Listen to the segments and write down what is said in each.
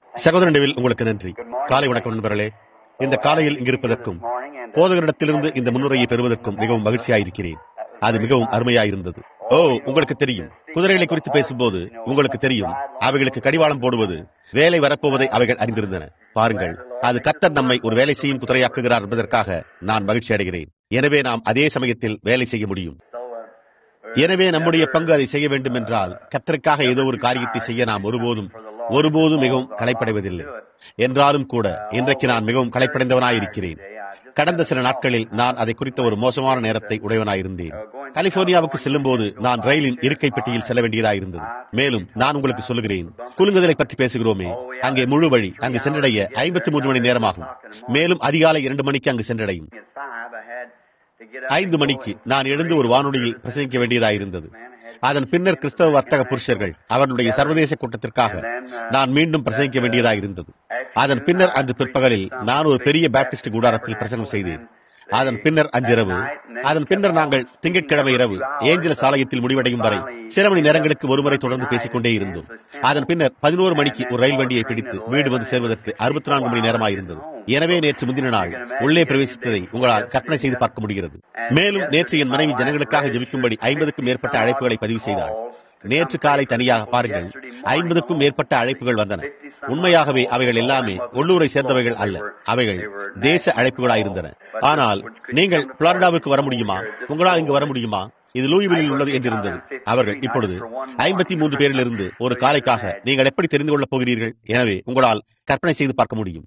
சகோதரன் டெவில் உங்களுக்கு நன்றி காலை வணக்கம் நண்பர்களே இந்த காலையில் இங்கிருப்பதற்கும் போதகரிடத்திலிருந்து இந்த முன்னுரையை பெறுவதற்கும் மிகவும் மகிழ்ச்சியாயிருக்கிறேன் அது மிகவும் அருமையாயிருந்தது ஓ உங்களுக்கு தெரியும் குதிரைகளை குறித்து பேசும்போது உங்களுக்கு தெரியும் அவைகளுக்கு கடிவாளம் போடுவது வேலை வரப்போவதை அவைகள் அறிந்திருந்தன பாருங்கள் அது கத்தர் நம்மை ஒரு வேலை செய்யும் குதிரையாக்குகிறார் என்பதற்காக நான் மகிழ்ச்சி அடைகிறேன் எனவே நாம் அதே சமயத்தில் வேலை செய்ய முடியும் எனவே நம்முடைய பங்கு அதை செய்ய வேண்டும் என்றால் கத்தருக்காக ஏதோ ஒரு காரியத்தை செய்ய நாம் ஒருபோதும் ஒருபோதும் மிகவும் களைப்படைவதில்லை என்றாலும் கூட இன்றைக்கு நான் மிகவும் களைப்படைந்தவனாயிருக்கிறேன் கடந்த சில நாட்களில் நான் அதை குறித்த ஒரு மோசமான நேரத்தை உடையவனாயிருந்தேன் கலிபோர்னியாவுக்கு செல்லும் போது நான் ரயிலின் இருக்கை பெட்டியில் செல்ல வேண்டியதாயிருந்தது மேலும் நான் உங்களுக்கு சொல்லுகிறேன் குலுங்குதலை பற்றி பேசுகிறோமே அங்கே முழு வழி அங்கு சென்றடைய ஐம்பத்தி மூன்று மணி நேரமாகும் மேலும் அதிகாலை இரண்டு மணிக்கு அங்கு சென்றடையும் ஐந்து மணிக்கு நான் எழுந்து ஒரு வானொலியில் பிரசங்கிக்க வேண்டியதாயிருந்தது அதன் பின்னர் கிறிஸ்தவ வர்த்தக புருஷர்கள் அவர்களுடைய சர்வதேச கூட்டத்திற்காக நான் மீண்டும் பிரசங்கிக்க வேண்டியதாயிருந்தது அதன் பின்னர் அன்று பிற்பகலில் நான் ஒரு பெரிய பேப்டிஸ்ட் கூடாரத்தில் பிரசங்கம் செய்தேன் அதன் பின்னர் அன்றிரவு அதன் பின்னர் நாங்கள் திங்கட்கிழமை இரவு ஏஞ்சல சாலையத்தில் முடிவடையும் வரை சில மணி நேரங்களுக்கு ஒருமுறை தொடர்ந்து பேசிக்கொண்டே இருந்தோம் அதன் பின்னர் பதினோரு மணிக்கு ஒரு ரயில் வண்டியை பிடித்து வீடு வந்து சேர்வதற்கு அறுபத்தி நான்கு மணி நேரமாயிருந்தது எனவே நேற்று முந்தின நாள் உள்ளே பிரவேசித்ததை உங்களால் கற்பனை செய்து பார்க்க முடிகிறது மேலும் நேற்று என் மனைவி ஜனங்களுக்காக ஜெபிக்கும்படி ஐம்பதுக்கும் மேற்பட்ட அழைப்புகளை பதிவு செய்தார் நேற்று காலை தனியாக பாருங்கள் ஐம்பதுக்கும் மேற்பட்ட அழைப்புகள் வந்தன உண்மையாகவே அவைகள் எல்லாமே உள்ளூரை சேர்ந்தவைகள் அல்ல அவைகள் தேச அழைப்புகளாயிருந்தன ஆனால் நீங்கள் புளாரிடாவுக்கு வர முடியுமா உங்களால் இங்கு வர முடியுமா இது லூயிவிலில் உள்ளது என்றிருந்தது அவர்கள் இப்பொழுது ஐம்பத்தி மூன்று பேரிலிருந்து ஒரு காலைக்காக நீங்கள் எப்படி தெரிந்து கொள்ளப் போகிறீர்கள் எனவே உங்களால் கற்பனை செய்து பார்க்க முடியும்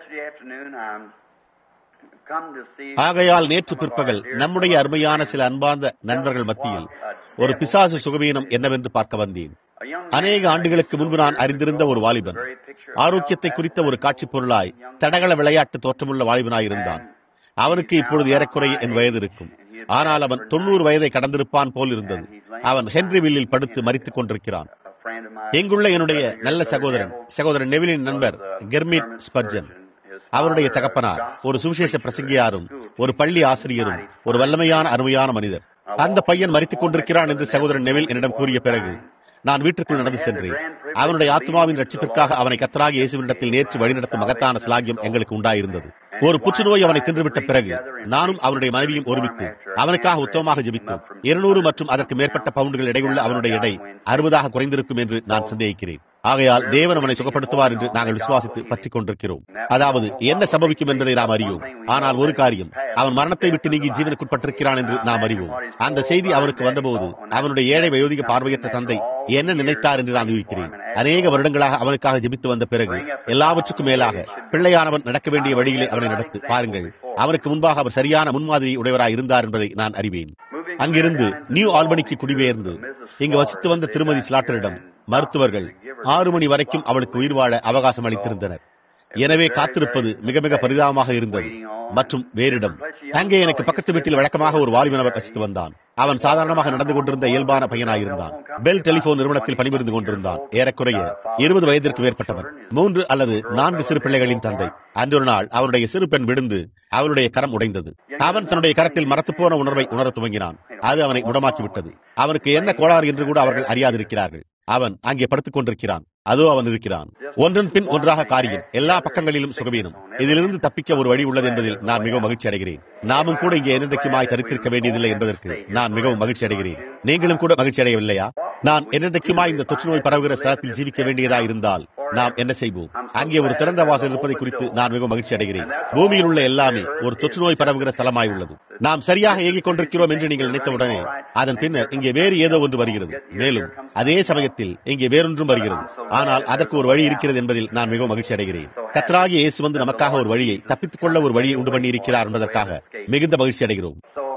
ஆகையால் நேற்று பிற்பகல் நம்முடைய அருமையான சில அன்பார்ந்த நண்பர்கள் மத்தியில் ஒரு பிசாசு சுகவீனம் என்னவென்று பார்க்க வந்தேன் அநேக ஆண்டுகளுக்கு முன்பு நான் அறிந்திருந்த ஒரு வாலிபன் ஆரோக்கியத்தை குறித்த ஒரு காட்சி பொருளாய் தடகள விளையாட்டு தோற்றமுள்ள வாலிபனாய் இருந்தான் அவனுக்கு இப்பொழுது ஏறக்குறைய என் வயது இருக்கும் ஆனால் அவன் தொண்ணூறு வயதை கடந்திருப்பான் போல் இருந்தது அவன் ஹென்ரிவில்லில் படுத்து மறித்துக் கொண்டிருக்கிறான் எங்குள்ள என்னுடைய நல்ல சகோதரன் சகோதரன் நெவிலின் நண்பர் கெர்மிட் ஸ்பர்ஜன் அவருடைய தகப்பனார் ஒரு சுவிசேஷ பிரசங்கியாரும் ஒரு பள்ளி ஆசிரியரும் ஒரு வல்லமையான அருமையான மனிதர் அந்த பையன் மறித்துக் கொண்டிருக்கிறான் என்று சகோதரன் நெவில் என்னிடம் கூறிய பிறகு நான் வீட்டுக்குள் நடந்து சென்றேன் அவனுடைய ஆத்மாவின் ரட்சிப்பிற்காக அவனை கத்தராக இயேசுவினிடத்தில் நேற்று வழிநடத்தும் மகத்தான சிலாகியம் எங்களுக்கு உண்டாயிருந்தது ஒரு புற்றுநோய் அவனை தின்றுவிட்ட பிறகு நானும் அவனுடைய மனைவியும் ஒருமித்து அவனுக்காக உத்தமமாக ஜெபித்தோம் இருநூறு மற்றும் அதற்கு மேற்பட்ட பவுண்டுகள் எடையுள்ள அவனுடைய எடை அறுபதாக குறைந்திருக்கும் என்று நான் சந்தேகிக்கிறேன் ஆகையால் தேவன் அவனை சுகப்படுத்துவார் என்று நாங்கள் விசுவாசித்து பற்றிக் கொண்டிருக்கிறோம் அதாவது என்ன சம்பவிக்கும் என்பதை நாம் அறியோம் ஆனால் ஒரு காரியம் அவன் மரணத்தை விட்டு நீங்கி ஜீவனுக்குட்பட்டிருக்கிறான் என்று நாம் அறிவோம் அந்த செய்தி அவனுக்கு வந்தபோது அவனுடைய ஏழை வயோதிக பார்வையற்ற தந்தை என்ன நினைத்தார் என்று நான் யூகிக்கிறேன் அநேக வருடங்களாக அவனுக்காக ஜெபித்து வந்த பிறகு எல்லாவற்றுக்கும் மேலாக பிள்ளையானவன் நடக்க வேண்டிய வழியிலே அவனை நடத்து பாருங்கள் அவனுக்கு முன்பாக அவர் சரியான முன்மாதிரி உடையவராய் இருந்தார் என்பதை நான் அறிவேன் அங்கிருந்து நியூ ஆல்பனிக்கு குடிபெயர்ந்து இங்கு வசித்து வந்த திருமதி ஸ்லாட்டரிடம் மருத்துவர்கள் ஆறு மணி வரைக்கும் அவளுக்கு உயிர் வாழ அவகாசம் அளித்திருந்தனர் எனவே காத்திருப்பது மிக மிக பரிதாபமாக இருந்தது மற்றும் வேறிடம் அங்கே எனக்கு பக்கத்து வீட்டில் வழக்கமாக ஒரு வாலிபனவர் வசித்து வந்தான் அவன் சாதாரணமாக நடந்து கொண்டிருந்த இயல்பான பையனாயிருந்தான் பெல் டெலிபோன் நிறுவனத்தில் பணிபுரிந்து கொண்டிருந்தான் ஏறக்குறைய இருபது வயதிற்கு மேற்பட்டவர் மூன்று அல்லது நான்கு சிறு பிள்ளைகளின் தந்தை அன்றொரு நாள் அவருடைய சிறு பெண் விழுந்து அவளுடைய கரம் உடைந்தது அவன் தன்னுடைய கரத்தில் மரத்துப்போன உணர்வை உணரத் துவங்கினான் அது அவனை முடமாக்கிவிட்டது அவனுக்கு என்ன கோளாறு என்று கூட அவர்கள் அறியாதிருக்கிறார்கள் அவன் அங்கே படுத்துக் கொண்டிருக்கிறான் அதோ அவன் இருக்கிறான் ஒன்றன் பின் ஒன்றாக காரியம் எல்லா பக்கங்களிலும் சுகவீனம் இதிலிருந்து தப்பிக்க ஒரு வழி உள்ளது என்பதில் நான் மிகவும் மகிழ்ச்சி அடைகிறேன் நாமும் கூட இங்கே என்னென்றைக்குமாய் தரித்திருக்க வேண்டியதில்லை என்பதற்கு நான் மிகவும் மகிழ்ச்சி அடைகிறேன் நீங்களும் கூட மகிழ்ச்சி அடையவில்லையா நான் என்னென்றைக்குமாய் இந்த தொற்றுநோய் பரவுகிற ஸ்தலத்தில் ஜீவிக்க வேண்டியதா இருந்தால் நாம் என்ன செய்வோம் அங்கே ஒரு திறந்த வாசல் இருப்பதை குறித்து நான் மிகவும் மகிழ்ச்சி அடைகிறேன் பூமியில் உள்ள எல்லாமே ஒரு தொற்றுநோய் பரவுகிற ஸ்தலமாய் உள்ளது நாம் சரியாக இயங்கிக் கொண்டிருக்கிறோம் என்று நீங்கள் நினைத்தவுடனே அதன் பின்னர் இங்கே வேறு ஏதோ ஒன்று வருகிறது மேலும் அதே சமயத்தில் இங்கே வேறொன்றும் வருகிறது ஆனால் அதற்கு ஒரு வழி இருக்கிறது என்பதில் நான் மிகவும் மகிழ்ச்சி அடைகிறேன் கத்தராகி இயேசு வந்து நமக்காக ஒரு வழியை தப்பித்துக் கொள்ள ஒரு வழியை உண்டு பண்ணி இருக்கிறார் என்பதற்காக மிகுந்த மகிழ்ச்சி அடைகிறோம்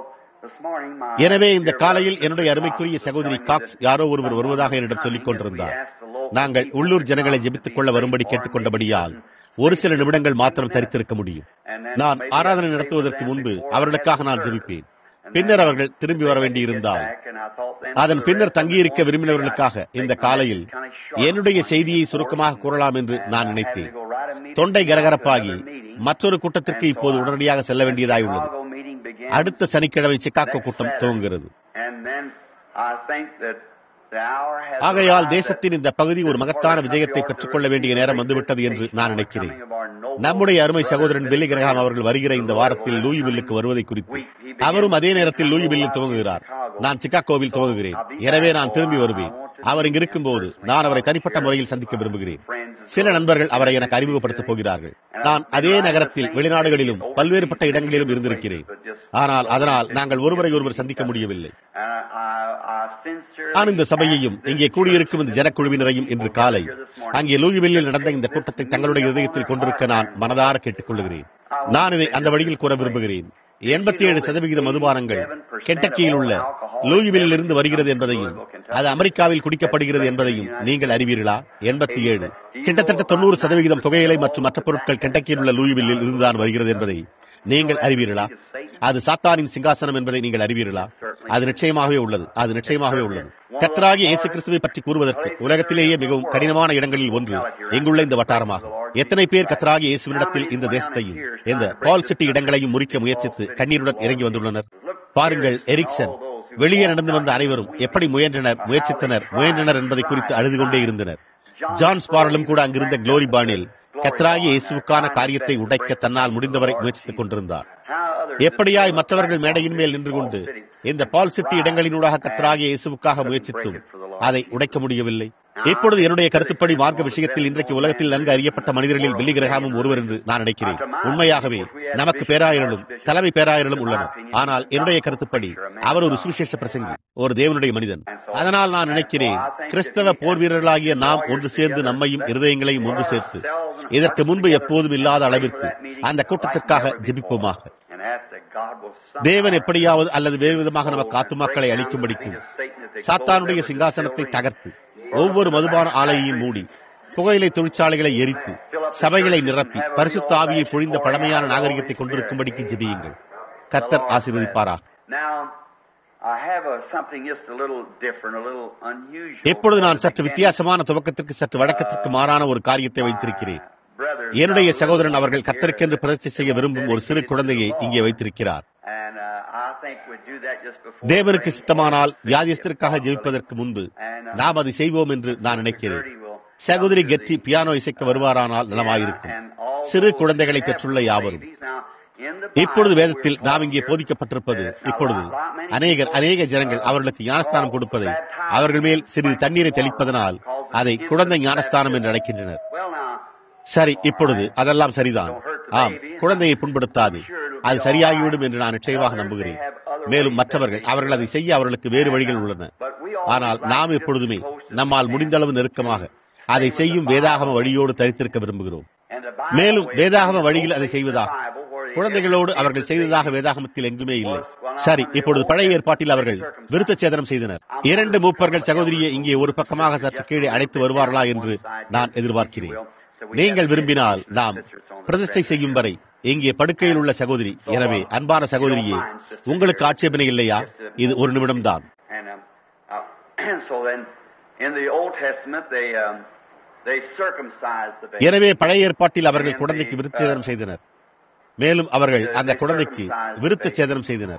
எனவே இந்த காலையில் என்னுடைய அருமைக்குரிய சகோதரி காக்ஸ் யாரோ ஒருவர் வருவதாக என்னிடம் சொல்லிக் கொண்டிருந்தார் நாங்கள் உள்ளூர் ஜனங்களை ஜெபித்துக் கொள்ள வரும்படி கேட்டுக்கொண்டபடியால் ஒரு சில நிமிடங்கள் மாத்திரம் தரித்திருக்க முடியும் நான் ஆராதனை நடத்துவதற்கு முன்பு அவர்களுக்காக நான் ஜெபிப்பேன் பின்னர் அவர்கள் திரும்பி வர வேண்டியிருந்தால் அதன் பின்னர் தங்கியிருக்க விரும்பினவர்களுக்காக இந்த காலையில் என்னுடைய செய்தியை சுருக்கமாக கூறலாம் என்று நான் நினைத்தேன் தொண்டை கரகரப்பாகி மற்றொரு கூட்டத்திற்கு இப்போது உடனடியாக செல்ல வேண்டியதாய் உள்ளது அடுத்த சனிக்கிழமை சிக்காகோ கூட்டம் துவங்குகிறது ஆகையால் தேசத்தின் இந்த பகுதி ஒரு மகத்தான விஜயத்தை பெற்றுக்கொள்ள வேண்டிய நேரம் வந்துவிட்டது என்று நான் நினைக்கிறேன் நம்முடைய அருமை சகோதரன் பில்லி கிரகாம் அவர்கள் வருகிற இந்த வாரத்தில் லூயிவில்லுக்கு வருவதை குறித்து அவரும் அதே நேரத்தில் லூயிவில்லில் துவங்குகிறார் நான் சிக்காகோவில் துவங்குகிறேன் எனவே நான் திரும்பி வருவேன் அவர் இங்கு இருக்கும்போது நான் அவரை தனிப்பட்ட முறையில் சந்திக்க விரும்புகிறேன் சில நண்பர்கள் அவரை எனக்கு அறிமுகப்படுத்தப் போகிறார்கள் நான் அதே நகரத்தில் வெளிநாடுகளிலும் பல்வேறுபட்ட இடங்களிலும் இருந்திருக்கிறேன் ஆனால் அதனால் நாங்கள் ஒருவரை ஒருவர் சந்திக்க முடியவில்லை நான் இந்த சபையையும் இங்கே கூடியிருக்கும் இந்த ஜனக்குழுவினரையும் இன்று காலை அங்கே லூயிவில்லில் நடந்த இந்த கூட்டத்தை தங்களுடைய இதயத்தில் கொண்டிருக்க நான் மனதார கேட்டுக் கொள்கிறேன் நான் இதை அந்த வழியில் கூற விரும்புகிறேன் எண்பத்தி ஏழு சதவிகித மதுபானங்கள் கெட்டக்கியில் உள்ள லூயிவில்லில் இருந்து வருகிறது என்பதையும் அது அமெரிக்காவில் குடிக்கப்படுகிறது என்பதையும் நீங்கள் அறிவீர்களா எண்பத்தி ஏழு கிட்டத்தட்ட தொண்ணூறு சதவிகிதம் புகையிலை மற்றும் மற்ற பொருட்கள் கெட்டக்கியில் உள்ள லூயிவில்லில் இருந்துதான் வருகிறது என்பதை நீங்கள் அறிவீர்களா அது சாத்தானின் சிங்காசனம் என்பதை நீங்கள் அறிவீர்களா அது நிச்சயமாகவே உள்ளது அது நிச்சயமாகவே உள்ளது கத்தராகி இயேசு கிறிஸ்துவை பற்றி கூறுவதற்கு உலகத்திலேயே மிகவும் கடினமான இடங்களில் ஒன்று எங்குள்ள இந்த வட்டாரமாகும் எத்தனை பேர் கத்தராகி இயேசுவினிடத்தில் இந்த தேசத்தையும் இந்த பால் சிட்டி இடங்களையும் முறிக்க முயற்சித்து கண்ணீருடன் இறங்கி வந்துள்ளனர் பாருங்கள் எரிக்சன் வெளியே நடந்து வந்த அனைவரும் எப்படி முயன்றனர் முயற்சித்தனர் முயன்றனர் என்பதை குறித்து அழுது கொண்டே இருந்தனர் ஜான் ஸ்பாரலும் கூட அங்கிருந்த குளோரி பானில் கத்ராகி இயேசுவுக்கான காரியத்தை உடைக்க தன்னால் முடிந்தவரை முயற்சித்துக் கொண்டிருந்தார் எப்படியாய் மற்றவர்கள் மேடையின் மேல் நின்று கொண்டு இந்த பால் சிட்டி இடங்களினூடாக கத்ராகிய இயேசுவுக்காக முயற்சித்தும் அதை உடைக்க முடியவில்லை இப்பொழுது என்னுடைய கருத்துப்படி மார்க்க விஷயத்தில் இன்றைக்கு உலகத்தில் நன்கு அறியப்பட்ட மனிதர்களில் பில்லி கிரகாமும் ஒருவர் என்று நான் நினைக்கிறேன் உண்மையாகவே நமக்கு பேராயர்களும் தலைமை பேராயர்களும் உள்ளனர் ஆனால் என்னுடைய கருத்துப்படி அவர் ஒரு சுவிசேஷ பிரசங்கி ஒரு தேவனுடைய மனிதன் அதனால் நான் நினைக்கிறேன் கிறிஸ்தவ போர் வீரர்களாகிய நாம் ஒன்று சேர்ந்து நம்மையும் இருதயங்களையும் ஒன்று சேர்த்து இதற்கு முன்பு எப்போதும் இல்லாத அளவிற்கு அந்த கூட்டத்திற்காக ஜெபிப்போமாக தேவன் எப்படியாவது அல்லது வேறு விதமாக நமக்கு ஆத்துமாக்களை அளிக்கும்படிக்கும் சாத்தானுடைய சிங்காசனத்தை தகர்த்து ஒவ்வொரு மதுபான ஆலையையும் மூடி புகையிலை தொழிற்சாலைகளை எரித்து சபைகளை நிரப்பி பரிசுத்த ஆவியை பொழிந்த பழமையான நாகரிகத்தை கொண்டிருக்கும்படிக்கு ஜெபியுங்கள் கத்தர் ஆசீர்வதிப்பாரா எப்பொழுது நான் சற்று வித்தியாசமான துவக்கத்திற்கு சற்று வழக்கத்திற்கு மாறான ஒரு காரியத்தை வைத்திருக்கிறேன் என்னுடைய சகோதரன் அவர்கள் கத்தருக்கென்று பிரதிஷ்டை செய்ய விரும்பும் ஒரு சிறு குழந்தையை இங்கே வைத்திருக்கிறார் தேவனுக்கு சித்தமானால் வியாதியஸ்தருக்காக ஜெயிப்பதற்கு முன்பு நாம் அதை செய்வோம் என்று நான் நினைக்கிறேன் சகோதரி கெட்டி பியானோ இசைக்க வருவாரானால் நலமாயிருக்கும் சிறு குழந்தைகளை பெற்றுள்ள யாவரும் இப்பொழுது வேதத்தில் நாம் இங்கே போதிக்கப்பட்டிருப்பது இப்பொழுது அநேகர் அநேக ஜனங்கள் அவர்களுக்கு ஞானஸ்தானம் கொடுப்பதை அவர்கள் மேல் சிறிது தண்ணீரை தெளிப்பதனால் அதை குழந்தை ஞானஸ்தானம் என்று அழைக்கின்றனர் சரி இப்பொழுது அதெல்லாம் சரிதான் ஆம் குழந்தையை புண்படுத்தாது அது சரியாகிவிடும் என்று நான் நிச்சயமாக நம்புகிறேன் மேலும் மற்றவர்கள் அவர்கள் அதை செய்ய அவர்களுக்கு வேறு வழிகள் உள்ளன ஆனால் நாம் எப்பொழுதுமே நம்மால் முடிந்தளவு நெருக்கமாக அதை செய்யும் வேதாகம வழியோடு தரித்திருக்க விரும்புகிறோம் மேலும் வேதாகம வழியில் அதை செய்வதாக குழந்தைகளோடு அவர்கள் செய்ததாக வேதாகமத்தில் எங்குமே இல்லை சரி இப்பொழுது பழைய ஏற்பாட்டில் அவர்கள் விருத்த சேதனம் செய்தனர் இரண்டு மூப்பர்கள் சகோதரியை இங்கே ஒரு பக்கமாக சற்று கீழே அழைத்து வருவார்களா என்று நான் எதிர்பார்க்கிறேன் நீங்கள் விரும்பினால் நாம் பிரதிஷ்டை செய்யும் வரை இங்கே படுக்கையில் உள்ள சகோதரி எனவே அன்பான சகோதரியே உங்களுக்கு ஆட்சேபனை இல்லையா இது ஒரு நிமிடம் தான் எனவே பழைய ஏற்பாட்டில் அவர்கள் குழந்தைக்கு விருத்தேதனம் செய்தனர் மேலும் அவர்கள் அந்த குழந்தைக்கு விருத்த சேதனம் செய்தனர்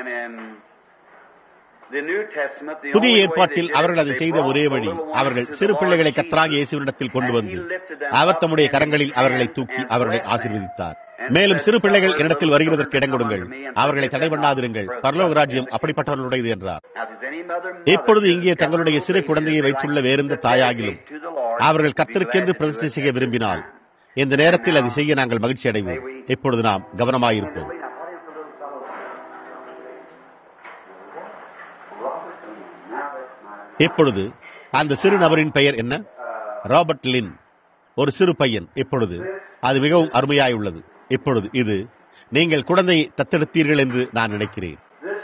புதிய ஏற்பாட்டில் அவர்கள் அதை செய்த ஒரே வழி அவர்கள் சிறு பிள்ளைகளை கத்தராக இயேசுவினிடத்தில் கொண்டு வந்து அவர் தம்முடைய கரங்களில் அவர்களை தூக்கி அவர்களை ஆசீர்வதித்தார் மேலும் சிறு பிள்ளைகள் என்னிடத்தில் வருகிறதற்கு இடம் கொடுங்கள் அவர்களை தடை பண்ணாதிருங்கள் பரலோக ராஜ்யம் அப்படிப்பட்டவர்களுடையது என்றார் இப்பொழுது இங்கே தங்களுடைய சிறு குழந்தையை வைத்துள்ள வேறெந்த தாயாகிலும் அவர்கள் கத்திருக்கென்று பிரதிஷ்டை செய்ய விரும்பினால் இந்த நேரத்தில் அதை செய்ய நாங்கள் மகிழ்ச்சி அடைவோம் இப்பொழுது நாம் கவனமாயிருப்போம் இப்பொழுது அந்த சிறு நபரின் பெயர் என்ன ராபர்ட் லின் ஒரு சிறு பையன் இப்பொழுது அது மிகவும் அருமையாய் உள்ளது இப்பொழுது இது நீங்கள் குழந்தையை தத்தெடுத்தீர்கள் என்று நான் நினைக்கிறேன்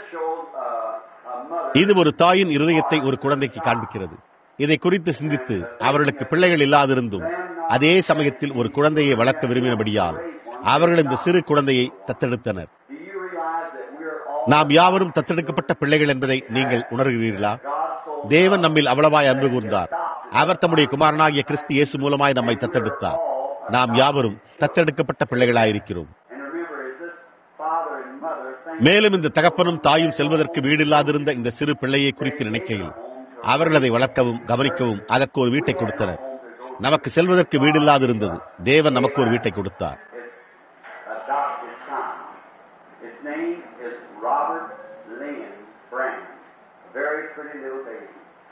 இது ஒரு தாயின் இருதயத்தை ஒரு குழந்தைக்கு காண்பிக்கிறது இதை குறித்து சிந்தித்து அவர்களுக்கு பிள்ளைகள் இல்லாதிருந்தும் அதே சமயத்தில் ஒரு குழந்தையை வளர்க்க விரும்பினபடியால் அவர்கள் இந்த சிறு குழந்தையை தத்தெடுத்தனர் நாம் யாவரும் தத்தெடுக்கப்பட்ட பிள்ளைகள் என்பதை நீங்கள் உணர்கிறீர்களா தேவன் நம்மில் அவ்வளவாய் அன்பு கூர்ந்தார் அவர் தம்முடைய குமாரனாகிய கிறிஸ்து இயேசு மூலமாய் நம்மை தத்தெடுத்தார் நாம் யாவரும் தத்தெடுக்கப்பட்ட பிள்ளைகளாயிருக்கிறோம் மேலும் இந்த தகப்பனும் தாயும் செல்வதற்கு வீடில்லாதிருந்த இந்த சிறு பிள்ளையை குறித்து நினைக்கையில் அவர்கள் அதை வளர்க்கவும் கவனிக்கவும் அதற்கு ஒரு வீட்டை கொடுத்தனர் நமக்கு செல்வதற்கு வீடில்லாது இருந்தது தேவன் நமக்கு ஒரு வீட்டை கொடுத்தார் adopted son. Its name is Robert Lynn Brown. A very pretty little baby.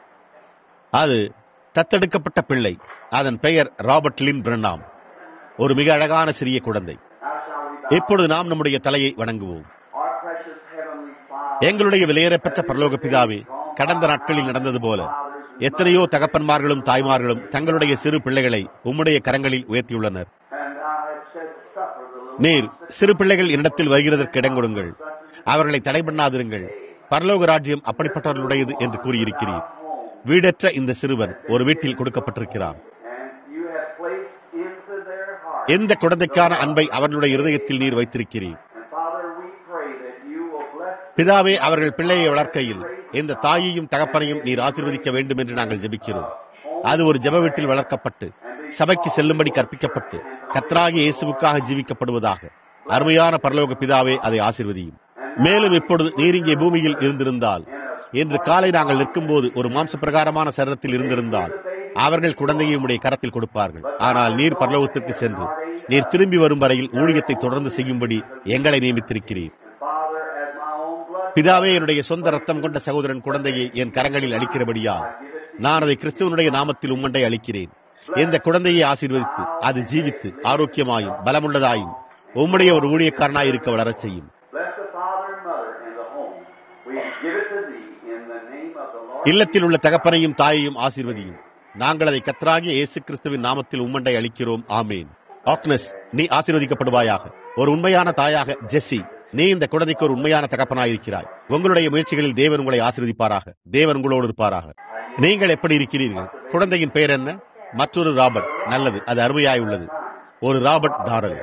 அது தத்தெடுக்கப்பட்ட பிள்ளை அதன் பெயர் ராபர்ட் லின் பிரண்ணாம் ஒரு மிக அழகான சிறிய குழந்தை How shall we bow? இப்பொழுது நாம் நம்முடைய தலையை வணங்குவோம் Our precious heavenly Father. எங்களுடைய விலையேறப்பெற்ற பரலோக பிதாவே கடந்த நாட்களில் நடந்தது போல எத்தனையோ தகப்பன்மார்களும் தாய்மார்களும் தங்களுடைய சிறு பிள்ளைகளை உம்முடைய கரங்களில் உயர்த்தியுள்ளனர் And thou hast said, Suffer the little நீர் சிறு பிள்ளைகள் என்னிடத்தில் வருகிறதற்கு இடம் கொடுங்கள் அவர்களை தடை பண்ணாதிருங்கள் பரலோக ராஜ்யம் அப்படிப்பட்டவர்களுடையது என்று கூறியிருக்கிறீர் வீடற்ற இந்த சிறுவன் ஒரு வீட்டில் கொடுக்கப்பட்டிருக்கிறான் and you have placed into their heart. எந்த குழந்தைக்கான அன்பை அவர்களுடைய இருதயத்தில் நீர் வைத்திருக்கிறீர் And Father, we pray that you will bless பிதாவே அவர்கள் பிள்ளையை வளர்க்கையில் இந்த தாயையும் தகப்பனையும் நீர் ஆசீர்வதிக்க வேண்டும் என்று நாங்கள் ஜெபிக்கிறோம் அது ஒரு ஜெப வீட்டில் வளர்க்கப்பட்டு சபைக்கு செல்லும்படி கற்பிக்கப்பட்டு கத்ராகி இயேசுவுக்காக ஜீவிக்கப்படுவதாக அருமையான பரலோக பிதாவே அதை ஆசீர்வதியும் மேலும் இப்பொழுது நீர் இங்கே பூமியில் இருந்திருந்தால் இன்று காலை நாங்கள் நிற்கும்போது ஒரு மாம்ச பிரகாரமான சரீரத்தில் இருந்திருந்தால் அவர்கள் குழந்தையை உடைய கரத்தில் கொடுப்பார்கள் ஆனால் நீர் பரலோகத்திற்கு சென்று நீர் திரும்பி வரும் வரையில் ஊழியத்தை தொடர்ந்து செய்யும்படி எங்களை நியமித்திருக்கிறீர் Father as my own blood. பிதாவே என்னுடைய சொந்த ரத்தம் கொண்ட சகோதரன் குழந்தையை என் கரங்களில் அளிக்கிறபடியால் நான் அதை கிறிஸ்துவனுடைய நாமத்தில் உம்மண்டை அளிக்கிறேன் இந்த குழந்தையை ஆசீர்வதித்து அது ஜீவித்து ஆரோக்கியமாயும் பலமுள்ளதாயும் உம்முடைய ஒரு ஊழியக்காரனாய் இருக்க வளரச் செய்யும் Bless the father and mother in the home. We give it to thee in the name of the Lord. இல்லத்தில் உள்ள தகப்பனையும் தாயையும் ஆசீர்வதியும் நாங்கள் அதை கத்தராகிய இயேசு கிறிஸ்துவின் நாமத்தில் உம்மண்டை அளிக்கிறோம் ஆமேன் ஆக்னஸ் நீ ஆசீர்வதிக்கப்படுவாயாக ஒரு உண்மையான தாயாக ஜெஸ்ஸி நீ இந்த குழந்தைக்கு ஒரு உண்மையான தகப்பனாயிருக்கிறாய் உங்களுடைய முயற்சிகளில் தேவன் உங்களை ஆசீர்வதிப்பாராக தேவன் உங்களோடு இருப்பாராக நீங்கள் எப்படி இருக்கிறீர்கள் குழந்தையின் பெயர் என்ன மற்றொரு ராபர்ட் நல்லது அது அருமையாய் உள்ளது ஒரு Robert Darrell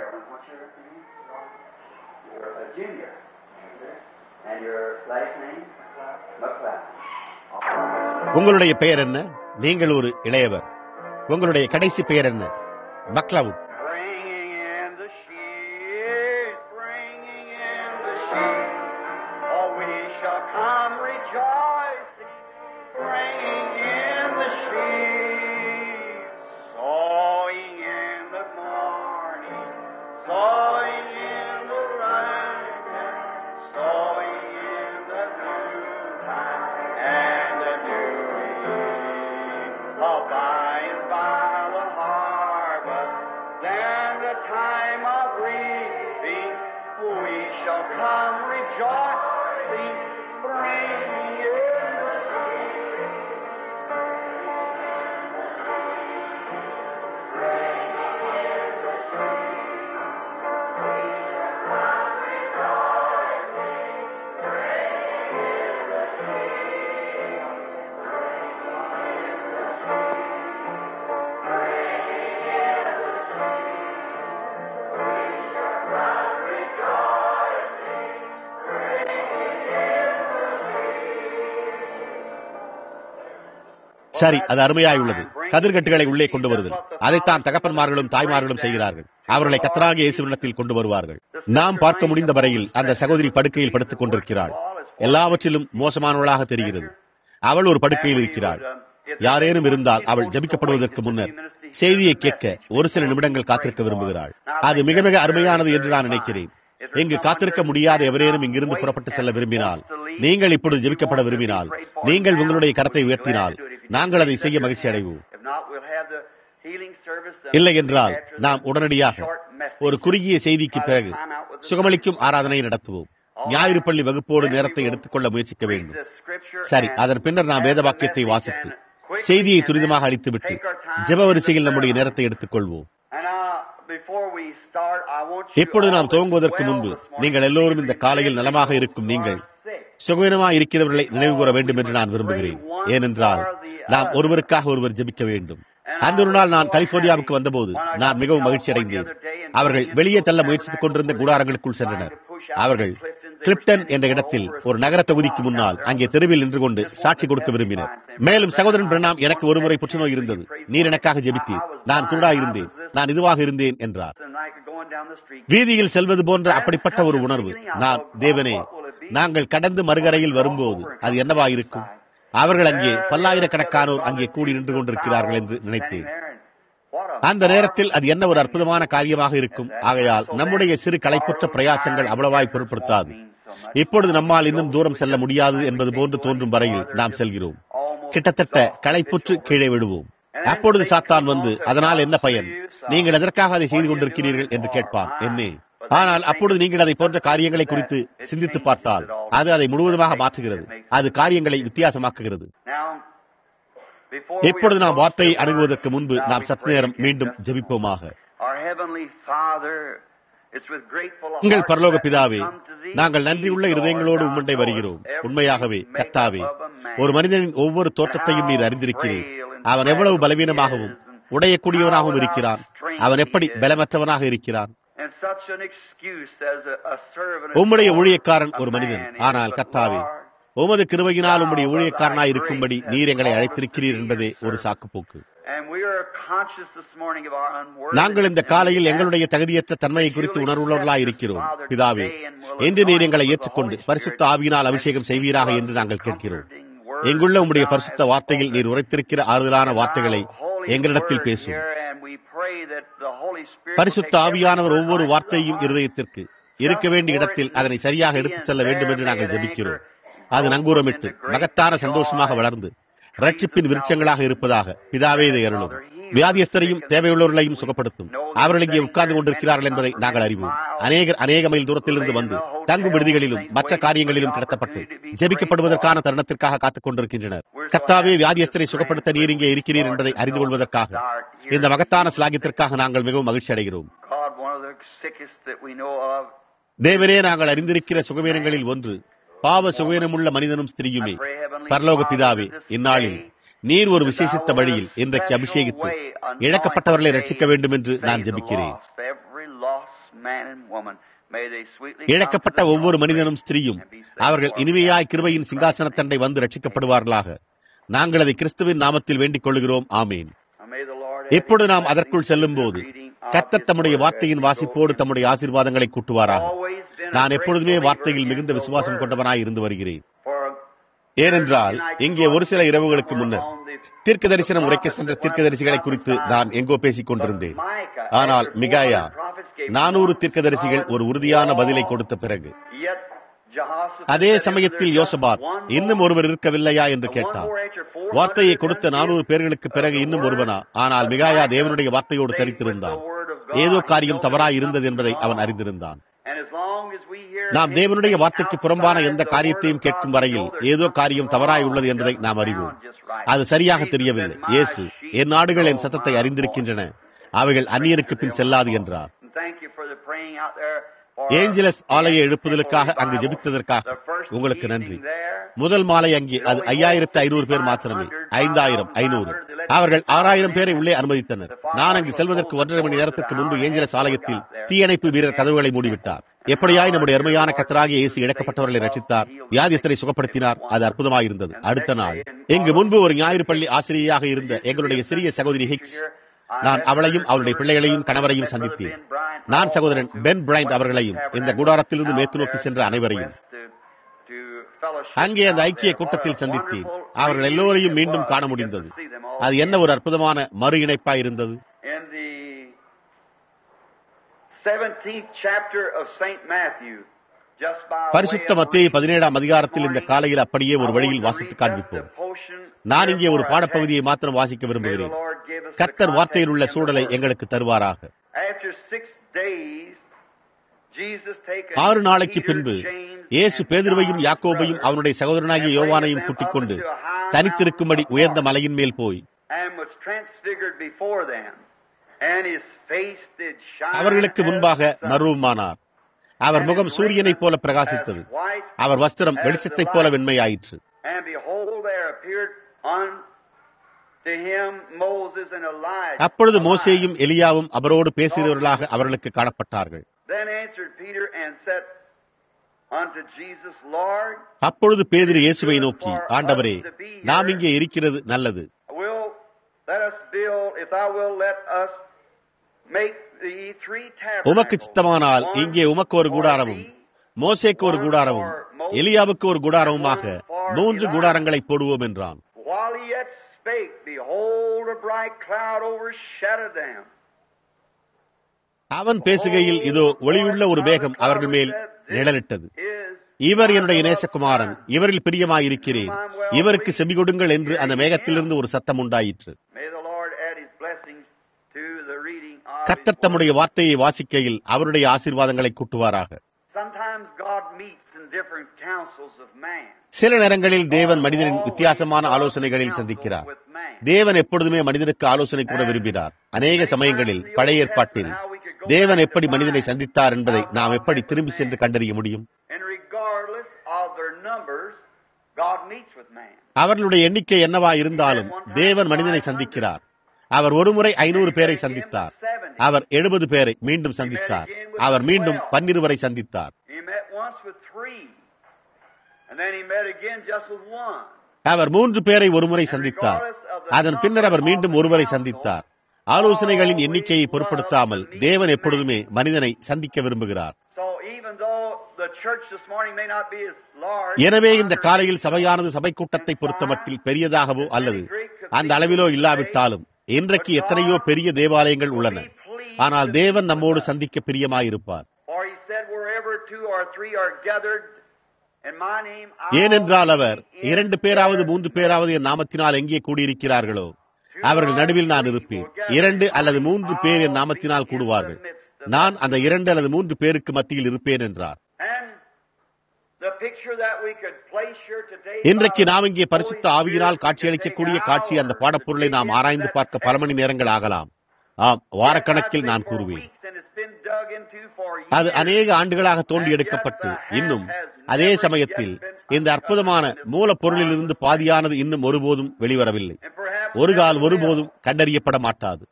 You're a junior. And your last name? McLeod. உங்களுடைய பெயர் என்ன நீங்கள் ஒரு இளையவர் உங்களுடைய கடைசி பெயர் என்ன பக்லவுட் Bringing in the sheaves, bringing in the sheep. Oh, we shall come rejoicing, bringing in the sheep. Sowing in the morning, sowing in the rain, sowing in the noontime and the new evening. Oh, by and by the harvest, then the time of reaping, we shall come rejoicing, bringing in the சரி அது அருமையாய் உள்ளது கதிர்கட்டுகளை உள்ளே கொண்டு வருதல் அதைத்தான் தகப்பன்மார்களும் தாய்மார்களும் செய்கிறார்கள் அவர்களை கத்தராக இயேசுவிடத்தில் கொண்டு வருவார்கள் நாம் பார்க்க முடிந்த வரையில் அந்த சகோதரி படுக்கையில் படுத்துக் கொண்டிருக்கிறாள் எல்லாவற்றிலும் மோசமானவளாக தெரிகிறது அவள் ஒரு படுக்கையில் இருக்கிறாள் யாரேனும் இருந்தால் அவள் ஜபிக்கப்படுவதற்கு முன்னர் செய்தியை கேட்க ஒரு சில நிமிடங்கள் காத்திருக்க விரும்புகிறாள் அது மிக மிக அருமையானது என்று நான் நினைக்கிறேன் இங்கு காத்திருக்க முடியாத எவரேனும் இங்கிருந்து புறப்பட்டு செல்ல விரும்பினால் நீங்கள் இப்பொழுது ஜெபிக்கப்பட விரும்பினால் நீங்கள் உங்களுடைய கரத்தை உயர்த்தினால் நாங்கள் அதை செய்ய மகிழ்ச்சி அடைவோம் If not, we'll have the healing service. the- இல்லை என்றால் after நாம் the உடனடியாக short message. ஒரு குறுகிய செய்திக்கு பிறகு சுகமளிக்கும் ஆராதனை நடத்துவோம் ஞாயிறு பள்ளி வகுப்போடு நேரத்தை எடுத்துக்கொள்ள முயற்சிக்க வேண்டும் சரி அதன் பின்னர் நாம் வேத வாக்கியத்தை வாசித்து செய்தியை துரிதமாக அளித்துவிட்டு ஜெப வரிசையில் நம்முடைய நேரத்தை எடுத்துக்கொள்வோம் இப்பொழுது நாம் துவங்குவதற்கு முன்பு நீங்கள் எல்லோரும் இந்த காலையில் நலமாக இருக்கும் நீங்கள் சுகவீனமாக இருக்கிறவர்களை நினைவு கூற வேண்டும் என்று நான் விரும்புகிறேன் ஏனென்றால் நாம் ஒருவருக்காக ஒருவர் ஜெபிக்க வேண்டும் அன்று ஒரு நாள் நான் கலிபோர்னியாவுக்கு வந்தபோது நான் மிகவும் மகிழ்ச்சி அடைந்தேன் அவர்கள் வெளியே தள்ள முயற்சித்துக் கொண்டிருந்த கூடாரங்களுக்குள் சென்றனர் அவர்கள் கிளிப்டன் என்ற இடத்தில் ஒரு நகர தொகுதிக்கு முன்னால் அங்கே தெருவில் நின்று கொண்டு சாட்சி கொடுக்க விரும்பினர் மேலும் சகோதரன் பிரணாம் எனக்கு ஒருமுறை புற்றுநோய் இருந்தது நீர் எனக்காக ஜெபித்தீர் நான் குருடா இருந்தேன் நான் இதுவாக இருந்தேன் என்றார் வீதியில் செல்வது போன்ற அப்படிப்பட்ட ஒரு உணர்வு நான் தேவனே நாங்கள் கடந்து மறுகரையில் வரும்போது அது என்னவா இருக்கும் அவர்கள் அங்கே பல்லாயிரக்கணக்கானோர் அங்கே கூடி நின்று கொண்டிருக்கிறார்கள் என்று நினைத்தேன் அந்த நேரத்தில் அது என்ன ஒரு அற்புதமான காரியமாக இருக்கும் ஆகையால் நம்முடைய சிறு களைப்புற்ற பிரயாசங்கள் அவ்வளவாய் பொருட்படுத்தாது இப்பொழுது நம்மால் இன்னும் தூரம் செல்ல முடியாது என்பது போன்று தோன்றும் வரையில் நாம் செல்கிறோம் கிட்டத்தட்ட களைப்புற்று கீழே விடுவோம் அப்பொழுது சாத்தான் வந்து அதனால் என்ன பயன் நீங்கள் எதற்காக அதை செய்து கொண்டிருக்கிறீர்கள் என்று கேட்பான் என்னே ஆனால் அப்பொழுது நீங்கள் அதை போன்ற காரியங்களை குறித்து சிந்தித்து பார்த்தால் அது அதை முழுவதுமாக மாற்றுகிறது அது காரியங்களை வித்தியாசமாக்குகிறது இப்பொழுது நாம் வார்த்தையை அணுகுவதற்கு முன்பு நாம் சற்று நேரம் மீண்டும் ஜெபிப்போமாக உங்கள் பரலோக பிதாவே நாங்கள் நன்றியுள்ள இருதயங்களோடு உம்மண்டை வருகிறோம் உண்மையாகவே கத்தாவே ஒரு மனிதனின் ஒவ்வொரு தோற்றத்தையும் நீர் அறிந்திருக்கிறேன் அவன் எவ்வளவு பலவீனமாகவும் உடையக்கூடியவனாகவும் இருக்கிறான் அவன் எப்படி பலமற்றவனாக இருக்கிறான் உம்முடைய ஊழியக்காரன் ஒரு மனிதன் ஆனால் கத்தாவே உமது கிருபையினால் உம்முடைய ஊழியக்காரனாய் இருக்கும்படி நீர் எங்களை அழைத்திருக்கிறீர் என்பதே ஒரு சாக்குப்போக்கு நாங்கள் இந்த காலையில் எங்களுடைய தகுதியற்ற தன்மையை குறித்து உணர்வுள்ளவர்களாய் இருக்கிறோம் பிதாவே என்று நீர் எங்களை ஏற்றுக்கொண்டு பரிசுத்த ஆவியினால் அபிஷேகம் செய்வீராக என்று நாங்கள் கேட்கிறோம் எங்குள்ள உம்முடைய பரிசுத்த வார்த்தையில் நீர் உரைத்திருக்கிற ஆறுதலான வார்த்தைகளை எங்களிடத்தில் பேசும் பரிசுத்த ஆவியானவர் ஒவ்வொரு வார்த்தையும் இருதயத்திற்கு இருக்க வேண்டிய இடத்தில் அதனை சரியாக எடுத்து செல்ல வேண்டும் என்று நாங்கள் ஜெபிக்கிறோம் அது நங்கூரமிட்டு மகத்தான சந்தோஷமாக வளர்ந்து ரட்சிப்பின் விருட்சங்களாக இருப்பதாக பிதாவே இதை அருளும் வியாதியஸ்தரையும் தேவையுள்ளவர்களையும் சுகப்படுத்தும் அவர்கள் இங்கே உட்கார்ந்து கொண்டிருக்கிறார்கள் என்பதை நாங்கள் அறிவோம் அநேகர் அநேக மைல் தூரத்திலிருந்து வந்து தங்கும் விடுதிகளிலும் மற்ற காரியங்களிலும் கிடத்தப்பட்டு ஜெபிக்கப்படுவதற்கான தருணத்திற்காக காத்துக் கொண்டிருக்கின்றனர் கத்தாவே வியாதியஸ்தரை சுகப்படுத்த நீர் இங்கே இருக்கிறீர் என்பதை அறிந்து கொள்வதற்காக இந்த மகத்தான சிலாகியத்திற்காக நாங்கள் மிகவும் மகிழ்ச்சி அடைகிறோம் தேவரே நாங்கள் அறிந்திருக்கிற சுகவீனங்களில் ஒன்று பாவ சுகவீனமுள்ள மனிதனும் ஸ்திரியுமே பரலோக பிதாவே இந்நாளில் நீர் ஒரு விசேஷித்த வழியில் இன்றைக்கு அபிஷேகித்து இழக்கப்பட்டவர்களை ரட்சிக்க வேண்டும் என்று நான் ஜெபிக்கிறேன் இழக்கப்பட்ட ஒவ்வொரு மனிதனும் ஸ்திரீயும் அவர்கள் இனிமையாய் கிருபையின் சிங்காசனத்தண்டை வந்து ரட்சிக்கப்படுவார்களாக நாங்கள் அதை கிறிஸ்துவின் நாமத்தில் வேண்டிக் கொள்கிறோம் ஆமேன் எப்பொழுது நாம் அதற்குள் செல்லும் போது கத்தர் தம்முடைய வார்த்தையின் வாசிப்போடு தம்முடைய ஆசீர்வாதங்களை கூட்டுவாராக நான் எப்பொழுதுமே வார்த்தையில் மிகுந்த விசுவாசம் கொண்டவனாய் இருந்து வருகிறேன் ஏனென்றால் இங்கே ஒரு சில இரவுகளுக்கு முன்னர் தீர்க்க தரிசனம் உரைக்க சென்ற தீர்க்க தரிசிகளை குறித்து நான் எங்கோ பேசிக் கொண்டிருந்தேன் ஆனால் மிகாயா நானூறு தீர்க்கதரிசிகள் ஒரு உறுதியான பதிலை கொடுத்த பிறகு அதே சமயத்தில் யோசபாத் இன்னும் ஒருவர் இருக்கவில்லையா என்று கேட்டார் வார்த்தையை கொடுத்த நானூறு பேர்களுக்கு பிறகு இன்னும் ஒருவனா ஆனால் மிகாயா தேவனுடைய வார்த்தையோடு தரித்திருந்தான் ஏதோ காரியம் தவறாய் இருந்தது என்பதை அவன் அறிந்திருந்தான் நாம் தேவனுடைய வார்த்தைக்கு புறம்பான எந்த காரியத்தையும் கேட்கும் வரையில் ஏதோ காரியம் தவறாய் உள்ளது என்பதை நாம் அறிவோம் அது சரியாக தெரியவில்லை இயேசு என் நாடுகள் என் சத்தத்தை அறிந்திருக்கின்றன அவைகள் அந்நியனுக்கு பின் செல்லாது என்றார் ஏஞ்சலஸ் ஆலய எழுப்புதலுக்காக அங்கு ஜெபித்ததற்காக உங்களுக்கு நன்றி முதல் மாலை அங்கே அது ஐயாயிரத்து ஐநூறு பேர் மாத்திரமே ஐந்தாயிரம் ஐநூறு அவர்கள் ஆறாயிரம் பேரை உள்ளே அனுமதித்தனர் நான் அங்கு செல்வதற்கு ஒன்றரை மணி நேரத்திற்கு முன்பு ஏஞ்சலஸ் ஆலயத்தில் தீயணைப்பு வீரர் கதவுகளை மூடிவிட்டார் எப்படியாய் நம்முடைய அருமையான கத்தராகிய இயேசு இழக்கப்பட்டவர்களை ரட்சித்தார் வியாதிஸ்தரை சுகப்படுத்தினார் அது அற்புதமாயிருந்தது அடுத்த நாள் இங்கு முன்பு ஒரு ஞாயிறு பள்ளி ஆசிரியராக இருந்த எங்களுடைய சிறிய சகோதரி ஹிக்ஸ் நான் அவளையும் அவளுடைய பிள்ளைகளையும் கணவரையும் சந்தித்தேன் நான் சகோதரன் பென் பிரைண்ட் அவர்களையும் இந்த கூடாரத்திலிருந்து மேற்கு நோக்கி சென்ற அனைவரையும் அங்கே அந்த ஐக்கிய கூட்டத்தில் சந்தித்தேன் அவர்கள் எல்லோரையும் மீண்டும் காண முடிந்தது அது என்ன ஒரு அற்புதமான மறு இணைப்பா இருந்தது பரிசுத்த மத்திய பதினேழாம் அதிகாரத்தில் இந்த காலையில் அப்படியே ஒரு வழியில் வாசித்து காண்பிப்போம் நான் இங்கே ஒரு பாடப்பகுதியை மாத்திரம் வாசிக்க விரும்புகிறேன் கத்தர் வார்த்தையில் உள்ள சூழலை எங்களுக்கு தருவாராக ஆறு நாளைக்கு பின்பு இயேசு பேதிருவையும் யாக்கோபையும் அவனுடைய சகோதரனாகிய யோவானையும் கூட்டிக் கொண்டு தனித்திருக்கும்படி உயர்ந்த மலையின் மேல் போய் அவர்களுக்கு முன்பாக மருவமானார் அவர் முகம் சூரியனைப் போல பிரகாசித்தது அவர் வஸ்திரம் வெளிச்சத்தைப் போல வெண்மையாயிற்று அப்பொழுது மோசேயும் எலியாவும் அவரோடு பேசுகிறவர்களாக அவர்களுக்கு காணப்பட்டார்கள் அப்பொழுது பேதிரு இயேசுவை நோக்கி ஆண்டவரே நாம் இங்கே இருக்கிறது நல்லது உமக்கு சித்தமானால் இங்கே உமக்கு ஒரு கூடாரமும் மோசேக்கு ஒரு கூடாரமும் எலியாவுக்கு ஒரு கூடாரமுமாக மூன்று கூடாரங்களை போடுவோம் என்றான் While he yet spake, behold, a bright cloud overshadowed them. அவன் பேசுகையில் இதோ ஒளியுள்ள ஒரு மேகம் அவர்கள் மேல் நிழலிட்டது இவர் என்னுடைய நேசகுமாரன் இவரில் பிரியமாயிருக்கிறேன் இவருக்கு செவி கொடுங்கள் என்று அந்த மேகத்திலிருந்து ஒரு சத்தம் உண்டாயிற்று May the Lord add his blessings to the reading of கர்த்தர் his தம்முடைய வார்த்தையை வாசிக்கையில் அவருடைய ஆசீர்வாதங்களை கூட்டுவாராக Sometimes God meets in different councils of man. சில நேரங்களில் தேவன் மனிதனின் வித்தியாசமான ஆலோசனைகளில் சந்திக்கிறார் தேவன் எப்பொழுதுமே மனிதனுக்கு ஆலோசனை கூட விரும்பினார் அநேக சமயங்களில் பழைய ஏற்பாட்டில் தேவன் எப்படி மனிதனை சந்தித்தார் என்பதை நாம் எப்படி திரும்பி சென்று கண்டறிய முடியும் And regardless of their numbers, God meets with man. அவர்களுடைய எண்ணிக்கை என்னவா இருந்தாலும் தேவன் மனிதனை சந்திக்கிறார் அவர் ஒருமுறை ஐநூறு பேரை சந்தித்தார் அவர் எழுபது பேரை மீண்டும் சந்தித்தார் அவர் மீண்டும் பன்னிருவரை சந்தித்தார் He met once with three, and then he met again just with one. அவர் மூன்று பேரை ஒருமுறை சந்தித்தார் அதன் பின்னர் அவர் மீண்டும் ஒருவரை சந்தித்தார் ஆலோசனைகளின் எண்ணிக்கையை பொருட்படுத்தாமல் தேவன் எப்பொழுதுமே மனிதனை சந்திக்க விரும்புகிறார் So even though the church this morning may not be as large, எனவே இந்த காலையில் சபையானது சபை கூட்டத்தை பொறுத்தமட்டில் பெரியதாகவோ அல்லது அந்த அளவிலோ இல்லாவிட்டாலும் இன்றைக்கு எத்தனையோ பெரிய தேவாலயங்கள் உள்ளன ஆனால் தேவன் நம்மோடு சந்திக்க பிரியமாயிருப்பார் for he said, wherever two or three are gathered in my name, I ஏனென்றால் அவர் இரண்டு பேராவது மூன்று பேராவது என் நாமத்தினால் எங்கே கூடியிருக்கிறார்களோ அவர்கள் நடுவில் நான் இருப்பேன் இரண்டு அல்லது மூன்று பேர் என் நாமத்தினால் கூடுவார்கள் நான் அந்த இரண்டு அல்லது மூன்று பேருக்கு மத்தியில் இருப்பேன் என்றார் And the picture that we could place here today இன்றைக்கு by நாம் இங்கே the பரிசுத்த Holy ஆவியினால் Spirit காட்சியளிக்கக்கூடிய could take காட்சி அந்த hours பாடப்பொருளை to நாம் begin ஆராய்ந்து that பார்க்க பல மணி நேரங்கள் ஆகலாம் ஆம் வாரக்கணக்கில் நான் கூறுவேன் அது அநேக ஆண்டுகளாக தோண்டி எடுக்கப்பட்டு இன்னும் அதே சமயத்தில் இந்த அற்புதமான மூலப்பொருளிலிருந்து பாதியானது இன்னும் ஒருபோதும் வெளிவரவில்லை ஒரு கால் ஒருபோதும் கண்டறியப்பட மாட்டாது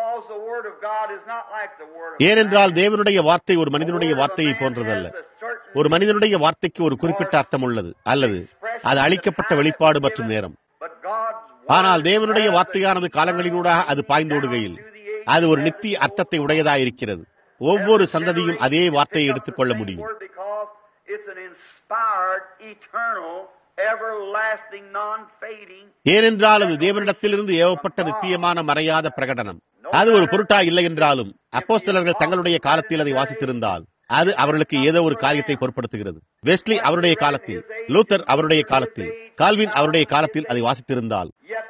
ஏனென்றால் தேவனுடைய வார்த்தை ஒரு மனிதனுடைய வார்த்தையை போன்றதல்ல ஒரு மனிதனுடைய வார்த்தைக்கு ஒரு குறிப்பிட்ட அர்த்தம் உள்ளது அல்லது அது அளிக்கப்பட்ட வெளிப்பாடு மற்றும் நேரம் ஆனால் தேவனுடைய வார்த்தையானது காலங்களினூடாக அது பாய்ந்தோடுகையில் அது ஒரு நித்திய அர்த்தத்தை உடையதாயிருக்கிறது ஒவ்வொரு சந்ததியும் அதே வார்த்தையை எடுத்துக்கொள்ள முடியும் ஏனென்றால் அது தேவனிடத்திலிருந்து ஏவப்பட்ட நித்தியமான மறையாத பிரகடனம் அது ஒரு பொருட்டா இல்லை என்றாலும் அப்போஸ்தலர்கள் தங்களுடைய காலத்தில் அதை வாசித்திருந்தால் அது அவர்களுக்கு ஏதோ ஒரு காரியத்தை பொருட்படுத்துகிறது வெஸ்லி அவருடைய காலத்தில் லூத்தர் அவருடைய காலத்தில் கால்வின் அவருடைய காலத்தில் அதை வாசித்திருந்தால்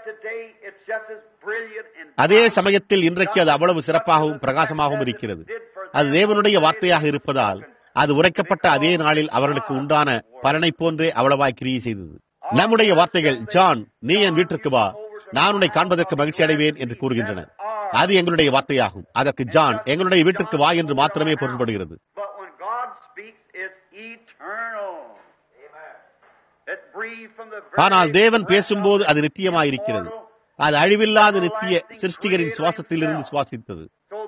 அதே சமயத்தில் இன்றைக்கு அது அவ்வளவு சிறப்பாகவும் பிரகாசமாகவும் இருக்கிறது அது தேவனுடைய வார்த்தையாக இருப்பதால் அது உரைக்கப்பட்ட அதே நாளில் அவர்களுக்கு உண்டான பலனை போன்றே அவ்வளவாய் கிரியை செய்தது நம்முடைய வார்த்தைகள் ஜான் நீ என் வீட்டிற்கு வா நான் உன்னை காண்பதற்கு மகிழ்ச்சி அடைவேன் என்று கூறுகின்றன அது எங்களுடைய வார்த்தையாகும் அதற்கு ஜான் எங்களுடைய வீட்டிற்கு வா என்று மாத்திரமே பொருள்படுகிறது ஆனால் தேவன் பேசும்போது அது நித்தியமாயிருக்கிறது அது அழிவில்லாத நித்திய சிருஷ்டிகரின் சுவாசத்திலிருந்து சுவாசித்தது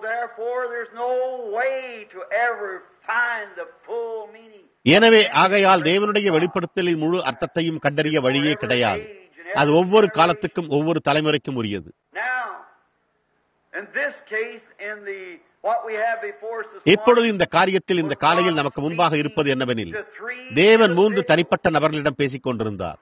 எனவே ஆகையால் தேவனுடைய வெளிப்படுத்தலின் முழு அர்த்தத்தையும் கண்டறிய வழியே கிடையாது அது ஒவ்வொரு காலத்துக்கும் ஒவ்வொரு தலைமுறைக்கும் உரியது இப்பொழுது இந்த காரியத்தில் இந்த காலையில் நமக்கு முன்பாக இருப்பது என்னவெனில் தேவன் மூன்று தனிப்பட்ட நபர்களிடம் பேசிக் கொண்டிருந்தார்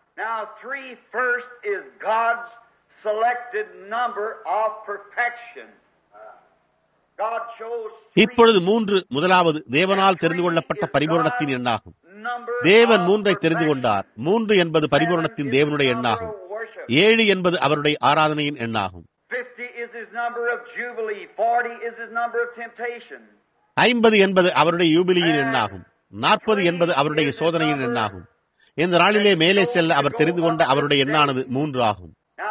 இப்பொழுது மூன்று முதலாவது தேவனால் தெரிந்து கொள்ளப்பட்ட பரிபூரணத்தின் எண்ணாகும் தேவன் மூன்றை தெரிந்து கொண்டார் மூன்று என்பது பரிபூரணத்தின் தேவனுடைய எண்ணாகும் ஏழு என்பது அவருடைய ஆராதனையின் எண்ணாகும் ஐம்பது என்பது அவருடைய யூபிலியின் எண்ணாகும் நாற்பது என்பது அவருடைய சோதனையின் எண்ணாகும் இந்த நாளிலே மேலே செல்ல அவர் தெரிந்து கொண்ட அவருடைய எண்ணானது மூன்று ஆகும்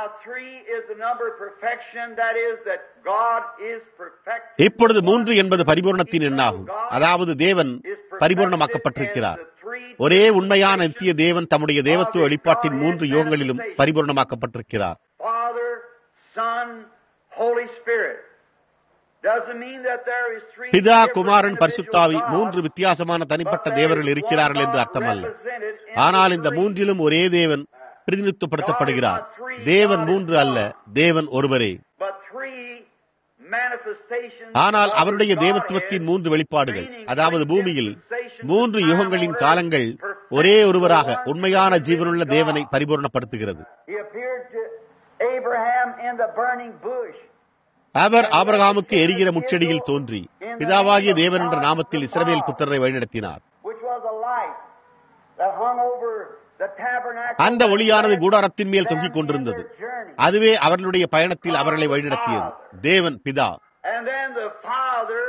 இப்பொழுது மூன்று என்பது பரிபூர்ணத்தின் எண்ணாகும் அதாவது தேவன் பரிபூர்ணமாக்கப்பட்டிருக்கிறார் ஒரே உண்மையான நித்திய தேவன் தம்முடைய தேவத்துவ வெளிப்பாட்டின் மூன்று யோகங்களிலும் பரிபூர்ணமாக்கப்பட்டிருக்கிறார் பிதா குமாரன் பரிசுத்தாவி மூன்று வித்தியாசமான தனிப்பட்ட தேவர்கள் இருக்கிறார்கள் என்று அர்த்தமல்ல ஆனால் இந்த மூன்றிலும் ஒரே தேவன் பிரதிநிதித்துவப்படுத்தப்படுகிறார் தேவன் மூன்று அல்ல தேவன் ஒருவரே ஆனால் அவருடைய தேவத்துவத்தின் மூன்று வெளிப்பாடுகள் அதாவது பூமியில் மூன்று யுகங்களின் காலங்கள் ஒரே ஒருவராக உண்மையான ஜீவனுள்ள தேவனை பரிபூர்ணப்படுத்துகிறது He appeared to Abraham in the burning bush. அவர் ஆபிரகாமுக்கு எரிகிற முச்செடியில் தோன்றி பிதாவாகிய தேவன் என்ற நாமத்தில் இஸ்ரவேல் புத்திரரை வழிநடத்தினார் which was a light that hung over the tabernacle. அந்த ஒளியானது கூடாரத்தின் மேல் தொங்கிக் கொண்டிருந்தது அதுவே அவர்களுடைய பயணத்தில் அவர்களை வழிநடத்தியது தேவன் பிதா And then the Father,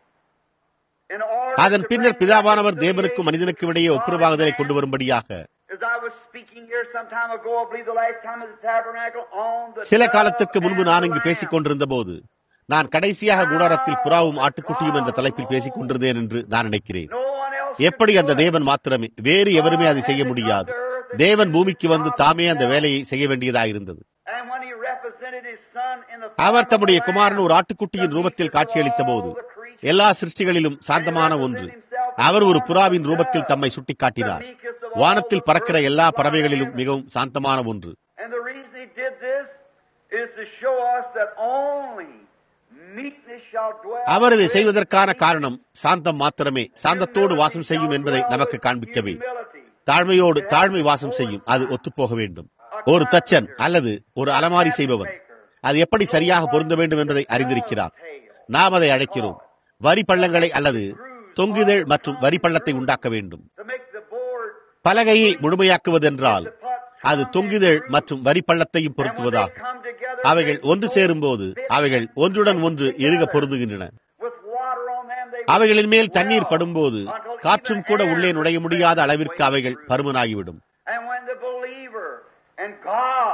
in order அதன் to பின்னர் bring பிதாவானவர் reconciliation தேவனுக்கும் மனிதனுக்கும் இடையே ஒப்புரவாகுதலை கொண்டு வரும்படியாக As I was speaking here some time ago, I believe the last time at the tabernacle on the சில dove காலத்திற்கு முன்பு and நான் the இங்கு lamb. பேசிக் கொண்டிருந்த போது நான் கடைசியாக கூடாரத்தில் புறாவும் ஆட்டுக்குட்டியும் என்ற தலைப்பில் பேசிக் கொண்டிருந்தேன் என்று நான் நினைக்கிறேன் No one else எப்படி could அந்த do it. தேவன் மாத்திரமே வேறு எவருமே அதை செய்ய முடியாது தேவன் பூமிக்கு வந்து தாமே அந்த வேலையை செய்ய வேண்டியதாயிருந்தது And when he represented his son in the our form தம்முடைய of a குமாரன் lamb, ஒரு ஆட்டுக்குட்டியின் ரூபத்தில் காட்சியளித்த போது all the creatures, எல்லா சிருஷ்டிகளிலும் சாந்தமான ஒன்று அவர் ஒரு புறாவின் ரூபத்தில் தம்மை சுட்டிக்காட்டினார் வானத்தில் பறக்கிற எல்லா பறவைகளிலும் மிகவும் சாந்தமான ஒன்று And the reason he did this is to show us that only meekness shall dwell. அவர் இதை செய்வதற்கான காரணம் சாந்தம் மாத்திரமே சாந்தத்தோடு வாசம் செய்யும் என்பதை நமக்கு காண்பிக்கவே Humility. தாழ்மையோடு தாழ்மை வாசம் செய்யும் அது ஒத்துப்போக வேண்டும் ஒரு தச்சன் அல்லது ஒரு அலமாரி செய்பவன் அது எப்படி சரியாக பொருந்த வேண்டும் என்பதை அறிந்திருக்கிறார் நாம் அதை அழைக்கிறோம் வரி பள்ளங்களை அல்லது தொங்குதல் மற்றும் வரி பள்ளத்தை உண்டாக்க வேண்டும் To make the board பலகையை முழுமையாக்குவதென்றால் அது தொங்குதல் மற்றும் வரி பள்ளத்தையும் பொருத்துவதாகும் come together அவைகள் ஒன்று சேரும்போது அவைகள் ஒன்றுடன் ஒன்று இறுக பொருந்துகின்றன with water on them. They அவைகளின் மேல் தண்ணீர் படும்போது காற்றும் கூட உள்ளே நுழைய முடியாத அளவிற்கு அவைகள் பருமனாகிவிடும் And when the believer and God,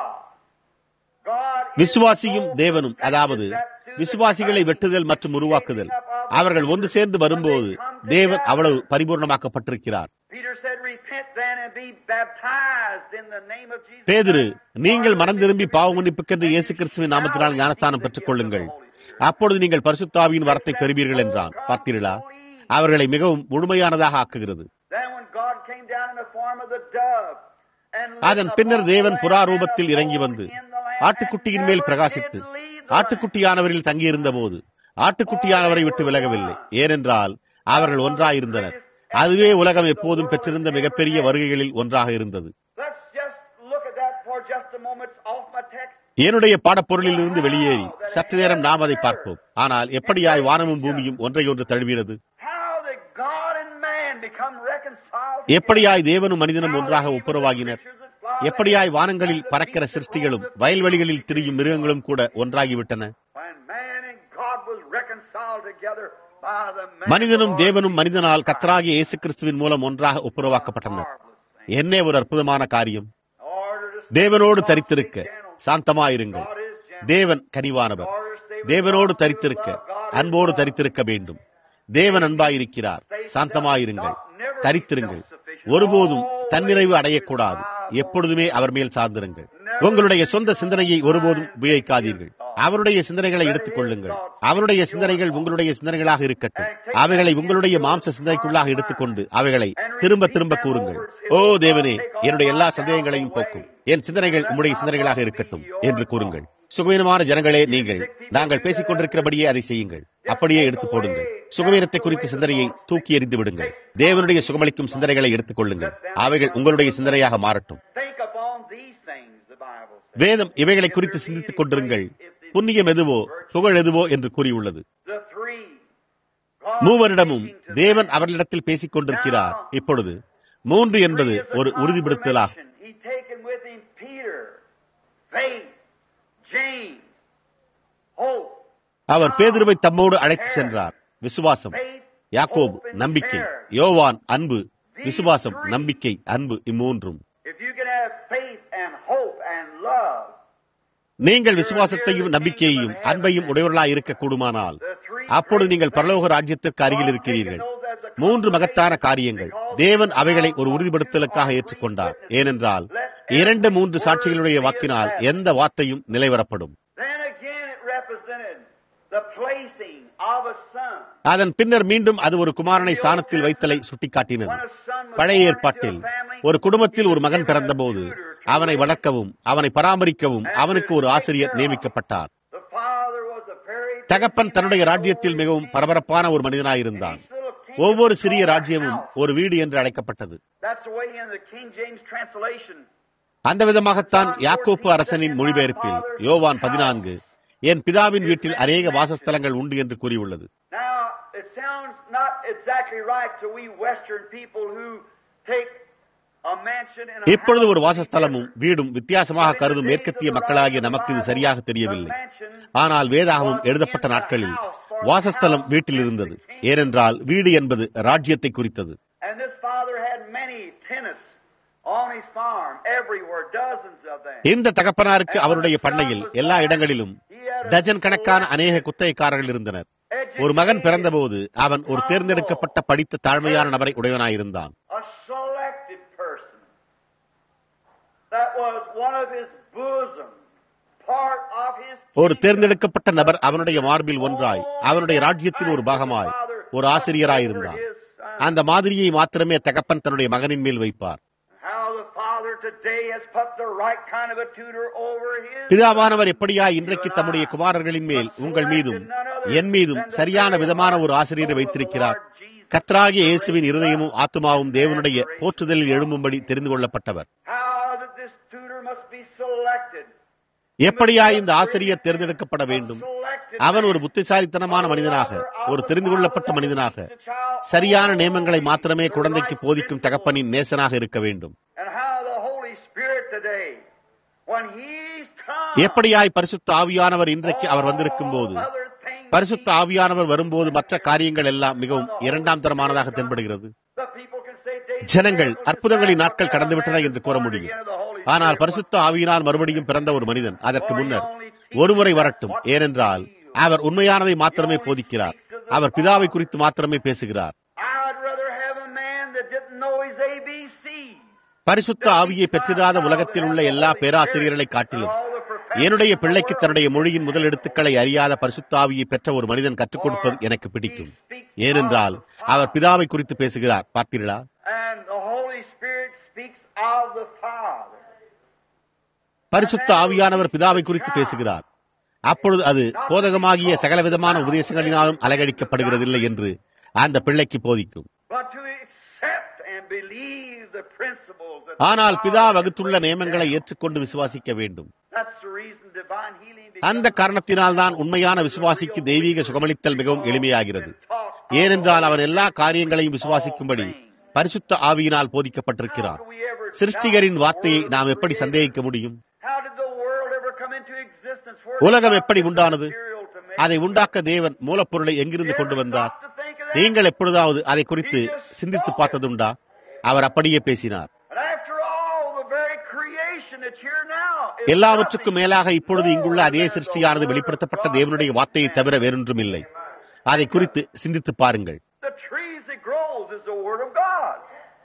God is விசுவாசியும் so தேவனும் அதாவது that through the விசுவாசிகளை வெட்டுதல் மற்றும் உருவாக்குதல் அவர்கள் ஒன்று சேர்ந்து வரும்போது தேவன் அவ்வளவு பரிபூர்ணமாக்கப்பட்டிருக்கிறார் Peter said, Repent then and be baptized in the name of Jesus. பேதுரு Christ." நீங்கள் மனம் திரும்பி பாவ மன்னிப்புக்கென்று இயேசு கிறிஸ்துவின் நாமத்தினால் ஞானஸ்தானம் பெற்றுக் கொள்ளுங்கள் அப்பொழுது நீங்கள் பரிசுத்தாவியின் வரத்தை பெறுவீர்கள் என்றான் பார்த்தீர்களா அவர்களை மிகவும் முழுமையானதாக ஆக்குகிறது Then when God came down in the form of the dove and lit அதன் பின்னர் upon தேவன் the புறா land ரூபத்தில் and இறங்கி abode வந்து in the land ஆட்டுக்குட்டியின் and மேல் never பிரகாசித்து did leave the land. ஆட்டுக்குட்டியானவரில் தங்கியிருந்த போது ஆட்டுக்குட்டியானவரை விட்டு விலகவில்லை ஏனென்றால் அவர்கள் ஒன்றாயிருந்தனர் அதுவே உலகம் எப்போதும் பெற்றிருந்த மிகப்பெரிய வருகைகளில் ஒன்றாக இருந்தது Let's just look at that for just a moment off my text. என்னுடைய பாடப்பொருளில் இருந்து வெளியேறி சற்று நேரம் நாம் அதை பார்ப்போம் ஆனால் எப்படியாய் வானமும் பூமியும் ஒன்றையொன்று தழுவினது How that God and man become reconciled. எப்படியாய் தேவனும் மனிதனும் ஒன்றாக ஒப்புரவாகினர் எப்படியாய் வானங்களில் பறக்கிற சிருஷ்டிகளும் வயல்வெளிகளில் திரியும் மிருகங்களும் கூட ஒன்றாகிவிட்டன When man and God was reconciled together by the man மனிதனும் of God. தேவனும் மனிதனால் கத்தராகிய இயேசு கிறிஸ்துவின் மூலம் ஒன்றாக ஒப்புரவாக்கப்பட்டனர் Marvelous thing. என்ன ஒரு அற்புதமான காரியம் Order to தேவனோடு stay தரித்திருக்க gentle. சாந்தமாயிருங்கள் God is gentle. தேவன் கனிவானவர் Order to stay with தேவனோடு God. தரித்திருக்க Love God is அன்போடு love. தரித்திருக்க வேண்டும் தேவன் அன்பாயிருக்கிறார் சாந்தமாயிருங்கள் தரித்திருங்கள் ஒருபோதும் தன்னிறைவு அடையக்கூடாது எப்பொழுதுமே அவர் மேல் சார்ந்திருங்கள் உங்களுடைய சொந்த சிந்தனையை ஒருபோதும் உபயோகிக்காதீர்கள் அவருடைய சிந்தனைகளை எடுத்துக் கொள்ளுங்கள் அவருடைய சிந்தனைகள் உங்களுடைய சிந்தனைகளாக இருக்கட்டும் அவைகளை உங்களுடைய மாம்ச சிந்தனைக்குள்ளாக எடுத்துக்கொண்டு அவைகளை திரும்ப திரும்ப கூறுங்கள் ஓ தேவனே என்னுடைய எல்லா சந்தேகங்களையும் போக்கும் என் சிந்தனைகள் உம்முடைய சிந்தனைகளாக இருக்கட்டும் என்று கூறுங்கள் சுகவீனமான ஜனங்களே நீங்கள் நாங்கள் பேசிக் கொண்டிருக்கிறபடியே அதை செய்யுங்கள் அப்படியே எடுத்து போடுங்கள் சுகவீனத்தை குறித்த சிந்தனையை தூக்கி எறிந்து விடுங்கள் தேவனுடைய சுகமளிக்கும் சிந்தனைகளை எடுத்துக் கொள்ளுங்கள் அவைகள் உங்களுடைய சிந்தனையாக மாறட்டும் Think upon these things, the Bible says. வேதம் இவைகளை குறித்து சிந்தித்துக் கொண்டிருங்கள் புண்ணியம் எதுவோ புகழ் எதுவோ என்று கூறியுள்ளது The three. God மூவரிடமும் speaking to தேவன் them. அவர்களிடத்தில் பேசிக் கொண்டிருக்கிறார் இப்பொழுது மூன்று என்பது Three is a ஒரு உறுதிப்படுத்தலாகும் confirmation. He taken with him Peter, faith, James, hope, அவர் பேதுருவை தம்மோடு அழைத்து சென்றார் விசுவாசம் faith, யாக்கோபு hope, and நம்பிக்கை charity. யோவான் அன்பு விசுவாசம் நம்பிக்கை அன்பு இம்மூன்றும் If you can have faith and hope and love, நீங்கள் விசுவாசத்தையும் நம்பிக்கையையும் அன்பையும் உடையவர்களாய் இருக்க கூடுமானால் அப்பொழுது நீங்கள் பரலோக ராஜ்யத்திற்கு அருகில் இருக்கிறீர்கள் மூன்று மகத்தான காரியங்கள் தேவன் அவைகளை ஒரு உறுதிப்படுத்தலுக்காக ஏற்றுக்கொண்டார் ஏனென்றால் இரண்டு மூன்று சாட்சிகளுடைய வாக்கினால் எந்த வார்த்தையும் நிலைவரப்படும் then again it represented the placing of a son. அதன் பின்னர் மீண்டும் அது ஒரு குமாரனை ஸ்தானத்தில் வைத்தலை சுட்டிக்காட்டினது பழைய ஏற்பாட்டில் ஒரு குடும்பத்தில் ஒரு மகன் பிறந்தபோது அவனை வளர்க்கவும் அவனை பராமரிக்கவும் அவனுக்கு ஒரு ஆசிரியர் நியமிக்கப்பட்டார் The father was a very தகப்பன் தன்னுடைய ராஜ்யத்தில் மிகவும் பரபரப்பான ஒரு மனிதனாயிருந்தான் ஒவ்வொரு சிறிய ராஜ்யமும் ஒரு வீடு என்று அழைக்கப்பட்டது That's the way in the King James translation. அந்த விதமாகத்தான் யாக்கோப்பு அரசனின் மொழிபெயர்ப்பில் யோவான் பதினான்கு என் பிதாவின் வீட்டில் அநேக வாசஸ்தலங்கள் உண்டு என்று கூறியுள்ளது Now, it sounds not exactly right to we Western people who take a mansion in a இப்பொழுது ஒரு house. வாசஸ்தலமும் வீடும் வித்தியாசமாக கருதும் மேற்கத்திய மக்களாகிய நமக்கு இது சரியாக தெரியவில்லை ஆனால் வேதாகமம் எழுதப்பட்ட நாட்களில் வாசஸ்தலம் வீட்டில் இருந்தது ஏனென்றால் வீடு என்பது ராஜ்யத்தை குறித்தது And this father had many tenants on his farm, everywhere, dozens of them. இந்த தகப்பனாருக்கு அவருடைய பண்ணையில் எல்லா இடங்களிலும் டஜன் கணக்கான அநேக குத்தகைக்காரர்கள் இருந்தனர் ஒரு மகன் பிறந்தபோது அவன் ஒரு தேர்ந்தெடுக்கப்பட்ட படித்த தாழ்மையான நபரை உடையவனாயிருந்தான் A selected person. That was one of his bosom, part of his ஒரு தேர்ந்தெடுக்கப்பட்ட நபர் அவனுடைய மார்பில் ஒன்றாய் அவனுடைய ராஜ்யத்தின் ஒரு பாகமாய் ஒரு ஆசிரியராயிருந்தான் அந்த மாதிரியை மாத்திரமே தகப்பன் தன்னுடைய மகனின் மேல் வைப்பார் How the father today has put the right kind of a tutor over his பிதாவானவர் எப்படியா இன்றைக்கு தம்முடைய குமாரர்களின் மேல் உங்கள் மீதும் என் மீதும் சரியான விதமான ஒரு ஆசிரியரை வைத்திருக்கிறார் கத்ராகிய இயேசுவின் இருதயமும் ஆத்துமாவும் தேவனுடைய போற்றுதலில் எழும்பும்படி தெரிந்து கொள்ளப்பட்டவர் How that this tutor must be selected. எப்படியா இந்த ஆசிரியர் தேர்ந்தெடுக்கப்பட வேண்டும் அவன் ஒரு புத்திசாலித்தனமான மனிதனாக ஒரு தெரிந்து கொள்ளப்பட்ட மனிதனாக சரியான நியமங்களை மாத்திரமே குழந்தைக்கு போதிக்கும் தகப்பனின் நேசனாக இருக்க வேண்டும் And how the Holy Spirit today, when He's come, எப்படியாய் பரிசுத்த ஆவியானவர் இன்றைக்கு அவர் வந்திருக்கும் போது other things பரிசுத்த ஆவியானவர் வரும்போது மற்ற காரியங்கள் எல்லாம் மிகவும் இரண்டாம் தரமானதாக தென்படுகிறது the people can say, "David, ஜனங்கள் அற்புதங்களின் நாட்கள் கடந்துவிட்டன என்று கூற முடியும் ஆனால் பரிசுத்த ஆவியினால் மறுபடியும் பிறந்த ஒரு மனிதன் அதற்கு முன்னர் ஒருமுறை வரட்டும் ஏனென்றால் அவர் உண்மையானதை மாத்திரமே போதிக்கிறார் அவர் பிதாவை குறித்து மாத்திரமே பேசுகிறார் I'd rather have a man that didn't know his ABCs. பரிசுத்த ஆவியை பெற்றிராத உலகத்தில் உள்ள எல்லா பேராசிரியர்களை காட்டிலும் All the professors என்னுடைய பிள்ளைக்கு தன்னுடைய மொழியின் முதல் எழுத்துக்களை அறியாத பரிசுத்த ஆவியை பெற்ற ஒரு மனிதன் கற்றுக் கொடுப்பது எனக்கு பிடிக்கும் ஏனென்றால் அவர் பிதாவை குறித்து பேசுகிறார் பார்த்தீர்களா and the Holy Spirit speaks of the Father. பரிசுத்த ஆவியானவர் பிதாவை குறித்து பேசுகிறார் அப்பொழுது அது போதகமாகிய சகலவிதமான உபதேசங்களினாலும் அலகழிக்கப்படுகிறதில்லை என்று அந்த பிள்ளைக்கு போதிக்கும் But to accept and believe the principles that ஆனால் the பிதா Father வகுத்துள்ள has நியமங்களை ஏற்றுக்கொண்டு விசுவாசிக்க வேண்டும் That's the reason divine healing அந்த becomes காரணத்தினால்தான் உண்மையான விசுவாசிக்கு தெய்வீக சுகமளித்தல் மிகவும் எளிமையாகிறது ஏனென்றால் அவன் எல்லா காரியங்களையும் விசுவாசிக்கும்படி பரிசுத்த ஆவியினால் போதிக்கப்பட்டிருக்கிறார் சிருஷ்டிகரின் வார்த்தையை நாம் எப்படி சந்தேகிக்க முடியும் How did the world ever come into existence? Where உலகம் did எப்படி God உண்டானது material to make அதை உண்டாக்க தேவன் மூலப்பொருளை எங்கிருந்து கொண்டு வந்தார் நீங்கள் எப்பொழுதாவது அதை குறித்து சிந்தித்து பார்த்ததுண்டா அவர் அப்படியே பேசினார் And after all, the very creation that's here now is எல்லாவற்றுக்கும் மேலாக இப்பொழுது இங்குள்ள அதே சிருஷ்டியானது வெளிப்படுத்தப்பட்ட தேவனுடைய வார்த்தையை தவிர வேறொன்றும் இல்லை அதை குறித்து சிந்தித்து பாருங்கள் The trees that grows is the word of God.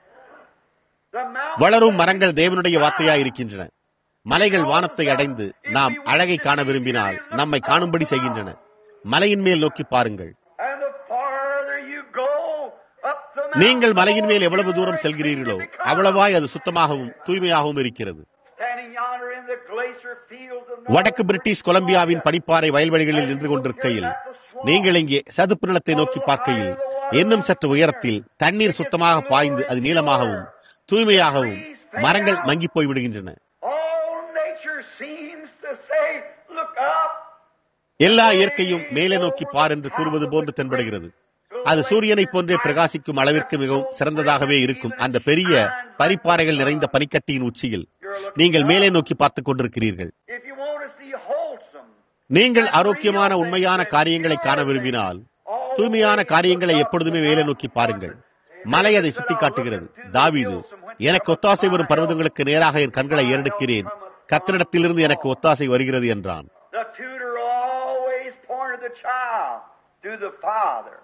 The mountains வளரும் மரங்கள் தேவனுடைய வார்த்தையாய் இருக்கின்றன மலைகள் வானத்தை அடைந்து நாம் அழகை காண விரும்பினால் நம்மை காணும்படி செய்கின்றன மலையின் மேல் நோக்கி பாருங்கள் And the farther you go up the நீங்கள் மலையின் மேல் எவ்வளவு தூரம் செல்கிறீர்களோ அவ்வளவாய் அது சுத்தமாகவும் தூய்மையாகவும் இருக்கிறது Standing yonder in the glacier fields of வடக்கு பிரிட்டிஷ் கொலம்பியாவின் பனிப்பாறை வயல்வெளிகளில் நின்று கொண்டிருக்கையில் நீங்கள் இங்கே சதுப்பு நிலத்தை நோக்கி பார்க்கையில் இன்னும் சற்று உயரத்தில் தண்ணீர் சுத்தமாக பாய்ந்து அது நீளமாகவும் தூய்மையாகவும் மரங்கள் மங்கி போய் விடுகின்றன All nature seems to say, look up. எல்லா இயற்கையும் மேலே நோக்கி பார் என்று கூறுவது போன்று தென்படுகிறது அது சூரியனை போன்றே பிரகாசிக்கும் அளவிற்கு மிகவும் சிறந்ததாகவே இருக்கும் அந்த பெரிய பனிப்பாறைகள் நிறைந்த பனிக்கட்டியின் உச்சியில் நீங்கள் மேலே நோக்கி பார்த்துக் கொண்டிருக்கிறீர்கள் If you want to see wholesome, நீங்கள் ஆரோக்கியமான உண்மையான காரியங்களை காண விரும்பினால் தூய்மையான காரியங்களை எப்பொழுதுமே மேலே நோக்கி பாருங்கள் மலை அதை சுட்டிக்காட்டுகிறது தாவீது எனக்கு ஒத்தாசை வரும் பர்வதங்களுக்கு நேராக என் கண்களை ஏறெடுக்கிறேன் கத்திரிடத்திலிருந்து எனக்கு ஒத்தாசை வருகிறது என்றான் the tutor always pointed the child to the father.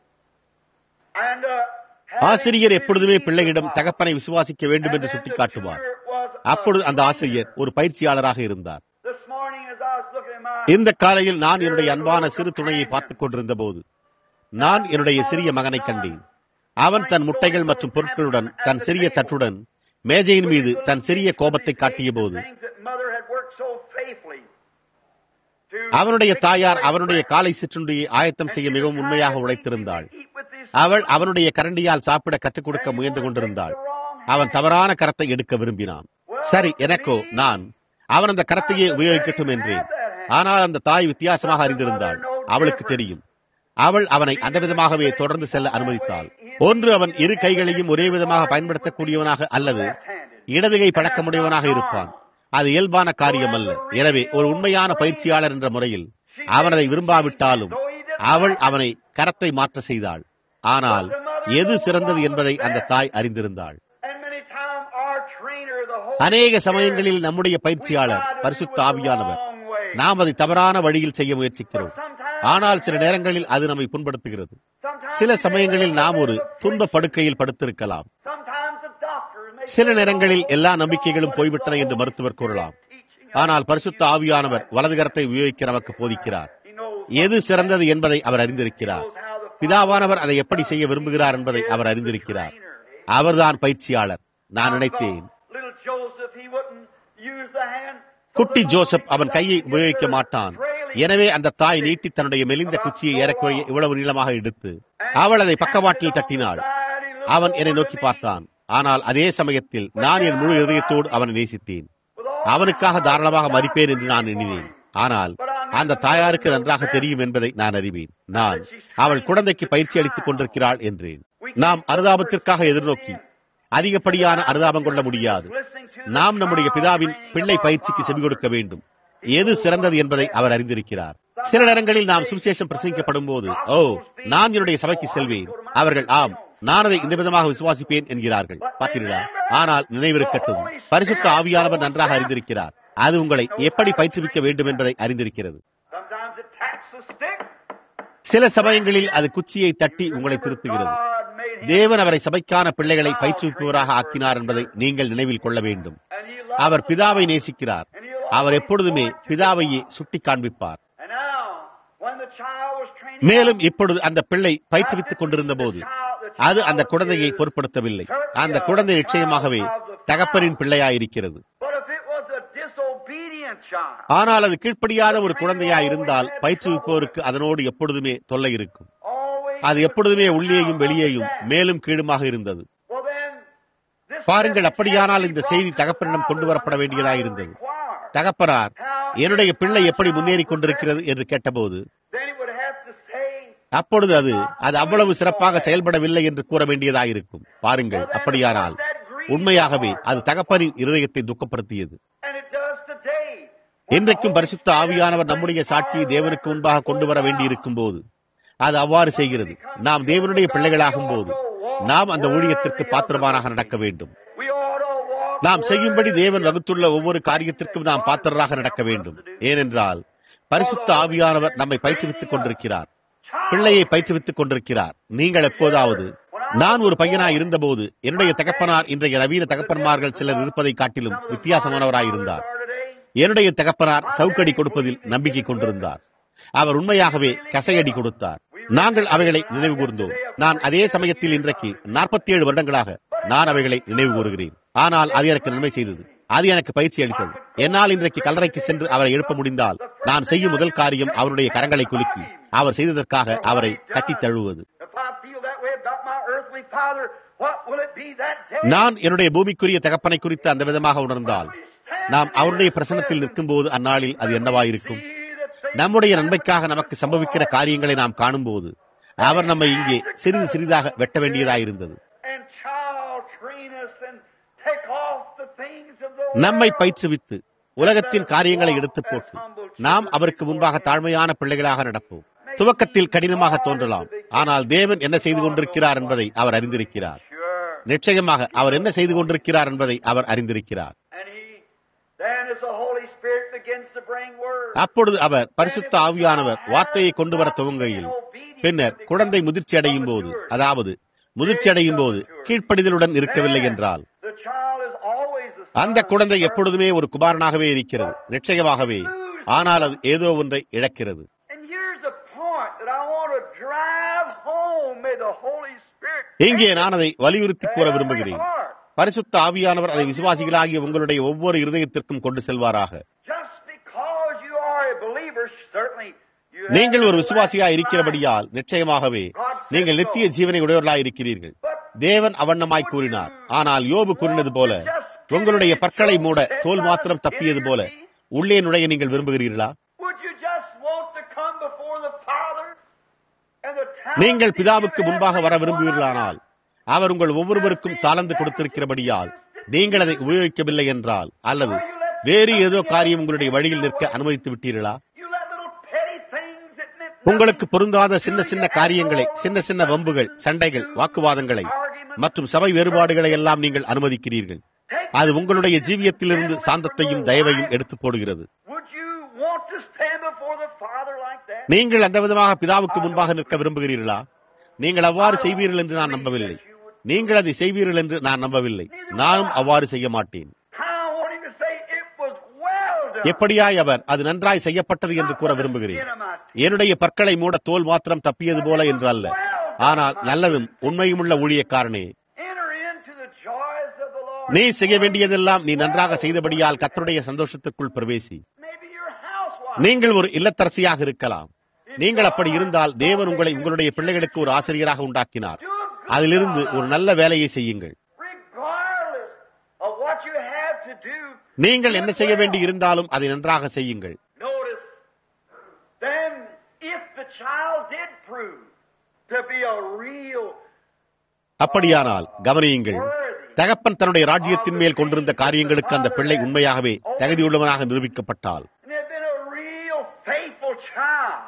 And uh, ஆசிரியர் எப்பொழுதுமே பிள்ளையிடம் தகப்பனை விசுவாசிக்க வேண்டும் என்று சுட்டிக்காட்டுவார் அப்பொழுது அந்த ஆசிரியர் ஒரு பயிற்சியாளராக இருந்தார் This morning, as I was looking at my இந்த காலையில் நான் என்னுடைய அன்பான சிறு துணையை பார்த்துக் கொண்டிருந்த போது நான் என்னுடைய சிறிய மகனை கண்டேன் அவன் தன் முட்டைகள் மற்றும் பொருட்களுடன் தன் சிறிய தட்டுடன் மேஜையின் மீது தன் சிறிய கோபத்தை காட்டிய போது things that mother had worked so faithfully அவனுடைய தாயார் அவனுடைய காலை சிற்றுண்டியை ஆயத்தம் செய்ய மிகவும் உண்மையாக உழைத்திருந்தாள் அவள் அவனுடைய கரண்டியால் சாப்பிட கற்றுக் கொடுக்க முயன்று கொண்டிருந்தாள் அவன் தவறான கரத்தை எடுக்க விரும்பினான் சரி எனக்கோ நான் அவன் அந்த கரத்தையே உபயோகிக்கட்டும் என்றேன் ஆனால் அந்த தாய் வித்தியாசமாக அறிந்திருந்தாள் அவளுக்கு தெரியும் அவள் அவனை அந்த விதமாகவே தொடர்ந்து செல்ல அனுமதித்தாள் ஒன்று அவன் இரு கைகளையும் ஒரே விதமாக பயன்படுத்தக்கூடியவனாக அல்லது இடதுகை பழக்கமுடையவனாக இருப்பான் அது இயல்பான காரியம் அல்ல எனவே ஒரு உண்மையான பயிற்சியாளர் என்ற முறையில் அவன் அதை விரும்பாவிட்டாலும் அவள் அவனை கரத்தை மாற்ற செய்தாள் ஆனால் எது சிறந்தது என்பதை அந்த தாய் அறிந்திருந்தாள் அநேக சமயங்களில் நம்முடைய பயிற்சியாளர் பரிசுத்த ஆவியானவர் நாம் அதை தவறான வழியில் செய்ய முயற்சிக்கிறோம் ஆனால் சில நேரங்களில் அது நம்மை புண்படுத்துகிறது சில சமயங்களில் நாம் ஒரு துன்ப படுக்கையில் படுத்திருக்கலாம் சில நேரங்களில் எல்லா நம்பிக்கைகளும் போய்விட்டன என்று மருத்துவர் கூறலாம் ஆனால் பரிசுத்த ஆவியானவர் வலதுகரத்தை உபயோகிக்க நமக்கு போதிக்கிறார் எது சிறந்தது என்பதை அவர் அறிந்திருக்கிறார் பிதாவானவர் அதை எப்படி செய்ய விரும்புகிறார் என்பதை அவர் அறிந்திருக்கிறார் அவர்தான் பயிற்சியாளர் நான் நினைத்தேன் குட்டி ஜோசப் அவன் கையை உபயோகிக்க மாட்டான் எனவே அந்த தாய் நீட்டி தன்னுடைய மெலிந்த குச்சியை ஏறக்குறைய இவ்வளவு நீளமாக எடுத்து அவள் அதை பக்கவாட்டில் தட்டினாள் அவன் என்னை நோக்கி பார்த்தான் ஆனால் அதே சமயத்தில் நான் என் முழு இதயத்தோடு அவனை நேசித்தேன் அவனுக்காக தாராளமாக மறிப்பேன் என்று நான் எண்ணினேன் ஆனால் அந்த தாயாருக்கு நன்றாக தெரியும் என்பதை நான் அறிவேன் நான் அவள் குழந்தைக்கு பயிற்சி அளித்துக் கொண்டிருக்கிறாள் என்றேன் நாம் அனுதாபத்திற்காக எதிர்நோக்கி அதிகப்படியான அனுதாபம் கொள்ள முடியாது நாம் நம்முடைய பிதாவின் பிள்ளை பயிற்சிக்கு செவி கொடுக்க வேண்டும் எது சிறந்தது என்பதை அவர் அறிந்திருக்கிறார் சில நேரங்களில் நாம் சுவிசேஷம் பிரசங்கிக்கப்படும் போது ஓ நான் என்னுடைய சபைக்கு செல்வேன் அவர்கள் ஆம் நான் அதை இந்த விதமாக விசுவாசிப்பேன் என்கிறார்கள் பார்த்தீர்களா ஆனால் நினைவிருக்கட்டும் பரிசுத்த ஆவியானவர் நன்றாக அறிந்திருக்கிறார் அது உங்களை எப்படி பயிற்றுவிக்க வேண்டும் என்பதை அறிந்திருக்கிறது சில சமயங்களில் அது குச்சியை தட்டி உங்களை திருத்துகிறது தேவன் அவரை சபைக்கான பிள்ளைகளை பயிற்றுவிப்பவராக ஆக்கினார் என்பதை நீங்கள் நினைவில் கொள்ள வேண்டும் அவர் பிதாவை நேசிக்கிறார் அவர் எப்பொழுதுமே பிதாவையே சுட்டி காண்பிப்பார் மேலும் இப்பொழுது அந்த பிள்ளை பயிற்றுவித்துக் கொண்டிருந்த போது அது அந்த குழந்தையை பொருட்படுத்தவில்லை அந்த குழந்தை நிச்சயமாகவே தகப்பனின் பிள்ளையாயிருக்கிறது ஆனால் அது கீழ்ப்படியாத ஒரு குழந்தையா இருந்தால் பயிற்றுவிப்போருக்கு அதனோடு எப்பொழுதுமே தொல்லை இருக்கும் அது எப்பொழுதுமே உள்ளேயும் வெளியேயும் மேலும் கீழுமாக இருந்தது பாருங்கள் அப்படியானால் இந்த செய்தி தகப்பனிடம் கொண்டு வரப்பட வேண்டியதாக இருந்தது தகப்பனார் என்னுடைய பிள்ளை எப்படி முன்னேறி கொண்டிருக்கிறது என்று கேட்டபோது அப்பொழுது அது அது அவ்வளவு சிறப்பாக செயல்படவில்லை என்று கூற வேண்டியதாயிருக்கும் பாருங்கள் அப்படியானால் உண்மையாகவே அது தகப்பனின் இருதயத்தை துக்கப்படுத்தியது இன்றைக்கும் பரிசுத்த ஆவியானவர் நம்முடைய சாட்சியை தேவனுக்கு முன்பாக கொண்டு வர வேண்டியிருக்கும் போது அது அவ்வாறு செய்கிறது நாம் தேவனுடைய பிள்ளைகளாகும் போது நாம் அந்த ஊழியத்திற்கு பாத்திரமானாக நடக்க வேண்டும் நாம் செய்யும்படி தேவன் வகுத்துள்ள ஒவ்வொரு காரியத்திற்கும் நாம் பாத்திரராக நடக்க வேண்டும் ஏனென்றால் பரிசுத்த ஆவியானவர் நம்மை பயிற்றுவித்துக் கொண்டிருக்கிறார் பிள்ளையை பயிற்றுவித்துக் கொண்டிருக்கிறார் நீங்கள் எப்போதாவது நான் ஒரு பையனாய் இருந்தபோது என்னுடைய தகப்பனார் இன்றைய நவீன தகப்பன்மார்கள் சிலர் இருப்பதை காட்டிலும் வித்தியாசமானவராயிருந்தார் என்னுடைய தகப்பனார் சவுக்கடி கொடுப்பதில் நம்பிக்கை கொண்டிருந்தார் அவர் உண்மையாகவே கசையடி கொடுத்தார் நாங்கள் அவைகளை நினைவு கூர்ந்தோம் நான் அதே சமயத்தில் இன்றைக்கு நாற்பத்தி ஏழு வருடங்களாக நான் அவைகளை நினைவு கூறுகிறேன் ஆனால் அது எனக்கு நன்மை செய்தது அது எனக்கு பயிற்சி அளித்தது என்னால் இன்றைக்கு கல்லறைக்கு சென்று அவரை எழுப்ப முடிந்தால் நான் செய்யும் முதல் காரியம் அவருடைய கரங்களை குலுக்கி அவர் செய்ததற்காக அவரை கட்டித் தழுவுவது நான் என்னுடைய பூமிக்குரிய தகப்பனை குறித்து அந்த விதமாக உணர்ந்தால் நாம் அவருடைய பிரசனத்தில் நிற்கும் போது அந்நாளில் அது என்னவாயிருக்கும் நம்முடைய நன்மைக்காக நமக்கு சம்பவிக்கிற காரியங்களை நாம் காணும்போது அவர் நம்மை இங்கே சிறிது சிறிதாக வெட்ட வேண்டியதாயிருந்தது நம்மை பயிற்றுவித்து உலகத்தின் காரியங்களை எடுத்து போட்டு நாம் அவருக்கு முன்பாக தாழ்மையான பிள்ளைகளாக நடப்போம் துவக்கத்தில் கடினமாக தோன்றலாம் ஆனால் தேவன் என்ன செய்து கொண்டிருக்கிறார் என்பதை அவர் அறிந்திருக்கிறார் நிச்சயமாக அவர் என்ன செய்து கொண்டிருக்கிறார் என்பதை அவர் அறிந்திருக்கிறார் அப்பொழுது அவர் பரிசுத்த ஆவியானவர் வார்த்தையை கொண்டு வர துவங்கையில் பின்னர் குழந்தை முதிர்ச்சி அடையும் போது அதாவது முதிர்ச்சி அடையும் போது கீழ்ப்படிதலுடன் இருக்கவில்லை என்றால் அந்த குழந்தை எப்பொழுதுமே ஒரு குமாரனாகவே இருக்கிறது நிச்சயமாகவே ஆனால் அது ஏதோ ஒன்றை இழக்கிறது இங்கே நான் அதை வலியுறுத்தி கூற விரும்புகிறேன் பரிசுத்த ஆவியானவர் அதை விசுவாசிகளாகிய உங்களுடைய ஒவ்வொரு இருதயத்திற்கும் கொண்டு செல்வாராக you நீங்கள் ஒரு have விசுவாசியா everlasting இருக்கிறபடியால் நிச்சயமாகவே நீங்கள் நித்திய ஜீவனை உடையவர்களாய் இருக்கிறீர்கள் தேவன் அவண்ணமாய் கூறினார் ஆனால் யோபு கூறினது போல உங்களுடைய பற்களை மூட தோல் மாத்திரம் தப்பியது போல உள்ளே நுழைய நீங்கள் விரும்புகிறீர்களா Would you just want to come before the Father and the talent நீங்கள் பிதாவுக்கு that you முன்பாக have வர for one விரும்புவீர்களானால் அவர் உங்கள் ஒவ்வொருவருக்கும் தாளந்து கொடுத்திருக்கிறபடியால் நீங்கள் அதை உபயோகிக்கவில்லை என்றால் அல்லது வேறு ஏதோ காரியம் உங்களுடைய வழியில் நிற்க அனுமதித்து விட்டீர்களா You let little petty things that meant உங்களுக்கு பொருந்தாத சின்ன சின்ன காரியங்களை சின்ன சின்ன வம்புகள் சண்டைகள் வாக்குவாதங்களை மற்றும் சபை வேறுபாடுகளை எல்லாம் நீங்கள் அனுமதிக்கிறீர்கள் அது உங்களுடைய ஜீவியத்திலிருந்து சாந்தத்தையும் தயவையும் எடுத்து போடுகிறது Would you want to stand before the Father like that? நீங்கள் அந்த விதமாக பிதாவுக்கு முன்பாக நிற்க விரும்புகிறீர்களா நீங்கள் அவ்வாறு செய்வீர்கள் என்று நான் நம்பவில்லை நீங்கள் அதை செய்வீர்கள் என்று நான் நம்பவில்லை நானும் அவ்வாறு செய்ய மாட்டேன் I want him to say it was well done. எப்படியாய் அவர் அது நன்றாய் செய்யப்பட்டது என்று கூற விரும்புகிறேன் என்னுடைய பற்களை மூட தோல் மாத்திரம் தப்பியது போல என்று அல்ல ஆனால் நல்லதும் உண்மையுமுள்ள ஊழியக்காரனே Enter into the joys of the Lord. நீ செய்ய வேண்டியதெல்லாம் நீ நன்றாக செய்தபடியால் கர்த்தருடைய சந்தோஷத்துக்குள் பிரவேசி Maybe your housewife. நீங்கள் ஒரு இல்லத்தரசியாக இருக்கலாம் நீங்கள் அப்படி இருந்தால் தேவன் உங்களை உங்களுடைய பிள்ளைகளுக்கு ஒரு ஆசிரியராக உண்டாக்கினார் Do a good அதிலிருந்து job. ஒரு நல்ல வேலையை செய்யுங்கள் regardless of what you have to do. நீங்கள் என்ன செய்ய வேண்டி இருந்தாலும் அதை நன்றாக செய்யுங்கள் Notice, then, if the child did prove to be a real அப்படியானால் கவனியுங்கள் தகப்பன் தன்னுடைய ராஜ்யத்தின் மேல் கொண்டிருந்த காரியங்களுக்கு அந்த பிள்ளை உண்மையாகவே தகுதியுள்ளவனாக நிரூபிக்கப்பட்டால் and had been a real faithful child,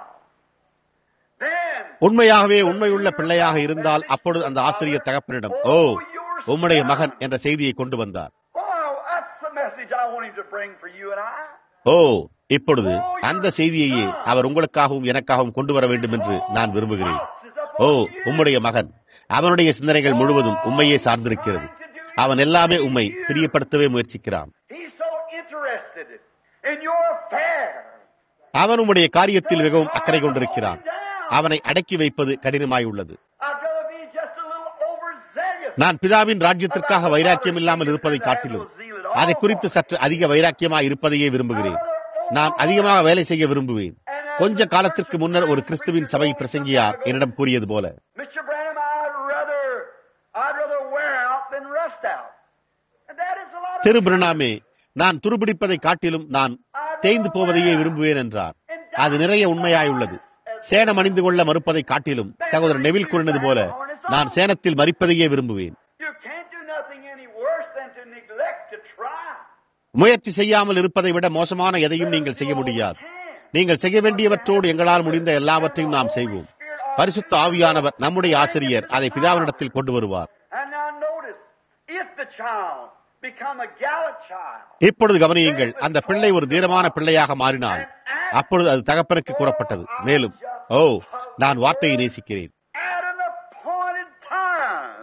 then உண்மையாகவே உண்மையுள்ள பிள்ளையாக இருந்தால் அப்பொழுது அந்த ஆசிரியர் தகப்பனிடம் ஓ உம்முடைய மகன் என்ற செய்தியை கொண்டு வந்தார் oh, that's the message I want him to bring for you and I. ஓ இப்பொழுது அந்த செய்தியையே அவர் உங்களுக்காகவும் எனக்காகவும் கொண்டு வர வேண்டும் என்று நான் விரும்புகிறேன் ஓ உம்முடைய மகன் அவனுடைய சிந்தனைகள் முழுவதும் உண்மையே சார்ந்திருக்கிறது அவன் எல்லாமே உம்மை பிரியப்படுத்தவே முயற்சிக்கிறான் He's so interested in your affair. அவன் உம்முடைய காரியத்தில் மிகவும் அக்கறை கொண்டிருக்கிறான் அவனை அடக்கி வைப்பது கடினமாயுள்ளது I'd rather be just a little overzealous. நான் பிதாவின் ராஜ்யத்திற்காக வைராக்கியம் இல்லாமல் இருப்பதை காட்டிலும் அதை குறித்து சற்று அதிக வைராக்கியமாய் இருப்பதையே விரும்புகிறேன் நான் அதிகமாக வேலை செய்ய விரும்புவேன் கொஞ்ச காலத்திற்கு முன்னர் ஒரு கிறிஸ்துவின் சபை பிரசங்கியார் என்னிடம் கூறியது போல Mr. Branham, I'd rather, I'd rather wear out than rust out. And that is a lot of திரு பிரணாமே நான் துருபிடிப்பதை காட்டிலும் நான் தேய்ந்து போவதையே விரும்புவேன் என்றார் அது நிறைய உண்மையாயுள்ளது சேனம் அணிந்து கொள்ள மறுப்பதை காட்டிலும் சகோதரர் நெவில் கூறினது போல நான் சேனத்தில் மறிப்பதையே விரும்புவேன் You can't do nothing any worse than to neglect to try. முயற்சி செய்யாமல் இருப்பதை விட மோசமான எதையும் நீங்கள் செய்ய முடியாது நீங்கள் செய்ய வேண்டியவற்றோடு எங்களால் முடிந்த எல்லாவற்றையும் நாம் செய்வோம் பரிசுத்த ஆவியானவர் நம்முடைய ஆசிரியர் அதை பிதாவினிடத்தில் கொண்டு வருவார் And now notice, if the child become a gallant child, இப்பொழுது கவனியுங்கள் அந்த பிள்ளை ஒரு தீரமான பிள்ளையாக மாறினால் அப்பொழுது அது தகப்பனுக்கு கூறப்பட்டது மேலும் ஓ நான் வார்த்தையை நேசிக்கிறேன் at an appointed time,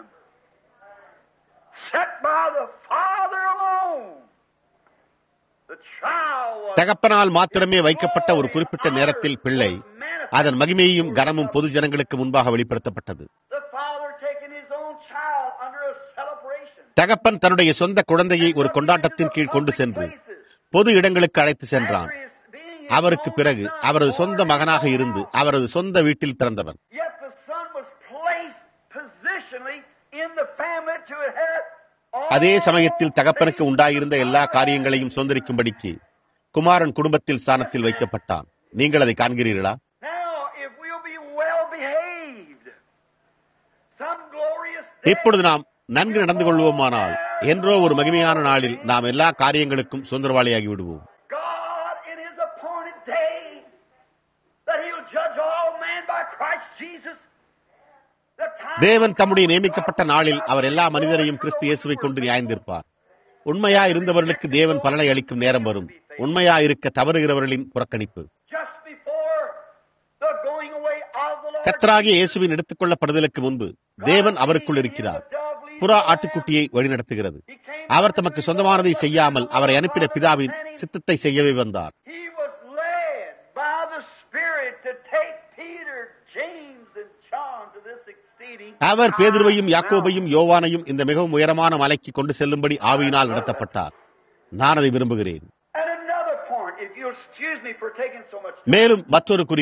set by the Father alone, the child was தகப்பனால் மாத்திரமே வைக்கப்பட்ட ஒரு குறிப்பிட்ட நேரத்தில் பிள்ளை அதன் மகிமையும் கனமும் பொது ஜனங்களுக்கு முன்பாக வெளிப்படுத்தப்பட்டது the father taking his own child under a celebration. தகப்பன் தன்னுடைய சொந்த குழந்தையை ஒரு கொண்டாட்டத்தின் கீழ் கொண்டு சென்று பொது இடங்களுக்கு அழைத்து சென்றான் அவருக்கு பிறகு அவரது சொந்த மகனாக இருந்து அவரது சொந்த வீட்டில் பிறந்தவன் Yet the son was placed positionally in the family to inherit all அதே சமயத்தில் தகப்பனுக்கு உண்டாயிருந்த எல்லா காரியங்களையும் சுதந்திரிக்கும்படிக்கு குமாரன் குடும்பத்தில் ஸ்தானத்தில் வைக்கப்பட்டான் நீங்கள் அதை காண்கிறீர்களா Now, if we'll be well behaved, some glorious day, இப்பொழுது நாம் நன்கு நடந்து கொள்வோமானால் என்றோ ஒரு மகிமையான நாளில் நாம் எல்லா காரியங்களுக்கும் சுதந்திரவாளியாகி விடுவோம் God in his appointed day, that he'll judge all man by Christ Jesus. The time தேவன் தம்முடைய நியமிக்கப்பட்ட நாளில் அவர் எல்லா மனிதரையும் கிறிஸ்து இயேசுவை கொண்டு நியாயந்திருப்பார் உண்மையா இருந்தவர்களுக்கு தேவன் பலனை அளிக்கும் நேரம் வரும் உண்மையா இருக்க தவறுகிறவர்களின் புறக்கணிப்பு just before the going away of the Lord. கத்தராகிய இயேசுவின் எடுத்துக் கொள்ளப்படுதலுக்கு முன்பு தேவன் அவருக்குள் இருக்கிறார் புறா ஆட்டுக்குட்டியை வழிநடத்துகிறது அவர் தமக்கு சொந்தமானதை செய்யாமல் அவரை அனுப்பின பிதாவின் சித்தத்தை செய்யவே வந்தார் He was led by the Spirit to take Peter, James, and John to this exceeding. Our பேதுருவையும் high யாக்கோபையும் யோவானையும் இந்த மிகவும் உயரமான மலைக்கு கொண்டு செல்லும்படி ஆவியினால் நடத்தப்பட்டார் நான் அதை விரும்புகிறேன் And another point, if you'll excuse me for taking so much time. மேலும் மற்றொரு குறிப்பு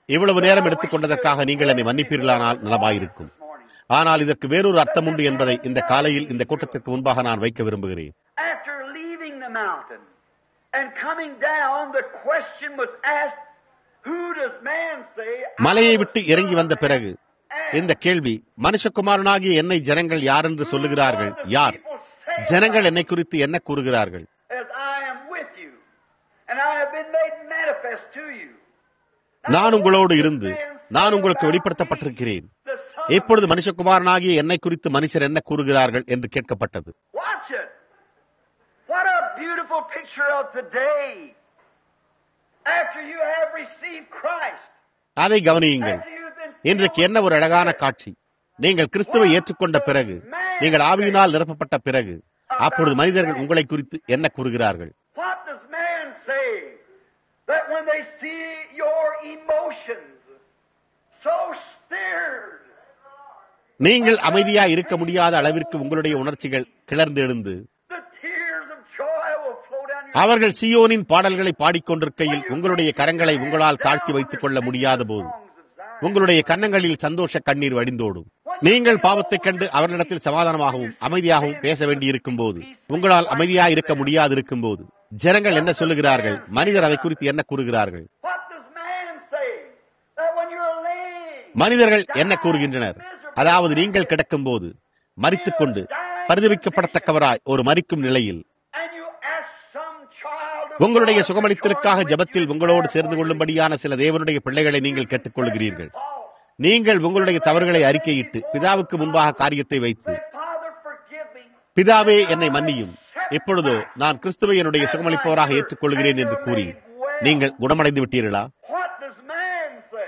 இவ்வளவு நேரம் எடுத்துக்கொண்டதற்காக நீங்கள் என்னை மன்னிப்பீர்களானால் நலமாயிருக்கும் ஆனால் இதற்கு வேறொரு அர்த்தம் உண்டு என்பதை இந்த காலையில் இந்த கூட்டத்திற்கு முன்பாக நான் வைக்க விரும்புகிறேன் After leaving the mountain and coming down, the question was asked, Who does man say? I மலையை was விட்டு இறங்கி வந்த பிறகு இந்த கேள்வி மனுஷகுமாரனாகிய என்னை ஜனங்கள் யார் என்று சொல்லுகிறார்கள் யார் ஜனங்கள் என்னை குறித்து என்ன கூறுகிறார்கள் As I am with you, and I have been made manifest to you. நான் உங்களோடு இருந்து நான் உங்களுக்கு வெளிப்படுத்தப்பட்டிருக்கிறேன் இப்பொழுது மனுஷகுமாரனாகிய என்னை குறித்து மனுஷர் என்ன கூறுகிறார்கள் என்று கேட்கப்பட்டது Watch it. What a beautiful picture of today. After you have received Christ, அதை கவனியுங்கள் after you've been இன்றைக்கு என்ன ஒரு அழகான காட்சி நீங்கள் கிறிஸ்துவை ஏற்றுக்கொண்ட பிறகு நீங்கள் ஆவியினால் நிரப்பப்பட்ட பிறகு அப்பொழுது மனிதர்கள் உங்களை குறித்து என்ன கூறுகிறார்கள் What does man say that when they see your emotions so stirred, நீங்கள் அமைதியா இருக்க முடியாத அளவிற்கு உங்களுடைய உணர்ச்சிகள் கிளர்ந்து எழுந்து the tears of joy will flow down your அவர்கள் சியோனின் பாடல்களை பாடிக்கொண்டிருக்கையில் உங்களுடைய கரங்களை உங்களால் தாழ்த்தி வைத்துக் கொள்ள முடியாத போது உங்களுடைய கன்னங்களில் சந்தோஷ கண்ணீர் வடிந்தோடும் நீங்கள் பாவத்தைக் கண்டு அவர்களிடத்தில் சமாதானமாகவும் அமைதியாகவும் பேச வேண்டியிருக்கும் போது உங்களால் அமைதியா இருக்க முடியாது இருக்கும் போது ஜனங்கள் என்ன சொல்லுகிறார்கள் மனிதர் அதை குறித்து என்ன கூறுகிறார்கள் What does man say that when you're laying மனிதர்கள் என்ன கூறுகின்றனர் அதாவது நீங்கள் கிடக்கும் போது மறித்துக் கொண்டு பரிதவிக்கப்படத்தக்கவராய் ஒரு மறிக்கும் நிலையில் and you ask some child of உங்களுடைய God to சுகமளித்திற்காக join with ஜெபத்தில் you உங்களோடு for சேர்ந்து கொள்ளும்படியான சில தேவனுடைய பிள்ளைகளை நீங்கள் கேட்டுக்கொள்கிறீர்கள் faults. நீங்கள் உங்களுடைய தவறுகளை அறிக்கையிட்டு பிதாவுக்கு முன்பாக காரியத்தை வைத்து Say, Father, forgive me. பிதாவே என்னை மன்னியும் இப்பொழுதோ நான் கிறிஸ்துவை என்னுடைய சுகமளிப்பவராக ஏற்றுக்கொள்கிறேன் என்று கூறி நீங்கள் குணமடைந்து விட்டீர்களா What does man say?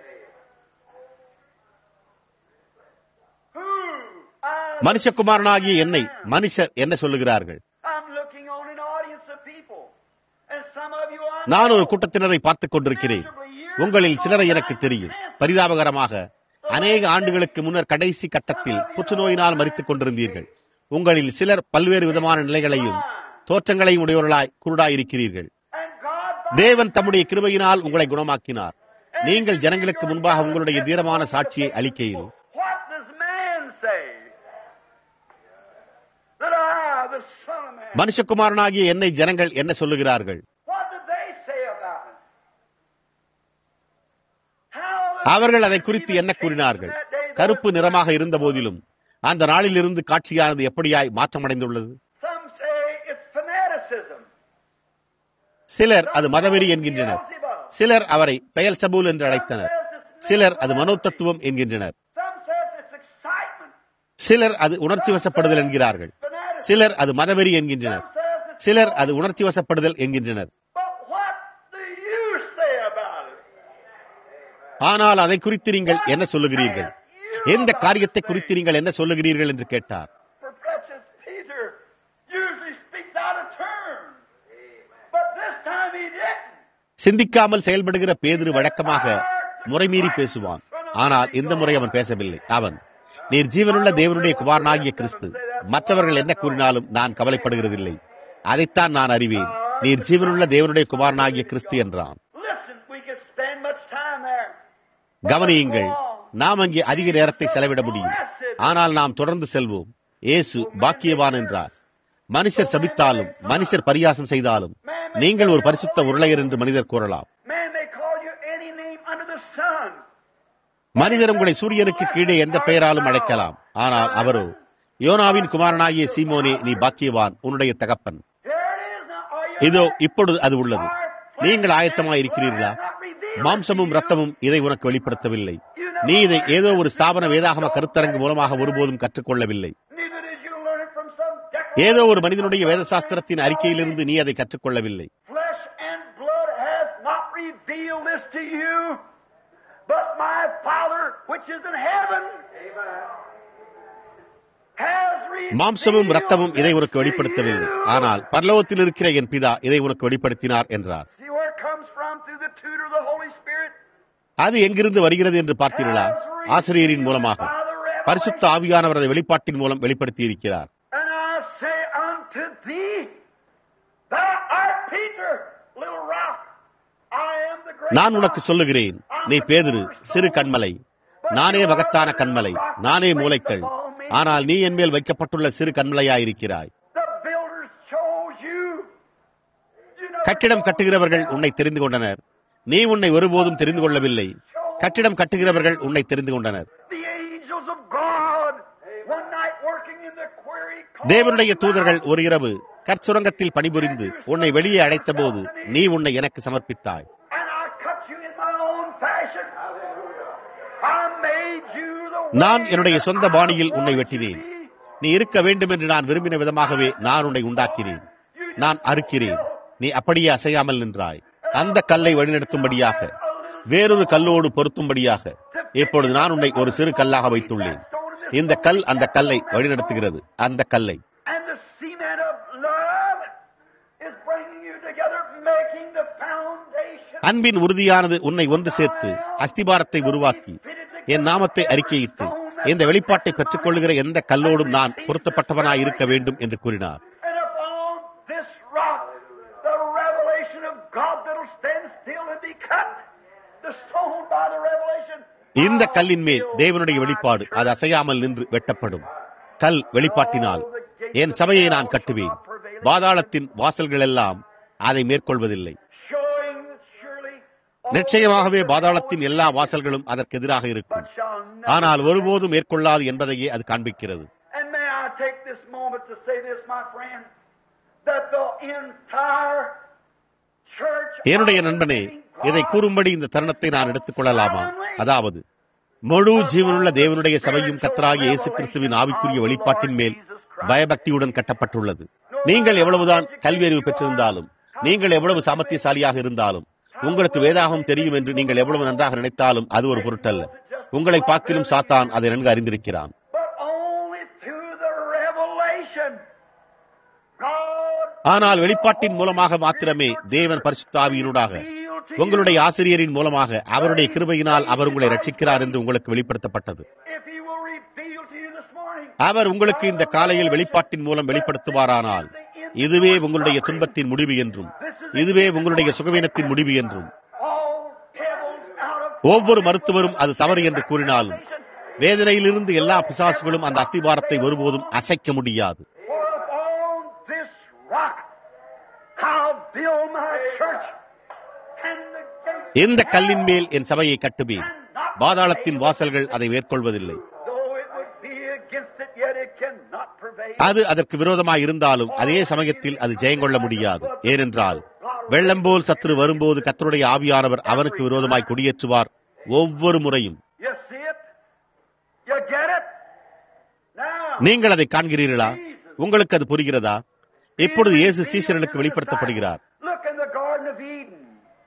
Who? I மனுஷகுமாரனாகிய என்னை மனுஷர் என்ன சொல்லுகிறார்கள் I'm looking on an audience of people. And some of you are நான் ஒரு கூட்டத்தினரை பார்த்துக் கொண்டிருக்கிறேன் உங்களில் சிலரை எனக்கு தெரியும் பரிதாபகரமாக அநேக ஆண்டுகளுக்கு முன்னர் கடைசி கட்டத்தில் புற்றுநோயினால் மறித்துக் கொண்டிருந்தீர்கள் உங்களில் சிலர் பல்வேறு விதமான நிலைகளையும் தோற்றங்களையும் உடையவர்களாய் குருடாயிருக்கிறீர்கள் And God தேவன் தம்முடைய கிருபையினால் உங்களை குணமாக்கினார் நீங்கள் ஜனங்களுக்கு முன்பாக உங்களுடைய தீரமான சாட்சியை அளிக்கையில் What does man say? That I, the Son of Man. மனுஷகுமாரனாகிய என்னை ஜனங்கள் என்ன சொல்லுகிறார்கள் What did they say about it? How the அவர்கள் அதை குறித்து என்ன கூறினார்கள் கருப்பு நிறமாக இருந்த போதிலும் அந்த நாளிலிருந்து காட்சியானது எப்படியாய் மாற்றமடைந்துள்ளது Some say it's fanaticism. சிலர் அது மதவெறி என்கின்றனர் சிலர் அவரை பெயல் சபூல் என்று அழைத்தனர் சிலர் அது மனோதத்துவம் என்கின்றனர் Some says it's excitement. சிலர் அது உணர்ச்சி வசப்படுதல் என்கிறார்கள் Fanaticism. சிலர் அது மதவெறி என்கின்றனர் Some says it's சிலர் அது உணர்ச்சி வசப்படுதல் என்கின்றனர் But what do you say about it? ஆனால் அதை குறித்து நீங்கள் என்ன சொல்லுகிறீர்கள் எந்த காரியத்தை குறித்து நீங்கள் என்ன சொல்லுகிறீர்கள் என்று கேட்டார் For precious Peter usually speaks out of turn. But this time he didn't. சிந்திக்காமல் செயல்படுகிற பேதுரு வழக்கமாக முறைமீறி பேசுவான் ஆனால் இந்த முறை அவன் பேசவில்லை அவன் நீர் ஜீவனுள்ள தேவனுடைய குமாரனாகிய கிறிஸ்து மற்றவர்கள் என்ன கூறினாலும் நான் கவலைப்படுகிறதில்லை அதைத்தான் நான் அறிவேன் நீர் ஜீவனுள்ள தேவனுடைய குமாரனாகிய கிறிஸ்து என்றான் Listen, we could spend much time there. கவனியுங்கள் நாம் அங்கே அதிக நேரத்தை செலவிட முடியும் ஆனால் நாம் தொடர்ந்து செல்வோம் இயேசு பாக்கியவான் என்றார் மனுஷர் சபித்தாலும் மனுஷர் பரியாசம் செய்தாலும் நீங்கள் ஒரு பரிசுத்த உருளையர் என்று மனிதர் கூறலாம் Man may call you any name under the sun. மனிதர் உங்களை சூரியனுக்கு கீழே எந்த பெயராலும் அழைக்கலாம் ஆனால் அவரோ யோனாவின் குமாரனாகிய சீமோனே நீ பாக்கியவான் உன்னுடைய தகப்பன் Here it is now. Are you இதோ இப்பொழுது அது உள்ளது நீங்கள் ஆயத்தமாய் இருக்கிறீர்களா மாம்சமும் ரத்தமும் இதை உனக்கு வெளிப்படுத்தவில்லை நீ இதை ஏதோ ஒரு ஸ்தாபன வேதாகம கருத்தரங்கு மூலமாக ஒருபோதும் கற்றுக்கொள்ளவில்லை Neither did you learn it from some ஏதோ ஒரு மனிதனுடைய வேதசாஸ்திரத்தின் அறிக்கையிலிருந்து நீ அதை கற்றுக்கொள்ளவில்லை Flesh and blood has not revealed this to you, but my Father which is in heaven has revealed மாம்சமும் ரத்தமும் இதை உனக்கு this to வெளிப்படுத்தவில்லை you. ஆனால் பரலோகத்தில் இருக்கிற என் பிதா இதை உனக்கு வெளிப்படுத்தினார் என்றார் See where it comes from through the tutor of the Holy Spirit? அது எங்கிருந்து வருகிறது என்று பார்த்தீர்களா ஆசிரியரின் மூலமாக பரிசுத்த ஆவியானவர் அதை வெளிப்பாட்டின் மூலம் வெளிப்படுத்தி இருக்கிறார் And I say unto thee, Thou art Peter, little rock. I am the நான் உனக்கு சொல்லுகிறேன் நீ பேதிரு சிறு கண்மலை நானே மகத்தான கண்மலை நானே மூளைக்கல் ஆனால் நீ என் மேல் வைக்கப்பட்டுள்ள சிறு கண்மலையாயிருக்கிறாய் The builders chose you. You know, கட்டிடம் கட்டுகிறவர்கள் உன்னை தெரிந்து கொண்டனர் நீ உன்னை ஒருபோதும் தெரிந்து கொள்ளவில்லை கட்டிடம் கட்டுகிறவர்கள் உன்னை தெரிந்து கொண்டனர் the angels of God one night working in the quarry. தேவனுடைய தூதர்கள் ஒரு இரவு கற்சுரங்கத்தில் பணிபுரிந்து உன்னை வெளியே அழைத்த போது நீ உன்னை எனக்கு சமர்ப்பித்தாய் And I cut you in my own fashion. I made you the நான் way என்னுடைய that சொந்த I பாணியில் உன்னை wanted வெட்டினேன் you to be. நீ இருக்க வேண்டும் என்று நான் விரும்பின விதமாகவே நான் உன்னை உண்டாக்கினேன் நான் அறுக்கிறேன் நீ அப்படியே அசையாமல் நின்றாய் அந்த கல்லை வழிநடத்தும்படியாக வேறொரு கல்லோடு பொருத்தும்படியாக இப்பொழுது நான் உன்னை ஒரு சிறு கல்லாக வைத்துள்ளேன் இந்த கல் அந்த கல்லை வழிநடத்துகிறது அந்த கல்லை And the cement of love is bringing you together, making the foundation. அன்பின் உறுதியானது உன்னை ஒன்று சேர்த்து அஸ்திபாரத்தை உருவாக்கி என் நாமத்தை அறிக்கையிட்டு இந்த வெளிப்பாட்டை பெற்றுக் கொள்ளுகிற எந்த கல்லோடும் நான் பொருத்தப்பட்டவனாய் இருக்க வேண்டும் என்று கூறினார் And upon this rock, the revelation of God that'll stand still and be cut. The stone by the revelation. இந்த கல்லின் மேல் தேவனுடைய வெளிப்பாடு அது அசையாமல் நின்று வெட்டப்படும் கல் வெளிப்பாட்டினால் என் சபையை நான் கட்டுவேன் பாதாளத்தின் வாசல்கள் எல்லாம் அதை மேற்கொள்வதில்லை Showing that surely நிச்சயமாகவே பாதாளத்தின் எல்லா வாசல்களும் அதற்கு எதிராக இருக்கும் shall not. ஆனால் ஒருபோதும் மேற்கொள்ளாது என்பதையே அது காண்பிக்கிறது And may I take this moment to say this, my friend, that the entire church. என்னுடைய நண்பனே இதை கூறும்படி இந்த தருணத்தை நான் எடுத்துக் கொள்ளலாமா அதாவது முழு ஜீவனுள்ள தேவனுடைய சபையும் கத்தராகிய இயேசு கிறிஸ்துவின் ஆவிக்குரிய வெளிப்பாட்டின் மேல் பயபக்தியுடன் கட்டப்பட்டுள்ளது நீங்கள் எவ்வளவுதான் கல்வி அறிவு பெற்றிருந்தாலும் நீங்கள் எவ்வளவு சாமர்த்தியசாலியாக இருந்தாலும் உங்களுக்கு வேதாகம் தெரியும் என்று நீங்கள் எவ்வளவு நன்றாக நினைத்தாலும் அது ஒரு பொருட்டல்ல உங்களை பார்க்கிலும் சாத்தான் அதை நன்கு அறிந்திருக்கிறான் But only through the revelation. God ஆனால் வெளிப்பாட்டின் மூலமாக மாத்திரமே தேவன் பரிசுத்தாவியினூடாக உங்களுடைய ஆசிரியரின் மூலமாக அவருடைய கிருபையினால் அவர் உங்களை ரட்சிக்கிறார் என்று உங்களுக்கு வெளிப்படுத்தப்பட்டது if He will reveal to you this morning. அவர் உங்களுக்கு இந்த காலையில் வெளிப்பாட்டின் மூலம் வெளிப்படுத்துவாரானால் இதுவே உங்களுடைய துன்பத்தின் முடிவு என்றும் இதுவே உங்களுடைய சுகவீனத்தின் முடிவு என்றும் All devils out of ஒவ்வொரு மருத்துவரும் அது தவறு என்று கூறினாலும் வேதனையிலிருந்து எல்லா பிசாசுகளும் அந்த அஸ்திபாரத்தை ஒருபோதும் அசைக்க முடியாது For upon this rock I'll build my church. And the gates இந்த கல்லின் மேல் என் சபையை கட்டுவேன் பாதாளத்தின் வாசல்கள் அதை மேற்கொள்வதில்லை Though it would be against it, yet it cannot prevail. அது அதற்கு விரோதமாய் இருந்தாலும் அதே சமயத்தில் அது ஜெயங்கொள்ள முடியாது ஏனென்றால் வெள்ளம் போல் சத்துரு வரும்போது கத்தருடைய ஆவியானவர் அவனுக்கு விரோதமாய் குடியேற்றுவார் ஒவ்வொரு முறையும் You see it? You get it? Now, நீங்கள் அதை காண்கிறீர்களா உங்களுக்கு அது புரிகிறதா இப்பொழுது இயேசு சீஷர்களுக்கு வெளிப்படுத்தப்படுகிறார் look in the Garden of Eden.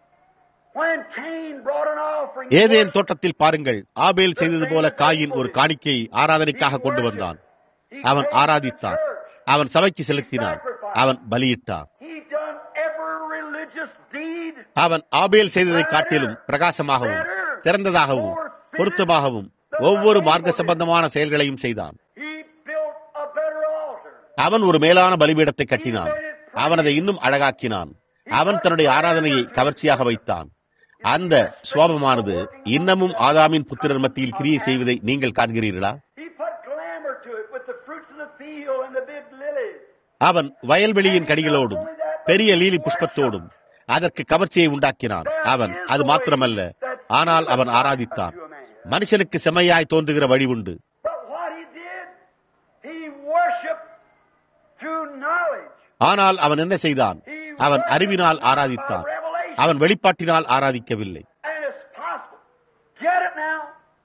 When Cain brought an offering, Eden தோட்டத்தில் பாருங்கள் ஆபேல் செய்தது போல காயின் ஒரு காணிக்கையை ஆராதனைக்காக கொண்டு வந்தான் அவன் ஆராதித்தான் அவன் சபைக்கு செலுத்தினான் அவன் பலியிட்டான் he done every religious deed. அவன் ஆபேல் செய்ததை காட்டிலும் பிரகாசமாகவும் சிறந்ததாகவும் பொருத்தமாகவும் ஒவ்வொரு மார்க்க சம்பந்தமான செயல்களையும் செய்தான் He built a better altar. அவன் ஒரு மேலான பலிபீடத்தை கட்டினான் அவன் அதை இன்னும் அழகாக்கினான் அவன் தன்னுடைய ஆராதனையை கவர்ச்சியாக வைத்தான் அந்த சுவாபமானது இன்னமும் ஆதாமின் புத்திரர் மத்தியில் கிரியை செய்வதை நீங்கள் காண்கிறீர்களா He put glamour to it with the fruits of the field and the big lilies. அவன் வயல்வெளியின் கனிகளோடும் பெரிய லீலி புஷ்பத்தோடும் அதற்கு கவர்ச்சியை உண்டாக்கினான் அவன் அது மாத்திரமல்ல ஆனால் அவன் ஆராதித்தான் மனுஷனுக்கு செம்மையாய் தோன்றுகிற வழி உண்டு But what he did, he worshiped through knowledge. ஆனால் அவன் என்ன செய்தான் He அவன் worshiped அறிவினால் by ஆராதித்தான் revelation. அவன் வெளிப்பாட்டினால் ஆராதிக்கவில்லை And it's possible. Get it now?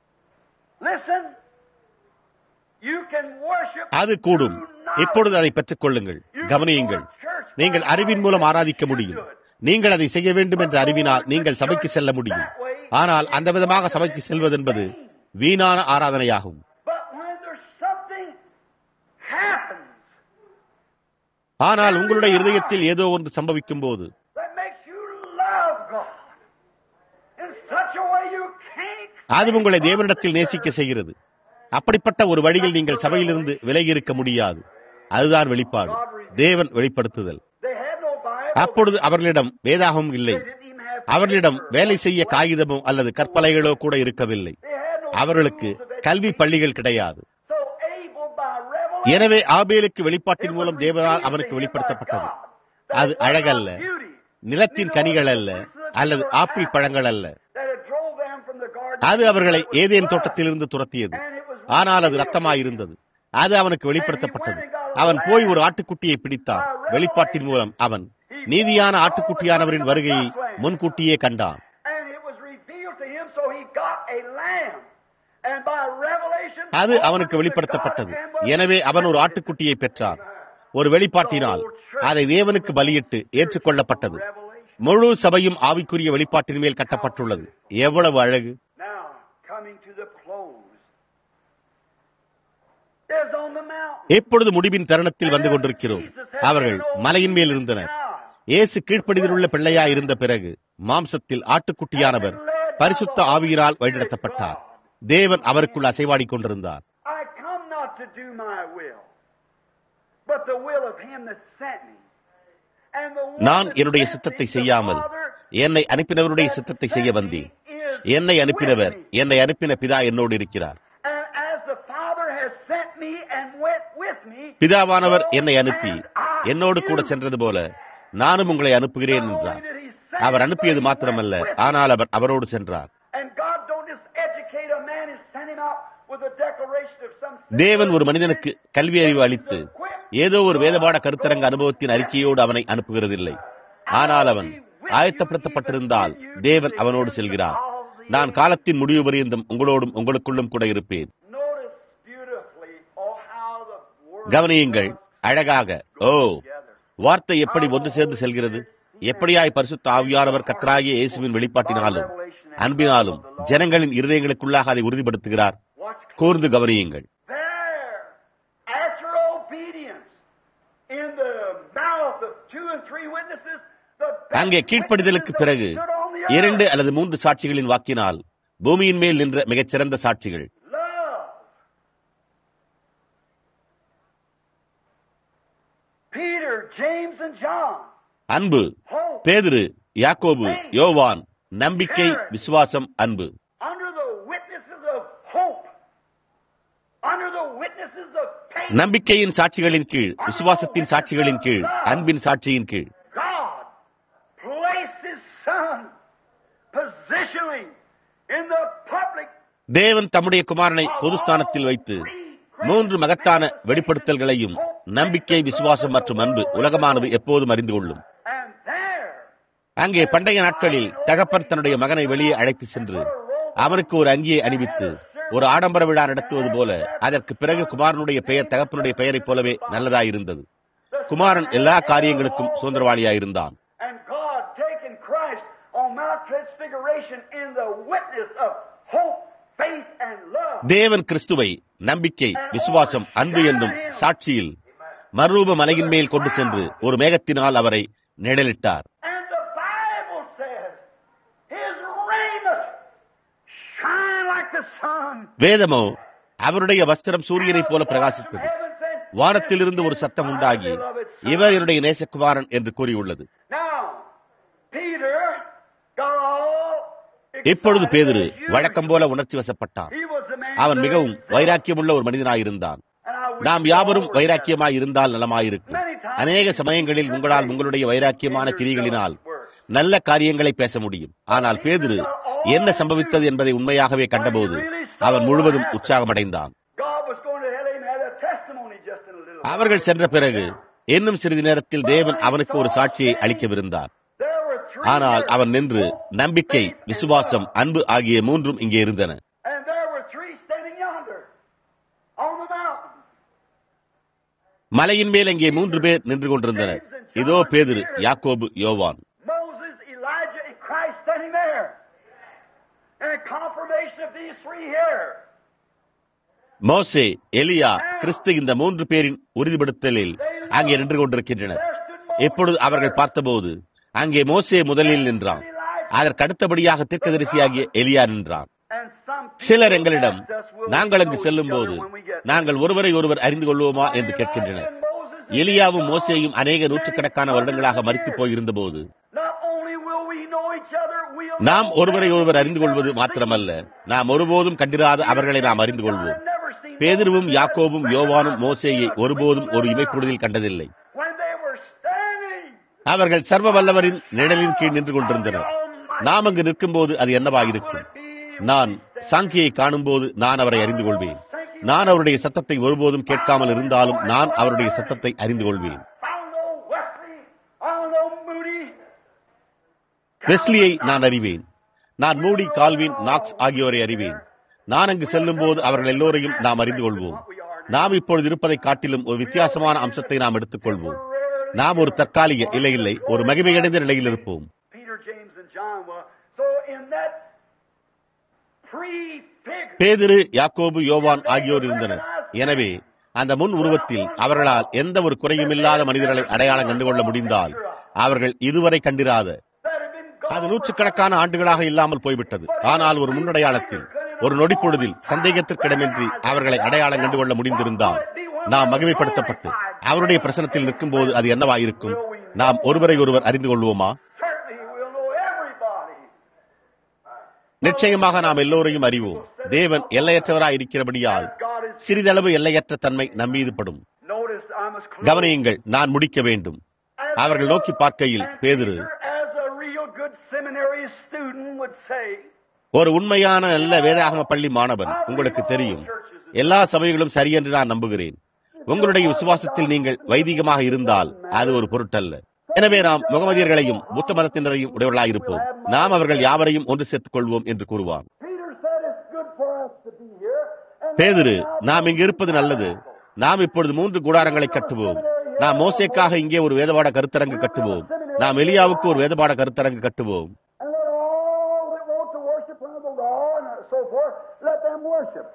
Listen. You can worship அது கூடும் through knowledge. இப்பொழுது அதை பெற்றுக் கொள்ளுங்கள் கவனியுங்கள் நீங்கள் அறிவின் மூலம் ஆராதிக்க முடியும் நீங்கள் அதை செய்ய வேண்டும் என்ற அறிவினால் நீங்கள் சபைக்கு செல்ல முடியும் ஆனால் அந்த விதமாக சபைக்கு செல்வதென்பது வீணான ஆராதனையாகும் But when there's something happens ஆனால் உங்களுடைய இருதயத்தில் ஏதோ ஒன்று சம்பவிக்கும் போது that makes you love God in such a way you can't அது உங்களை தேவனிடத்தில் நேசிக்க செய்கிறது அப்படிப்பட்ட ஒரு வழியில் நீங்கள் சபையிலிருந்து விலகி இருக்க முடியாது அதுதான் வெளிப்பாடு தேவன் வெளிப்படுத்துதல் They had no Bible. அப்பொழுது அவர்களிடம் வேதாகம் இல்லை They didn't even have அவர்களிடம் வேலை செய்ய காகிதமோ அல்லது கற்பலைகளோ கூட இருக்கவில்லை They had no அவர்களுக்கு schools of கல்வி education. பள்ளிகள் கிடையாது So Abel by revelation எனவே ஆபேலுக்கு வெளிப்பாட்டின் it மூலம் was தேவனால் revealed அவனுக்கு to him by வெளிப்படுத்தப்பட்டது God that அது it was அழகல்ல not beauty, நிலத்தின் கனிகள் அல்ல அல்லது ஆப்பிள் பழங்கள் அல்ல that it drove them from the garden அது அவர்களை It was ஏதேன் blood. தோட்டத்திலிருந்து துரத்தியது And it was ஆனால் அது revealed ரத்தமாய் to him. இருந்தது அது அவனுக்கு வெளிப்படுத்தப்பட்டது அவன் போய் ஒரு ஆட்டுக்குட்டியை பிடித்தான் வெளிப்பாட்டின் மூலம் அவன் நீதியான ஆட்டுக்குட்டியானவரின் வருகையை முன்கூட்டியே கண்டான் And it was revealed to him, so he got a lamb. And by revelation, அது அவனுக்கு வெளிப்படுத்தப்பட்டது எனவே அவன் ஒரு ஆட்டுக்குட்டியை பெற்றான் ஒரு வெளிப்பாட்டினால் அதை தேவனுக்கு பலியிட்டு ஏற்றுக்கொள்ளப்பட்டது முழு சபையும் ஆவிக்குரிய வெளிப்பாட்டின் மேல் கட்டப்பட்டுள்ளது எவ்வளவு அழகு Now, coming to the close, is on the mountain. எப்பொழுது முடிவின் தருணத்தில் வந்து கொண்டிருக்கிறோம் அவர்கள் மலையின் மேல் இருந்தனர் இயேசு கீழ்ப்படிதலுள்ள பிள்ளையாய் இருந்த பிறகு மாம்சத்தில் ஆட்டுக்குட்டியானவர் பரிசுத்த ஆவியினால் வழிநடத்தப்பட்டார் தேவன் அவருக்குள் அசைவாடிக் கொண்டிருந்தார் I come not to do my will, but the will of him that sent me. And the one நான் that என்னுடைய sent சித்தத்தை me, the செய்யாமல் Father என்னை அனுப்பினவருடைய that சித்தத்தை sent செய்ய me வந்தேன் is என்னை அனுப்பினவர் with me. என்னை அனுப்பின பிதா என்னோடு இருக்கிறார் And as the Father has sent me and went with me, பிதாவானவர் so என்னை அனுப்பி and I என்னோடு கூட you. சென்றது போல நானும் உங்களை அனுப்புகிறேன் Not only என்றார் did he send our me, அனுப்பியது but he மாத்திரமல்ல went with me. ஆனால் அவர் அவரோடு சென்றார் And God don't just educate a man and send him out with a declaration of some தேவன் ஒரு மனிதனுக்கு கல்வி அறிவு அளித்து ஏதோ ஒரு வேதபாட கருத்தரங்க அனுபவத்தின் அறிக்கையோடு அவனை அனுப்புகிறதில்லை ஆனால் அவன் ஆயத்தப்படுத்தப்பட்டிருந்தால் தேவன் அவனோடு செல்கிறார் நான் காலத்தின் முடிவு பரியந்தம் உங்களோடும் உங்களுக்குள்ளும் கூட இருப்பேன் Notice beautifully, oh, how the word கவனியுங்கள் அழகாக ஓ வார்த்தை எப்படி ஒன்று சேர்ந்து செல்கிறது எப்படியாய் பரிசுத்த ஆவியானவர் கத்தராகிய இயேசுவின் வெளிப்பாட்டினாலும் அன்பினாலும் ஜனங்களின் இருதயங்களுக்குள்ளாக அதை உறுதிப்படுத்துகிறார் Watch கூர்ந்து கவனியுங்கள் there, after obedience, in the mouth of two and three witnesses, the best அங்கே கீழ்ப்படிதலுக்கு witnesses பிறகு that stood on the earth. இரண்டு அல்லது மூன்று சாட்சிகளின் வாக்கினால் பூமியின் மேல் நின்ற மிகச்சிறந்த சாட்சிகள் Love. Peter, James, and John. அன்பு Hope. பேதுரு யாக்கோபு யோவான் நம்பிக்கை விசுவாசம் அன்பு Under the witnesses of hope. Under the witnesses of faith. நம்பிக்கையின் சாட்சிகளின் கீழ் விசுவாசத்தின் சாட்சிகளின் கீழ் அன்பின் சாட்சியின் கீழ் God placed His Son positionally in the public. தேவன் தம்முடைய குமாரனை பொதுஸ்தானத்தில் வைத்து மூன்று மகத்தான வெளிப்படுத்தல்களையும் நம்பிக்கை விசுவாசம் மற்றும் அன்பு உலகமானது எப்போதும் அறிந்து கொள்ளும் And there, அங்கே பண்டைய நாட்களில் தகப்பன் தன்னுடைய மகனை வெளியே அழைத்து சென்று அவனுக்கு ஒரு அங்கியை அணிவித்து ஒரு ஆடம்பர விழா நடத்துவது போல அதற்கு பிறகு குமாரனுடைய பெயர் தகப்பனுடைய பெயரைப் போலவே நல்லதாயிருந்தது குமாரன் எல்லா காரியங்களுக்கும் சுதந்திரவாளியாயிருந்தான் and God taking Christ on Mount Transfiguration in the witness of hope, faith, and love. தேவன் கிறிஸ்துவை நம்பிக்கை விசுவாசம் அன்பு என்னும் சாட்சியில் மறுரூப மலையின் மேல் கொண்டு சென்று ஒரு மேகத்தினால் அவரை நிழலிட்டார் And the Bible says, His raiment shine like the sun. வேதமோ அவருடைய வஸ்திரம் சூரியனைப் போல பிரகாசித்தது Heaven said, வானத்திலிருந்து ஒரு சத்தம் உண்டாகி இவர் என்னுடைய நேசகுமாரன் என்று கூறியுள்ளது Now, Peter got all இப்பொழுது excited பேதுரு as usual. வழக்கம் போல உணர்ச்சி வசப்பட்டான் He was the man அவன் very மிகவும் zealous. வைராக்கியமுள்ள ஒரு மனிதனாயிருந்தான் And I wish நாம் we யாவரும் all were வைராக்கியமாய் இருந்தால் நலமாயிருக்கும் அநேக சமயங்களில் உங்களால் உங்களுடைய வைராக்கியமான கிரிகளினால் நல்ல காரியங்களை பேச முடியும் ஆனால் பேதுரு என்ன சம்பவித்தது என்பதை உண்மையாகவே கண்டபோது அவன் முழுவதும் உற்சாகமடைந்தான் God was going to let him have a testimony just in a little அவர்கள் சென்ற பிறகு இன்னும் சிறிது நேரத்தில் தேவன் அவனுக்கு ஒரு சாட்சியை அளிக்கவிருந்தார் There were three ஆனால் here. அவன் நின்று நம்பிக்கை விசுவாசம் அன்பு ஆகிய மூன்றும் இங்கே இருந்தன And there were three standing yonder on the mountain. மலையின் மேல் அங்கே மூன்று பேர் நின்று கொண்டிருந்தனர் இதோ பேதுரு யாக்கோபு யோவான் Moses, Elijah, and Christ standing there. And a confirmation of these three here. மோசே எலியா கிறிஸ்து இந்த மூன்று பேரின் உறுதிப்படுத்தலில் அங்கே நின்று கொண்டிருக்கின்றனர் There stood Moses. எப்பொழுது அவர்கள் பார்த்தபோது அங்கே மோசே முதலில் நின்றான் அதற்கு அடுத்தபடியாக தீர்க்கதரிசியாகிய எலியா நின்றான் And some சிலர் people எங்களிடம் asked us, will we நாங்கள் அங்கு know each செல்லும் other போது when we get there? நாங்கள் ஒருவரை ஒருவர் அறிந்து கொள்வோமா என்று கேட்கின்றனர் எலியாவும் மோசேயும் அநேக நூற்றுக்கணக்கான வருடங்களாக மறித்து போயிருந்த போது Not only will we know each other, we'll நாம் know ஒருவரை them ஒருவர் அறிந்து we've கொள்வது never மாத்திரமல்ல seen. நாம் ஒருபோதும் கண்டிராத அவர்களை நாம் அறிந்து கொள்வோம் பேதுருவும் யாக்கோபும் யோவானும் மோசேயை ஒருபோதும் ஒரு இமைப்பொழுதில் கண்டதில்லை When they were standing அவர்கள் சர்வ வல்லவரின் நிழலின் கீழ் நின்று கொண்டிருந்தனர் நாம் அங்கு நிற்கும்போது அது என்னவாயிருக்கும் நான் சாங்கியை காணும்போது நான் அவரை அறிந்து கொள்வேன் நான் அவருடைய சத்தத்தை ஒருபோதும் கேட்காமல் இருந்தாலும் நான் அவருடைய சத்தத்தை அறிந்து கொள்வேன் I'll know Wesley, I'll know Moody, வெஸ்லியை நான் அறிவேன் நான் மூடி கால்வின் நாக்ஸ் ஆகியோரை அறிவேன் நான் அங்கு செல்லும் போது அவர்கள் எல்லோரையும் நாம் அறிந்து கொள்வோம் நாம் இப்பொழுது இருப்பதை காட்டிலும் ஒரு வித்தியாசமான அம்சத்தை நாம் எடுத்துக்கொள்வோம் நாம் ஒரு தற்காலிக இல்லை இல்லை ஒரு மகிமையடைந்த நிலையில் இருப்போம் Peter, James, and John were. So in that pre-fig பேதிரு யாக்கோபு யோவான் ஆகியோர் இருந்தனர் எனவே அந்த முன் உருவத்தில் அவர்களால் எந்த ஒரு குறையுமில்லாத மனிதர்களை அடையாளம் கண்டுகொள்ள முடிந்தால் அவர்கள் இதுவரை கண்டிராத that had been gone அது நூற்றுக்கணக்கான ஆண்டுகளாக இல்லாமல் போய்விட்டது ஆனால் ஒரு முன்னடையாளத்தில் ஒரு நொடிப்பொழுதில் சந்தேகத்திற்கிடமின்றி அவர்களை அடையாளம் கண்டுகொள்ள முடிந்திருந்தால் நாம் மகிமைப்படுத்தப்பட்டு அவருடைய பிரசனத்தில் நிற்கும்போது அது என்னவாயிருக்கும் நாம் ஒருவரை ஒருவர் அறிந்து கொள்வோமா certainly we'll know everybody. நிச்சயமாக நாம் எல்லோரையும் அறிவோம் தேவன் எல்லையற்றவராய் இருக்கிறபடியால் சிறிதளவு எல்லையற்ற தன்மை நம்மீது படும் Notice I must close. கவனியுங்கள் நான் முடிக்க வேண்டும் அவர்கள் நோக்கி பார்க்கையில் பேதுரு As a real good seminary student would say, ஒரு உண்மையான நல்ல வேதாகம பள்ளி மாணவன் உங்களுக்கு தெரியும் எல்லா சபைகளும் சரியென்று நான் நம்புகிறேன் உங்களுடைய விசுவாசத்தில் நீங்கள் வைதிகமாக இருந்தால் அது ஒரு பொருட்டல்ல எனவே நாம் முகமதியர்களையும் புத்த மதத்தினரையும் உடையவர்களாயிருப்போம் நாம் அவர்கள் யாவரையும் ஒன்று சேர்த்துக் கொள்வோம் என்று கூறுவான் Peter said it's good for us to be here. And பேதுரு நாம் இங்கு இருப்பது நல்லது நாம் இப்பொழுது மூன்று கூடாரங்களை கட்டுவோம் நாம் மோசேக்காக இங்கே ஒரு வேதபாட கருத்தரங்கு கட்டுவோம் நாம் எலியாவுக்கு ஒரு வேதபாட கருத்தரங்கு கட்டுவோம் and let all that want to worship under the law and so forth, let them worship.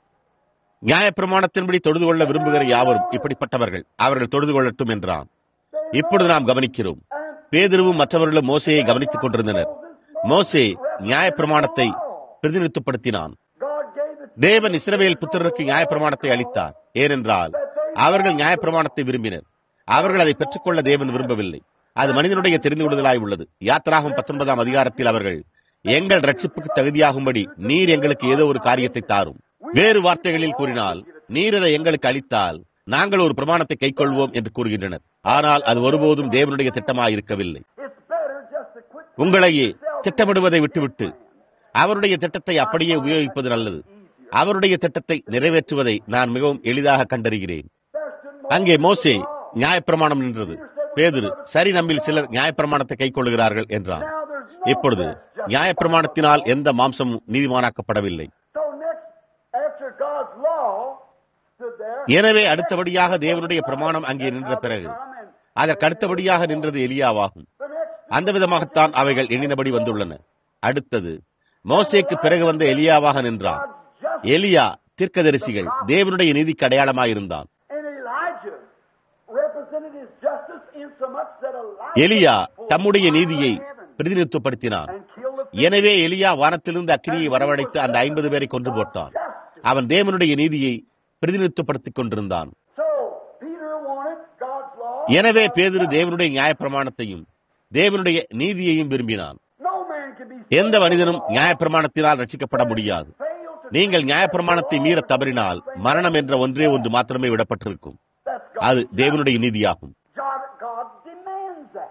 நியாயப்பிரமாணத்தின்படி தொழுது கொள்ள விரும்புகிற யாவரும் இப்படிப்பட்டவர்கள் அவர்கள் தொழுது கொள்ளட்டும் என்றான் இப்பொழுது நாம் கவனிக்கிறோம் பேதுருவும் மற்றவர்களும் மோசையை கவனித்துக் கொண்டிருந்தனர் மோசே நியாயப்பிரமாணத்தை பிரதிநிதித்துவப்படுத்தினான் God gave the தேவன் இஸ்ரவேல் புத்திரருக்கு நியாயப்பிரமாணத்தை அளித்தார் ஏனென்றால் அவர்கள் நியாயப்பிரமாணத்தை விரும்பினர் அவர்கள் அதை பெற்றுக்கொள்ள தேவன் விரும்பவில்லை அது மனிதனுடைய தெரிந்து கொள்ளுதலாய் உள்ளது யாத்திராகும் பத்தொன்பதாம் அதிகாரத்தில் அவர்கள் எங்கள் ரட்சிப்புக்கு தகுதியாகும்படி நீர் எங்களுக்கு ஏதோ ஒரு காரியத்தை தாரும் வேறு வார்த்தைகளில் கூறினால் நீர் அதை எங்களுக்கு அளித்தால் நாங்கள் ஒரு பிரமாணத்தை கைக்கொள்வோம் என்று கூறுகின்றனர் ஆனால் அது ஒருபோதும் தேவனுடைய திட்டமாய் இருக்கவில்லை It's better just to quit உங்களையே திட்டமிடுவதை விட்டுவிட்டு அவருடைய திட்டத்தை அப்படியே உபயோகிப்பது நல்லது அவருடைய திட்டத்தை நிறைவேற்றுவதை நான் மிகவும் எளிதாக கண்டறிகிறேன் அங்கே மோசே நியாயப்பிரமாணம் நின்றது பேதுரு சரி நம்மில் சிலர் நியாயப்பிரமாணத்தை கைக்கொள்ளுகிறார்கள் என்றான் இப்பொழுது நியாயப்பிரமாணத்தினால் எந்த மாம்சமும் நீதிமானாக்கப்படவில்லை So next, after God's law stood there, எனவே அடுத்தபடியாக தேவனுடைய பிரமாணம் அங்கே நின்ற பிறகு அதற்கு அடுத்தபடியாக நின்றது எலியாவாகும் the next அந்த விதமாகத்தான் அவைகள் எண்ணினபடி வந்துள்ளன அடுத்தது மோசேக்கு பிறகு வந்த எலியாவாக நின்றான் எலியா தீர்க்கதரிசிகள் தேவனுடைய நீதிக்கு அடையாளமாயிருந்தான் and Elijah represented his justice in so much that Elijah எலியா தம்முடைய நீதியை பிரதிநிதித்துவப்படுத்தினான் and killed the எனவே எலியா வானத்திலிருந்து அக்கினியை வரவழைத்து அந்த ஐம்பது பேரை கொன்று போட்டான் அவன் தேவனுடைய நீதியை பிரதிநிதித்துவப்படுத்திக் கொண்டிருந்தான் So Peter wanted God's law. எனவே பேதுரு தேவனுடைய நியாயப்பிரமாணத்தையும் தேவனுடைய நீதியையும் விரும்பினான் No man can be எந்த மனிதனும் நியாயப்பிரமாணத்தினால் ரட்சிக்கப்பட முடியாது failed to நீங்கள் நியாயப்பிரமாணத்தை மீற தவறினால் மரணம் என்ற ஒன்றே ஒன்று மாத்திரமே விடப்பட்டிருக்கும் that's God. அது தேவனுடைய நீதியாகும் God, God demands that.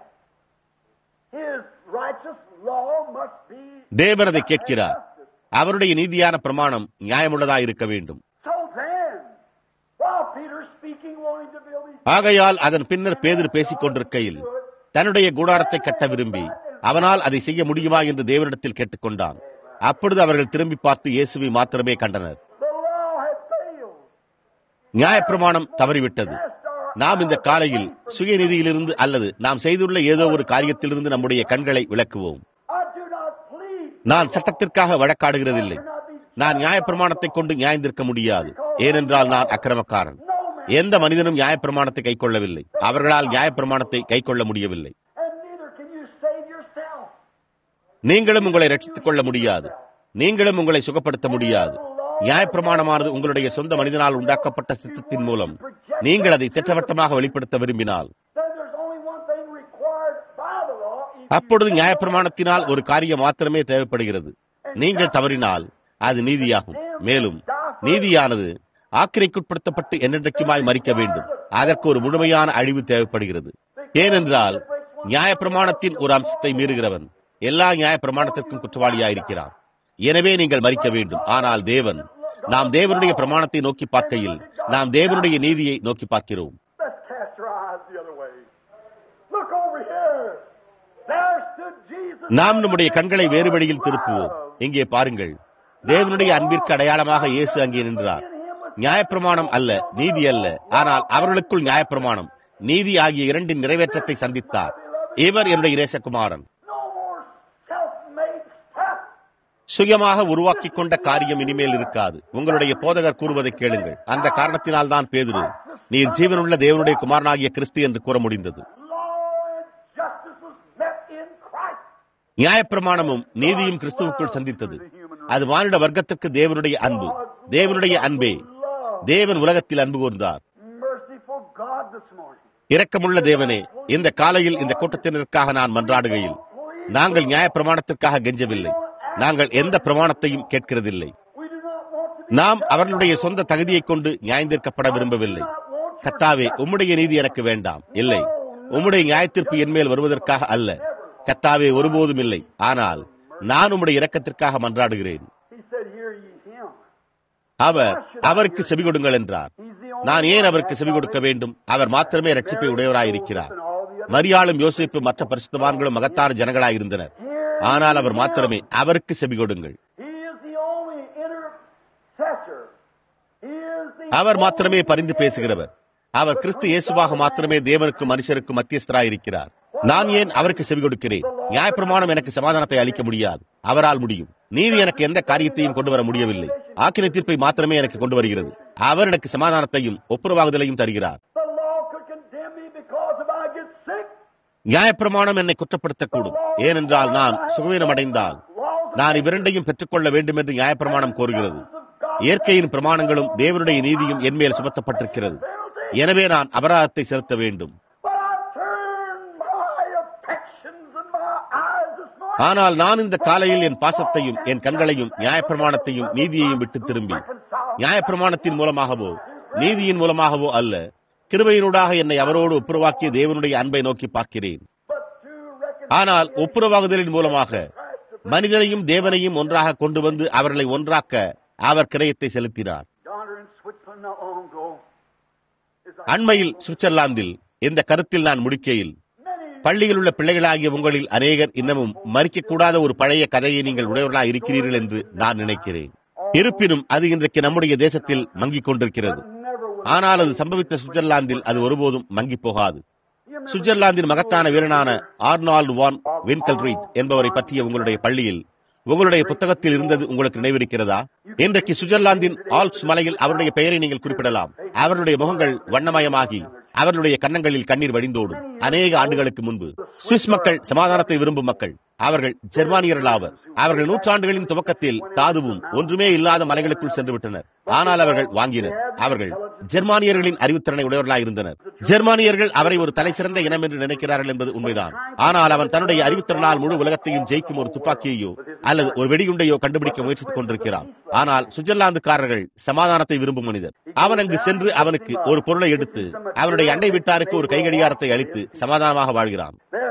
His righteous law must be தேவன் அதை கேட்கிறார் அவருடைய நீதியான பிரமாணம் நியாயமுள்ளதா இருக்க வேண்டும் so then. While Peter's speaking, wanting to build these ஆகையால் அதன் பின்னர் பேதர் பேசிக் கொண்டிருக்கையில் தன்னுடைய கூடாரத்தை கட்ட விரும்பி அவனால் அதை செய்ய முடியுமா என்று தேவனிடத்தில் கேட்டுக்கொண்டான் அப்பொழுது அவர்கள் திரும்பி பார்த்து இயேசுவை மாத்திரமே கண்டனர் the law had failed. நியாயப்பிரமாணம் தவறிவிட்டது நாம் இந்த காலையில் சுயநிதியிலிருந்து அல்லது நாம் செய்துள்ள ஏதோ ஒரு காரியத்திலிருந்து நம்முடைய கண்களை விளக்குவோம் I do not plead. நான் சட்டத்திற்காக வழக்காடுகிறதில்லை நான் நியாயப்பிரமாணத்தை கொண்டு நியாயந்திருக்க முடியாது ஏனென்றால் நான் அக்கிரமக்காரன் எந்த மனிதனும் நியாயப்பிரமாணத்தை கைக்கொள்ளவில்லை அவர்களால் நியாயப்பிரமாணத்தை கைக்கொள்ள முடியவில்லை And neither can you save yourself. நீங்களும் உங்களை ரட்சித்துக் கொள்ள முடியாது நீங்களும் உங்களை சுகப்படுத்த முடியாது நியாயப்பிரமாணமானது உங்களுடைய சொந்த மனிதனால் உண்டாக்கப்பட்ட சித்தத்தின் மூலம் நீங்கள் அதை திட்டவட்டமாக வெளிப்படுத்த விரும்பினால் Then there's only one thing required by the law, அப்பொழுது நியாயப்பிரமாணத்தினால் ஒரு காரியம் மாத்திரமே தேவைப்படுகிறது நீங்கள் தவறினால் அது நீதியாகும் மேலும் நீதியானது ஆக்கிரைக்குட்படுத்தப்பட்டு என்னென்றைக்குமாய் மறிக்க வேண்டும் அதற்கு ஒரு முழுமையான அழிவு தேவைப்படுகிறது ஏனென்றால் நியாயப்பிரமாணத்தின் ஒரு அம்சத்தை மீறுகிறவன் எல்லா நியாயப்பிரமாணத்திற்கும் குற்றவாளியாயிருக்கிறான் எனவே நீங்கள் மறிக்க வேண்டும் ஆனால் தேவன் நாம் தேவனுடைய பிரமாணத்தை நோக்கி பார்க்கையில் நாம் தேவனுடைய நீதியை நோக்கி பார்க்கிறோம் Let's cast our eyes the other way. Look over here. There stood Jesus. நாம் நம்முடைய கண்களை வேறு வழியில் திருப்புவோம் இங்கே பாருங்கள் தேவனுடைய அன்பிற்கு அடையாளமாக இயேசு அங்கே நின்றார் நியாயப்பிரமாணம் அல்ல நீதி அல்ல ஆனால் அவர்களுக்குள் நியாயப்பிரமாணம் நீதி ஆகிய இரண்டின் நிறைவேற்றத்தை சந்தித்தார் இவர் என்னுடைய இரேசகுமாரன் No more self-made stuff. சுயமாக உருவாக்கிக் கொண்ட காரியம் இனிமேல் இருக்காது உங்களுடைய போதகர் கூறுவதை கேளுங்கள் அந்த காரணத்தினால் தான் பேதுரு நீர் ஜீவனுள்ள தேவனுடைய குமாரனாகிய கிறிஸ்து என்று கூற முடிந்தது Law and justice was met in Christ. நியாயப்பிரமாணமும் நீதியும் கிறிஸ்துவுக்குள் சந்தித்தது அது மானிட வர்க்கத்துக்கு தேவனுடைய அன்பு தேவனுடைய அன்பே தேவன் உலகத்தில் அன்பு கூர்ந்தார் Merciful God this morning. இரக்கமுள்ள தேவனே இந்த காலையில் இந்த கூட்டத்தினருக்காக நான் மன்றாடுகையில் நாங்கள் நியாயப்பிரமாணத்திற்காக கெஞ்சவில்லை நாங்கள் எந்த பிரமாணத்தையும் கேட்கிறதில்லை We do not want to be நாம் அவர்களுடைய சொந்த தகுதியைக் கொண்டு நியாயந்திருக்கப்பட விரும்பவில்லை கத்தாவே உம்முடைய நீதி எனக்கு வேண்டாம் இல்லை உம்முடைய நியாயத்தீர்ப்பு என்மேல் வருவதற்காக அல்ல கத்தாவே ஒருபோதும் இல்லை ஆனால் நான் உம்முடைய இரக்கத்திற்காக மன்றாடுகிறேன் He said, Hear ye him. அவர் அவருக்கு செவி கொடுங்கள் என்றார் நான் ஏன் அவருக்கு செவி கொடுக்க வேண்டும் அவர் மாத்திரமே ரட்சிப்பை உடையவராயிருக்கிறார் மரியாளும் யோசிப்பு மற்ற பரிசுத்தவான்களும் மகத்தான ஜனங்களாயிருந்தனர் ஆனால் அவர் மாத்திரமே அவருக்கு செவி கொடுங்கள் He is the only intercessor. He is the அவர் மாத்திரமே பரிந்து பேசுகிறவர் அவர் கிறிஸ்து இயேசுவாக மாத்திரமே தேவனுக்கும் மனுஷருக்கும் மத்தியஸ்தராயிருக்கிறார் நான் ஏன் அவருக்கு செவி கொடுக்கிறேன் நியாயப்பிரமாணம் எனக்கு சமாதானத்தை அளிக்க முடியாது அவரால் முடியும் நீதி எனக்கு எந்த காரியத்தையும் கொண்டு வர முடியவில்லை ஆக்கினை தீர்ப்பை மாத்திரமே எனக்கு கொண்டு வருகிறது அவர் எனக்கு சமாதானத்தையும் ஒப்புரவாகுதலையும் தருகிறார் The law could condemn me because if I get sick, நியாயப்பிரமாணம் என்னை குற்றப்படுத்தக்கூடும் ஏனென்றால் நான் சுகவீனம் அடைந்தால் நான் இவ்விரண்டையும் பெற்றுக்கொள்ள வேண்டும் என்று நியாயப்பிரமாணம் கோருகிறது இயற்கையின் பிரமாணங்களும் தேவனுடைய நீதியும் என்மேல் சுமத்தப்பட்டிருக்கிறது எனவே நான் அபராதத்தை செலுத்த வேண்டும் but I turn my affections and my eyes this morning. ஆனால் நான் இந்த காலையில் என் பாசத்தையும் என் கண்களையும் நியாயப்பிரமாணத்தையும் நீதியையும் விட்டு திரும்பி நியாயப்பிரமாணத்தின் மூலமாகவோ நீதியின் மூலமாகவோ அல்ல கிருபையினூடாக என்னை அவரோடு ஒப்புரவாக்கிய தேவனுடைய அன்பை நோக்கி பார்க்கிறேன் But to reckon ஆனால் ஒப்புரவாகுதலின் மூலமாக மனிதனையும் தேவனையும் ஒன்றாக கொண்டு வந்து அவர்களை ஒன்றாக்க அவர் கிரயத்தை செலுத்தினார் yonder in Switzerland not long ago, is like அண்மையில் சுவிட்சர்லாந்தில் இந்த கருத்தில் நான் முடிக்கையில் பள்ளியில் உள்ள பிள்ளைகளாகிய உங்களில் அநேகர் இன்னமும் மறிக்கக்கூடாத ஒரு பழைய கதையை நீங்கள் உடையவர்களாக இருக்கிறீர்கள் என்று நான் நினைக்கிறேன் இருப்பினும் அது இன்றைக்கு நம்முடைய தேசத்தில் மங்கிக் கொண்டிருக்கிறது never will. ஆனால் அது சம்பவித்த சுவிட்சர்லாந்தில் அது ஒருபோதும் மங்கி போகாது சுவிட்சர்லாந்தின் மகத்தான வீரனான ஆர்னால்டு வான் வின்கல்ரீத் என்பவரை பற்றிய உங்களுடைய பள்ளியில் உங்களுடைய புத்தகத்தில் இருந்தது உங்களுக்கு நினைவிருக்கிறதா இன்றைக்கு சுவிட்சர்லாந்தின் ஆல்ப்ஸ் மலையில் அவருடைய பெயரை நீங்கள் குறிப்பிடலாம் அவர்களுடைய முகங்கள் வண்ணமயமாகி அவர்களுடைய கன்னங்களில் கண்ணீர் வடிந்தோடும் அநேக ஆண்டுகளுக்கு முன்பு சுவிஸ் மக்கள் சமாதானத்தை விரும்பும் மக்கள் அவர்கள் ஜெர்மானியர்கள் ஆவர் அவர்கள் நூற்றாண்டுகளின் துவக்கத்தில் தாதுவும் ஒன்றுமே இல்லாத மலைகளுக்குள் சென்று விட்டனர் ஆனால் அவர்கள் வாங்கினர் அவர்கள் ஜெர்மானியர்களின் அறிவுத்திறனை உடையவர்களாக இருந்தனர் ஜெர்மானியர்கள் அவரை ஒரு தலை சிறந்த இனம் என்று நினைக்கிறார்கள் என்பது உண்மைதான் ஆனால் அவன் தன்னுடைய அறிவுத்திறனால் முழு உலகத்தையும் ஜெயிக்கும் ஒரு துப்பாக்கியையோ அல்லது ஒரு வெடிகுண்டையோ கண்டுபிடிக்க முயற்சித்துக் கொண்டிருக்கிறான் ஆனால் சுவிட்சர்லாந்துக்காரர்கள் சமாதானத்தை விரும்பும் மனிதர் அவன் அங்கு சென்று அவனுக்கு ஒரு பொருளை எடுத்து அவனுடைய அண்டை வீட்டாருக்கு ஒரு கைகடிகாரத்தை அளித்து சமாதானமாக வாழ்கிறான் There.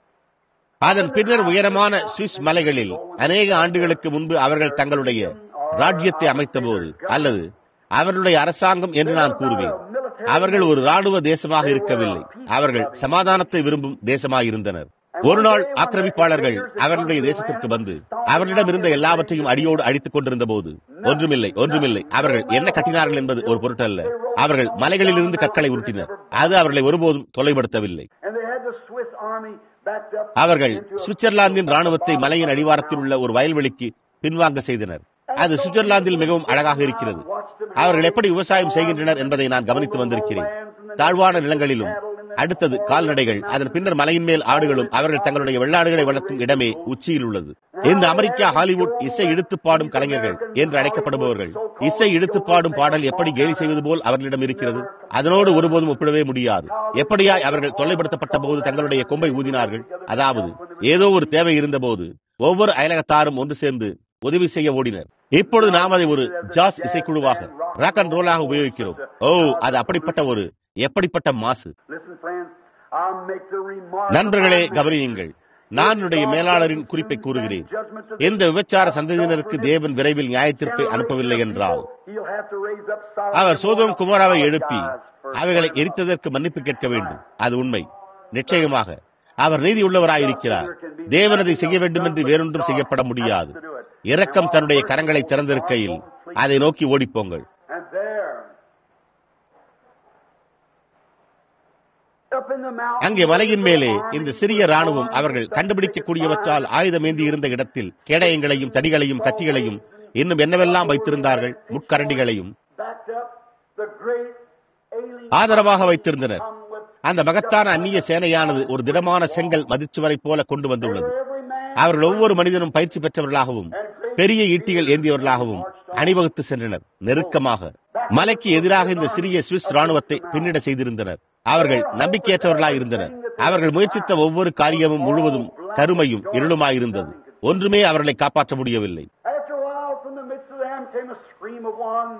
அதன் பின்னர் உயரமான சுவிஸ் மலைகளில் அநேக ஆண்டுகளுக்கு முன்பு அவர்கள் தங்களுடைய ராஜ்யத்தை அமைத்தபோது அல்லது அவர்களுடைய அரசாங்கம் என்று நான் கூறுவேன் அவர்கள் ஒரு ராணுவ தேசமாக இருக்கவில்லை அவர்கள் சமாதானத்தை விரும்பும் தேசமாக இருந்தனர் ஒரு நாள் ஆக்கிரமிப்பாளர்கள் அவர்களுடைய தேசத்திற்கு வந்து அவர்களிடம் இருந்த எல்லாவற்றையும் அடியோடு அழித்துக் கொண்டிருந்த போது ஒன்றுமில்லை ஒன்றுமில்லை அவர்கள் என்ன கட்டினார்கள் என்பது ஒரு பொருட்டல்ல அவர்கள் மலைகளிலிருந்து கற்களை உருட்டினர் அது அவர்களை ஒருபோதும் தொலைப்படுத்தவில்லை And they had the Swiss army backed up. அவர்கள் சுவிட்சர்லாந்தின் ராணுவத்தை மலையின் அடிவாரத்தில் உள்ள ஒரு வயல்வெளிக்கு பின்வாங்க செய்தனர் அது சுவிட்சர்லாந்தில் மிகவும் அழகாக இருக்கிறது அவர்கள் எப்படி விவசாயம் செய்கின்றனர் என்பதை நான் கவனித்து வந்திருக்கிறேன் தாழ்வான நிலங்களிலும் அடுத்தது கால்நடைகள் அதன் பின்னர் மலையின் மேல் ஆடுகளும் அவர்கள் தங்களுடைய வெள்ளாடுகளை வளர்க்கும் இடமே உச்சியில் உள்ளது இந்த அமெரிக்கா ஹாலிவுட் இசை இழுத்து பாடும் கலைஞர்கள் என்று அழைக்கப்படுபவர்கள் இசை இழுத்து பாடும் பாடல் எப்படி கேலி செய்வது போல் அவர்களிடம் இருக்கிறது அதனோடு ஒருபோதும் ஒப்பிடவே முடியாது எப்படியாய் அவர்கள் தொல்லைப்படுத்தப்பட்ட போது தங்களுடைய கொம்பை ஊதினார்கள் அதாவது ஏதோ ஒரு தேவை இருந்தபோது ஒவ்வொரு அயலகத்தாரும் ஒன்று சேர்ந்து உதவி செய்ய ஓடினர் இப்பொழுது நாம் அதை ஒரு ஜாஸ் இசைக்குழுவாக ராக் அண்ட் ரோலாக உபயோகிக்கிறோம் ஓ அது அப்படிப்பட்ட ஒரு எப்படிப்பட்ட மாசு Listen, friends, I'll make the remark. நண்பர்களே கவனியுங்கள் நான் என்னுடைய மேலாளரின் குறிப்பை கூறுகிறேன் எந்த விபச்சார சந்ததியினருக்கு தேவன் விரைவில் நியாயத்தீர்ப்பை அனுப்பவில்லை என்றால் He'll have to raise up Sodom our and Sodom Gomorrah குமாராவை to எழுப்பி apologize for அவைகளை எரித்ததற்கு மன்னிப்பு கேட்க வேண்டும் அது உண்மை நிச்சயமாக அவர் நீதி உள்ளவராயிருக்கிறார் தேவன் அதை செய்ய வேண்டும் என்று வேறொன்றும் செய்யப்பட முடியாது இரக்கம் தன்னுடைய கரங்களை திறந்திருக்கையில் அதை நோக்கி ஓடிப்போங்கள் And there, up in the mountain, அங்கே மலையின் மேலே இந்த சிறிய ராணுவம் அவர்கள் கண்டுபிடிக்கக்கூடியவற்றால் ஆயுதமேந்தி இருந்த இடத்தில் கேடயங்களையும் தடிகளையும் கத்திகளையும் இன்னும் என்னவெல்லாம் வைத்திருந்தார்கள் முட்கரண்டிகளையும் backed up the great alien ஆதரவாக வைத்திருந்தனர் come with அந்த மகத்தான அந்நிய சேனையானது ஒரு திடமான செங்கல் மதிச்சுவரை போல கொண்டு வந்துள்ளது every man அவர்கள் ஒவ்வொரு மனிதனும் பயிற்சி பெற்றவர்களாகவும் பெரிய ஈட்டிகள் ஏந்தியவர்களாகவும் அணிவகுத்து சென்றனர் நெருக்கமாக மலைக்கு எதிராக இந்த சிறிய சுவிஸ் ராணுவத்தை பின்னிட செய்திருந்தனர் அவர்கள் நம்பிக்கையற்றவர்களாய் இருந்தனர் அவர்கள் முயற்சித்த ஒவ்வொரு காரியமும் முழுவதும் கருமையும் இருளுமாயிருந்தது ஒன்றுமே அவர்களை காப்பாற்ற முடியவில்லை After a while, from the midst of them came a scream of one.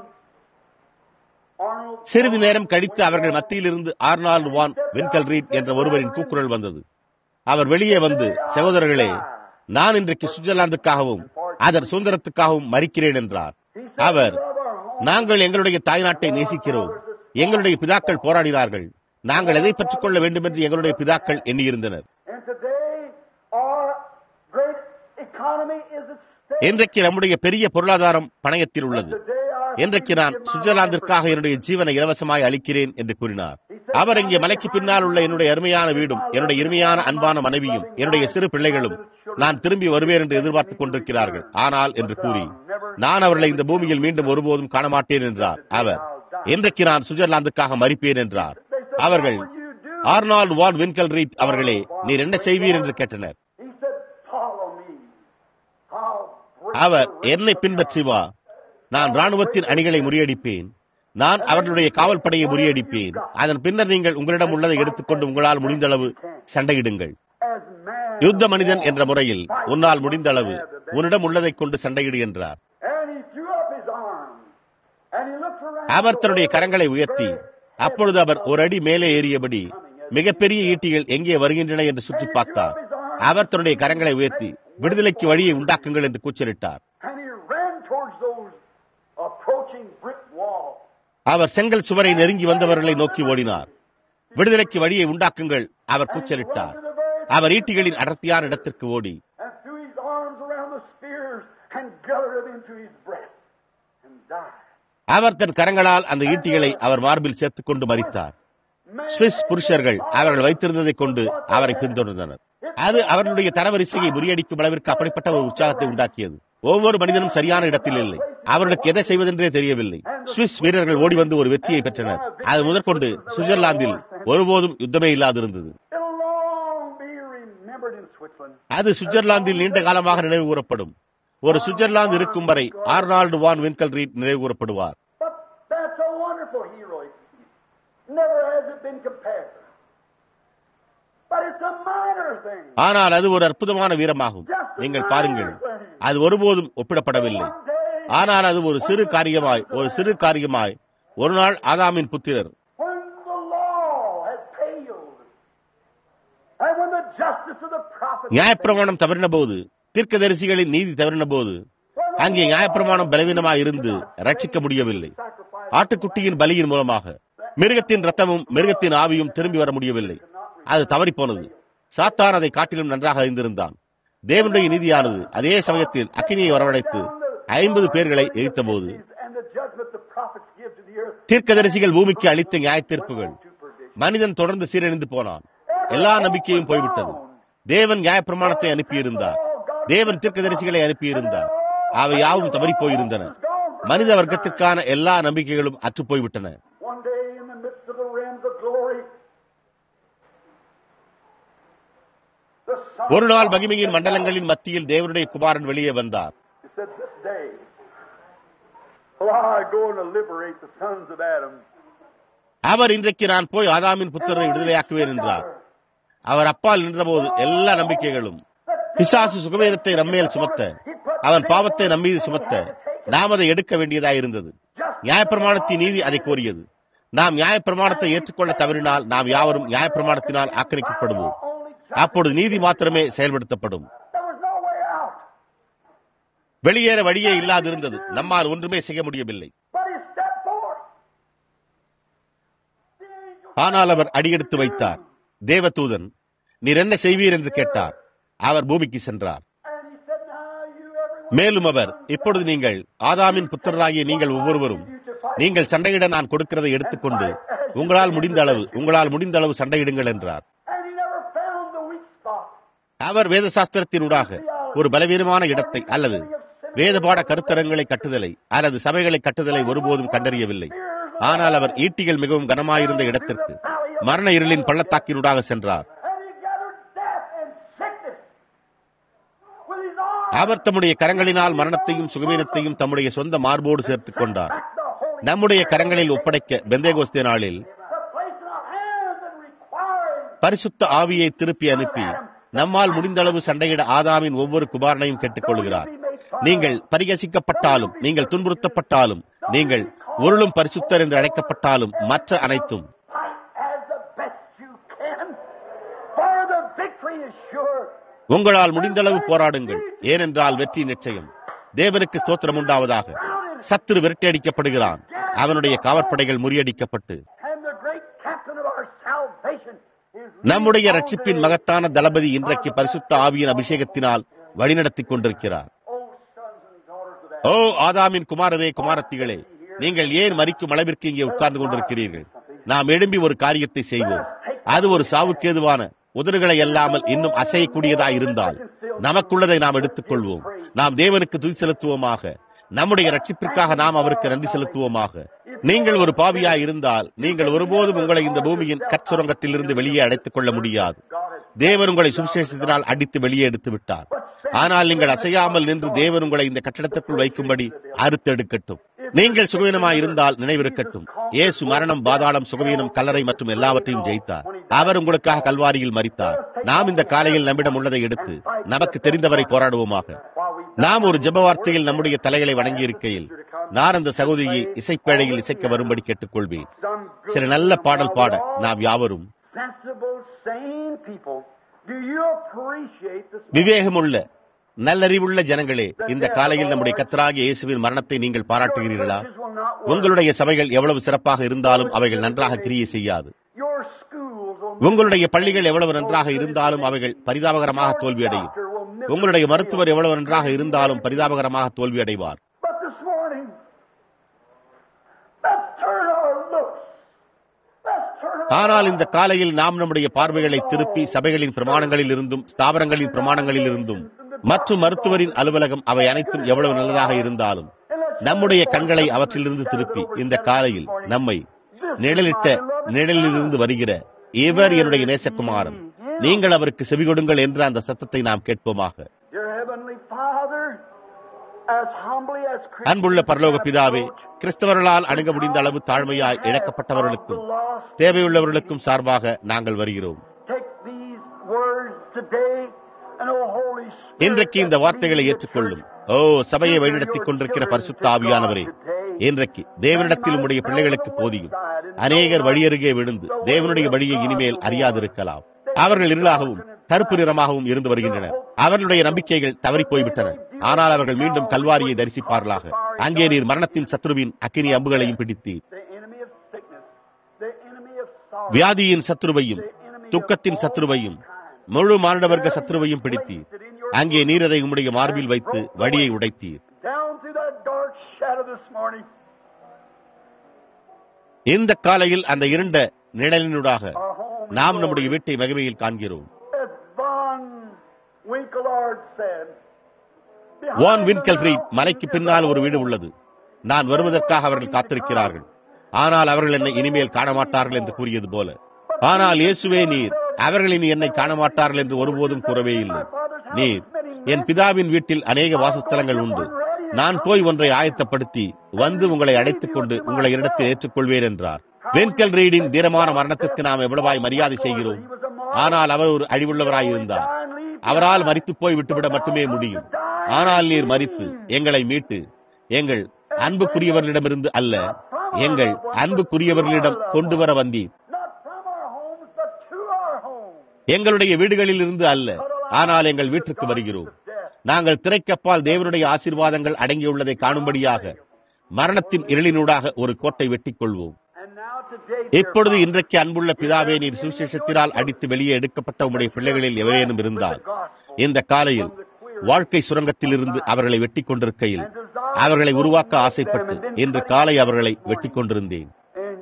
Arnold சிறிது நேரம் கழித்து அவர்கள் மத்தியிலிருந்து ஆர்னால்டு வான் வின்கல் ரீட் என்ற ஒருவரின் கூக்குரல் வந்தது அவர் வெளியே வந்து சகோதரர்களே நான் இன்றைக்கு சுவிட்சர்லாந்துக்காகவும் அதன் சுதந்திரத்துக்காகவும் மறிக்கிறேன் என்றார் அவர் நாங்கள் எங்களுடைய தாய்நாட்டை நேசிக்கிறோம் எங்களுடைய பிதாக்கள் போராடினார்கள் நாங்கள் எதை பெற்றுக் கொள்ள வேண்டும் என்று எங்களுடைய பிதாக்கள் எண்ணியிருந்தனர் And today, our great economy is at stake. இன்றைக்கு நம்முடைய பெரிய பொருளாதாரம் பணயத்தில் உள்ளது Today, our இன்றைக்கு நான் சுவிட்சர்லாந்திற்காக என்னுடைய ஜீவனை இலவசமாய் அளிக்கிறேன் என்று கூறினார் அவர் இங்கே மலைக்கு பின்னால் உள்ள என்னுடைய அருமையான வீடும் என்னுடைய இனிமையான அன்பான மனைவியும் என்னுடைய சிறு பிள்ளைகளும் நான் திரும்பி வருவேன் என்று எதிர்பார்த்துக் கொண்டிருக்கிறார்கள் ஆனால் என்று கூறி நான் அவர்களை இந்த பூமியில் மீண்டும் ஒருபோதும் காண மாட்டேன் என்றார் அவர் இன்றைக்கு நான் சுவிட்சர்லாந்துக்காக மறிப்பேன் என்றார் அவர்கள் ஆர்னால்ட் வான் வின்கல் ரீட் அவர்களே நீர் என்ன செய்வீர் என்று கேட்டனர் He said, Follow me. I'll break our the என்னை பின்பற்றி வா நான் ராணுவத்தின் அணிகளை முறியடிப்பேன் நான் அவர்களுடைய காவல் படையை முறியடிப்பேன் அதன் பின்னர் நீங்கள் உங்களிடம் உள்ளதை எடுத்துக்கொண்டு உங்களால் முடிந்த அளவு சண்டையிடுங்கள் as man. யுத்த மனிதன் என்ற முறையில் உன்னால் முடிந்த அளவு உன்னிடம் உள்ளதைக் கொண்டு சண்டையிடு என்றார் And he threw up his arms. And he looked around. அவர் தன்னுடைய கரங்களை உயர்த்தி அப்பொழுது அவர் ஒரு அடி மேலே ஏறியபடி மிகப்பெரிய ஈட்டிகள் எங்கே வருகின்றன என்று சுற்றி பார்த்தார் அவர் தன்னுடைய கரங்களை உயர்த்தி விடுதலைக்கு வழியை உண்டாக்குங்கள் என்று கூச்சலிட்டார் And he ran towards those approaching brick walls. அவர் செங்கல் சுவரை நெருங்கி வந்தவர்களை நோக்கி ஓடினார் விடுதலைக்கு வழியை உண்டாக்குங்கள் அவர் கூச்சலிட்டார் அவர் ஈட்டிகளின் அடர்த்தியான இடத்திற்கு ஓடி And threw his arms around the spears and gathered them into his breast and died. அவர் தன் கரங்களால் அந்த ஈட்டிகளை அவர் மார்பில் சேர்த்துக் கொண்டு மறித்தார் சுவிஸ் புருஷர்கள் அவர்கள் வைத்திருந்ததை கொண்டு அவரை பின்தொடர்ந்தனர் அது அவர்களுடைய தரவரிசையை முறியடிக்கும் அளவிற்கு அப்படிப்பட்ட ஒரு உற்சாகத்தை உண்டாக்கியது ஒவ்வொரு மனிதனும் சரியான இடத்தில் இல்லை அவர்களுக்கு எதை செய்வதென்றே தெரியவில்லை சுவிஸ் வீரர்கள் ஓடி வந்து ஒரு வெற்றியை பெற்றனர் அது முதற்கொண்டு சுவிட்சர்லாந்தில் ஒருபோதும் யுத்தமே இல்லாதிருந்தது It'll long be remembered in Switzerland. அது சுவிட்சர்லாந்தில் நீண்ட காலமாக நினைவு கூறப்படும் ஒரு சுவிட்சர்லாந்து இருக்கும் வரை ஆர்னால்டு வான் வின்கல் ரீட் நினைவு கூறப்படுவார் But that's a wonderful heroic feat. Never has it been compared. But it's a minor thing. ஆனால் அது ஒரு அற்புதமான வீரமாகும் நீங்கள் பாருங்கள் அது ஒருபோதும் ஒப்பிடப்படவில்லை One day, ஆனால் அது ஒரு சிறு காரியமாய் ஒரு சிறு காரியமாய் ஒரு நாள் ஆதாமின் புத்திரர் when the law had failed, and when the justice of the prophets நியாயப்பிரமாணம் தவறின போது தீர்க்கதரிசிகளின் நீதி தவறின போது அங்கே நியாயப்பிரமாணம் பலவீனமாய் இருந்து ரட்சிக்க முடியவில்லை ஆட்டுக்குட்டியின் பலியின் மூலமாக மிருகத்தின் ரத்தமும் மிருகத்தின் ஆவியும் திரும்பி வர முடியவில்லை அது தவறி போனது சாத்தான் அதை காட்டிலும் நன்றாக அறிந்திருந்தான் தேவனுடைய நீதியானது அதே சமயத்தில் அக்கினியை வரவழைத்து ஐம்பது பேர்களை எரித்தபோது and the judgment the prophets give to the earth தீர்க்கதரிசிகள் பூமிக்கு அளித்த நியாய தீர்ப்புகள் மனிதன் தொடர்ந்து சீரழிந்து போனான் எல்லா நம்பிக்கையும் போய்விட்டது தேவன் நியாயப்பிரமாணத்தை அனுப்பியிருந்தார் தேவன் தீர்க்கதரிசிகளை அனுப்பியிருந்தார் அவை யாவும் தவறி போயிருந்தன மனித வர்க்கத்திற்கான எல்லா நம்பிக்கைகளும் அற்று போய்விட்டன One day in the midst of the realms of glory, the Son ஒரு of நாள் God. மகிமையின் மண்டலங்களின் மத்தியில் தேவனுடைய குமாரன் வெளியே வந்தார் He said, This day will I go and liberate the sons of Adam. அவர் இன்றைக்கு நான் போய் ஆதாமின் புத்திரரை விடுதலையாக்குவேன் என்றார் அவர் அப்பால் நின்றபோது எல்லா நம்பிக்கைகளும் பிசாசு சுகவேதத்தை நம்மேல் சுமத்த அவன் பாவத்தை நம்மீது சுமத்த நாம் அதை எடுக்க வேண்டியதாய் இருந்தது நியாயப்பிரமாணத்தின் நீதி அதை கோரியது நாம் நியாயப்பிரமாணத்தை ஏற்றுக்கொள்ள தவறினால் நாம் யாவரும் நியாயப்பிரமாணத்தினால் ஆக்கிரமிக்கப்படுவோம் அப்பொழுது நீதி மாத்திரமே செயல்படுத்தப்படும் There was no way out. வெளியேற வழியே இல்லாதிருந்தது நம்மால் ஒன்றுமே செய்ய முடியவில்லை But he stepped forward. The angel ஆனால் அவர் அடியெடுத்து வைத்தார் தேவதூதன் நீர் என்ன செய்வீர் என்று கேட்டார் அவர் பூமிக்கு சென்றார் and he said, Now you everyone மேலும் அவர் இப்பொழுது நீங்கள் ஆதாமின் புத்திரராகிய நீங்கள் ஒவ்வொருவரும் நீங்கள் சண்டையிட நான் கொடுக்கிறதை எடுத்துக்கொண்டு உங்களால் முடிந்த அளவு உங்களால் முடிந்த அளவு சண்டையிடுங்கள் என்றார் and he never found the weak spot. அவர் வேதசாஸ்திரத்தினூடாக ஒரு பலவீனமான இடத்தை அல்லது வேதபாட கருத்தரங்களை கட்டுதலை அல்லது சபைகளை கட்டுதலை ஒருபோதும் கண்டறியவில்லை ஆனால் அவர் ஈட்டிகள் மிகவும் கனமாயிருந்த இடத்திற்கு மரண இருளின் பள்ளத்தாக்கினூடாக சென்றார் And he gathered death and sickness with his arms. அவர் தம்முடைய கரங்களினால் மரணத்தையும் சுகவீனத்தையும் தம்முடைய சொந்த மார்போடு சேர்த்துக் கொண்டார் Back the Holy நம்முடைய கரங்களில் ஒப்படைக்க பெந்தேகோஸ்தே நாளில் the place in our hands and requiring பரிசுத்த ஆவியை திருப்பி அனுப்பி நம்மால் முடிந்த அளவு சண்டையிட ஆதாமின் ஒவ்வொரு குமாரனையும் கேட்டுக்கொள்கிறார் நீங்கள் பரிகசிக்கப்பட்டாலும் நீங்கள் துன்புறுத்தப்பட்டாலும் நீங்கள் உருளும் பரிசுத்தர் என்று அழைக்கப்பட்டாலும் மற்ற அனைத்தும் fight as the best you can, for the victory is sure. உங்களால் முடிந்தளவு போராடுங்கள் ஏனென்றால் வெற்றி நிச்சயம் தேவனுக்கு ஸ்தோத்திரம் உண்டாவதாக சத்துரு விரட்டியடிக்கப்படுகிறான் அவனுடைய காவற்படைகள் முறியடிக்கப்பட்டு And the great captain of our salvation is நம்முடைய ரட்சிப்பின் மகத்தான தளபதி இன்றைக்கு பரிசுத்த ஆவியின் அபிஷேகத்தினால் வழிநடத்திக் கொண்டிருக்கிறார் Oh, sons and daughters of ஓ ஆதாமின் குமாரரே குமாரத்திகளே நீங்கள் ஏன் மறிக்கும் அளவிற்கு இங்கே உட்கார்ந்து கொண்டிருக்கிறீர்கள் நாம் எழும்பி ஒரு காரியத்தை செய்வோம் அது ஒரு சாவுக்கேதுவான உதடுகளை அல்லாமல் இன்னும் அசையக்கூடியதாய் இருந்தால் நமக்குள்ளதை நாம் எடுத்துக்கொள்வோம் நாம் தேவனுக்கு துதி செலுத்துவோமாக நம்முடைய ரட்சிப்பிற்காக நாம் அவருக்கு நன்றி செலுத்துவோமாக நீங்கள் ஒரு பாவியாய் இருந்தால் நீங்கள் ஒருபோதும் உங்களை இந்த பூமியின் கற்சுரங்கத்திலிருந்து வெளியே அடைத்துக் கொள்ள முடியாது தேவன் உங்களை சுவிசேஷத்தினால் அடித்து வெளியே எடுத்து விட்டார் ஆனால் நீங்கள் அசையாமல் நின்று தேவன் உங்களை இந்த கட்டடத்திற்குள் வைக்கும்படி அறுத்தெடுக்கட்டும் நீங்கள் சுகவீனமாய் இருந்தால் நினைவிருக்கட்டும் இயேசு மரணம் பாதாளம் சுகவீனம் கல்லறை மற்றும் எல்லாவற்றையும் ஜெயித்தார் அவர் உங்களுக்காக கல்வாரியில் மரித்தார் நாம் இந்த காலையில் நம்மிடம் உள்ளதை எடுத்து நமக்கு தெரிந்தவரை போராடுவோமாக நாம் ஒரு ஜெப வார்த்தையில் நம்முடைய தலைகளை வணங்கி இருக்கையில் நான் அந்த சகோதரியை இசைப்பேழையில் இசைக்க வரும்படி கேட்டுக்கொள்வேன் some சில நல்ல பாடல் பாட நாம் யாவரும் sensible, sane people. Do you appreciate this? விவேகமுள்ள நல்லறிவுள்ள ஜனங்களே இந்த காலையில் நம்முடைய கத்தராகிய இயேசுவின் மரணத்தை நீங்கள் பாராட்டுகிறீர்களா Churches will not work. உங்களுடைய சபைகள் எவ்வளவு சிறப்பாக இருந்தாலும் அவைகள் நன்றாக கிரியை செய்யாது Your schools will உங்களுடைய பள்ளிகள் எவ்வளவு நன்றாக இருந்தாலும் அவைகள் பரிதாபகரமாக தோல்வியடையும் உங்களுடைய மருத்துவர் எவ்வளவு நன்றாக இருந்தாலும் பரிதாபகரமாக தோல்வியடைவார் But this morning, let's turn our looks. Let's turn our ஆனால் இந்த காலையில் நாம் நம்முடைய பார்வைகளை திருப்பி சபைகளின் பிரமாணங்களில் இருந்தும் ஸ்தாபனங்களின் பிரமாணங்களில் இருந்தும் மற்றும் மருத்துவரின் அலுவலகம் அவை அனைத்தும் எவ்வளவு நல்லதாக இருந்தாலும் நம்முடைய கண்களை அவற்றிலிருந்து திருப்பி இந்த காலையில் நம்மை நிழலிட்ட நிழலிலிருந்து வருகிற இவர் என்னுடைய நேசகுமாரன் நீங்கள் அவருக்கு செவி கொடுங்கள் என்ற அந்த சத்தத்தை நாம் கேட்போமாக Dear Heavenly Father, as humbly as அன்புள்ள பரலோக பிதாவே கிறிஸ்தவர்களால் அணுக முடிந்த அளவு தாழ்மையாய் இழக்கப்பட்டவர்களுக்கும் தேவையுள்ளவர்களுக்கும் சார்பாக நாங்கள் வருகிறோம் take these words today and oh Holy Spirit, இன்றைக்கு இந்த வார்த்தைகளை ஏற்றுக்கொள்ளும் ஓ சபையை வழிநடத்திக் கொண்டிருக்கிற பரிசுத்த ஆவியானவரே இன்றைக்கு தேவனிடத்தில் உம்முடைய பிள்ளைகளுக்கு போதியும் அநேகர் வழியருகே விழுந்து தேவனுடைய வழியை இனிமேல் அறியாதிருக்கலாம் அவர்கள் இருளாகவும் கருப்பு நிறமாகவும் இருந்து வருகின்றனர் அவர்களுடைய நம்பிக்கைகள் தவறி போய்விட்டன ஆனால் அவர்கள் மீண்டும் கல்வாரியை தரிசிப்பார்களாக அங்கே நீர் மரணத்தின் சத்ருவின் அக்கினி அம்புகளையும் பிடித்தீர் the enemy of sickness, the enemy of sorrow, வியாதியின் சத்ருவையும் துக்கத்தின் சத்ருவையும் முழு மானிடவர்க்க சத்ருவையும் பிடித்தீர் அங்கே நீர் அதை உம்முடைய மார்பில் வைத்து வழியை உடைத்தீர் down through that dark shadow this morning, இந்த காலையில் அந்த இருண்ட நிழலினூடாக our home. நாம் நம்முடைய வீட்டை மகிமையில் காண்கிறோம் As Von Winkelard said, வான் வின்கல்ரீட் மலைக்கு பின்னால் ஒரு வீடு உள்ளது நான் வருவதற்காக அவர்கள் காத்திருக்கிறார்கள் ஆனால் அவர்கள் என்னை இனிமேல் காண மாட்டார்கள் என்று கூறியது போல ஆனால் இயேசுவே நீர் அவர்கள் இனி என்னை காண மாட்டார்கள் என்று ஒருபோதும் கூறவே இல்லை நீர் என் பிதாவின் வீட்டில் அநேக வாசஸ்தலங்கள் உண்டு நான் போய் ஒன்றை ஆயத்தப்படுத்தி வந்து உங்களை அழைத்துக் கொண்டு உங்களை இடத்தில் ஏற்றுக்கொள்வேன் என்றார் வென்கல் ரீடின் தீரமான மரணத்திற்கு நாம் எவ்வளவாய் மரியாதை செய்கிறோம் ஆனால் அவர் ஒரு அழிவுள்ளவராய் இருந்தார் அவரால் மறித்து போய் விட்டுவிட மட்டுமே முடியும் ஆனால் நீர் மறித்து எங்களை மீட்டு எங்கள் அன்புக்குரியவர்களிடமிருந்து அல்ல எங்கள் அன்புக்குரியவர்களிடம் கொண்டு வர வந்தீர் Not from our homes, but to our homes. எங்களுடைய வீடுகளில் இருந்து அல்ல ஆனால் எங்கள் வீட்டுக்கு வருகிறோம் நாங்கள் திரைக்கப்பால் தேவனுடைய ஆசீர்வாதங்கள் அடங்கியுள்ளதை காணும்படியாக மரணத்தின் இருளினூடாக ஒரு கோட்டை வெட்டிக் கொள்வோம் And now today, இப்பொழுது இன்றைக்கு அன்புள்ள பிதாவே நீர் சுவிசேஷத்தினால் அடித்து வெளியே எடுக்கப்பட்ட உம்முடைய பிள்ளைகளில் எவரேனும் இருந்தால் இந்த காலையில் வாழ்க்கை சுரங்கத்திலிருந்து அவர்களை வெட்டிக் கொண்டிருக்கையில் அவர்களை உருவாக்க ஆசைப்பட்டு இன்று காலை அவர்களை வெட்டிக் கொண்டிருந்தேன் and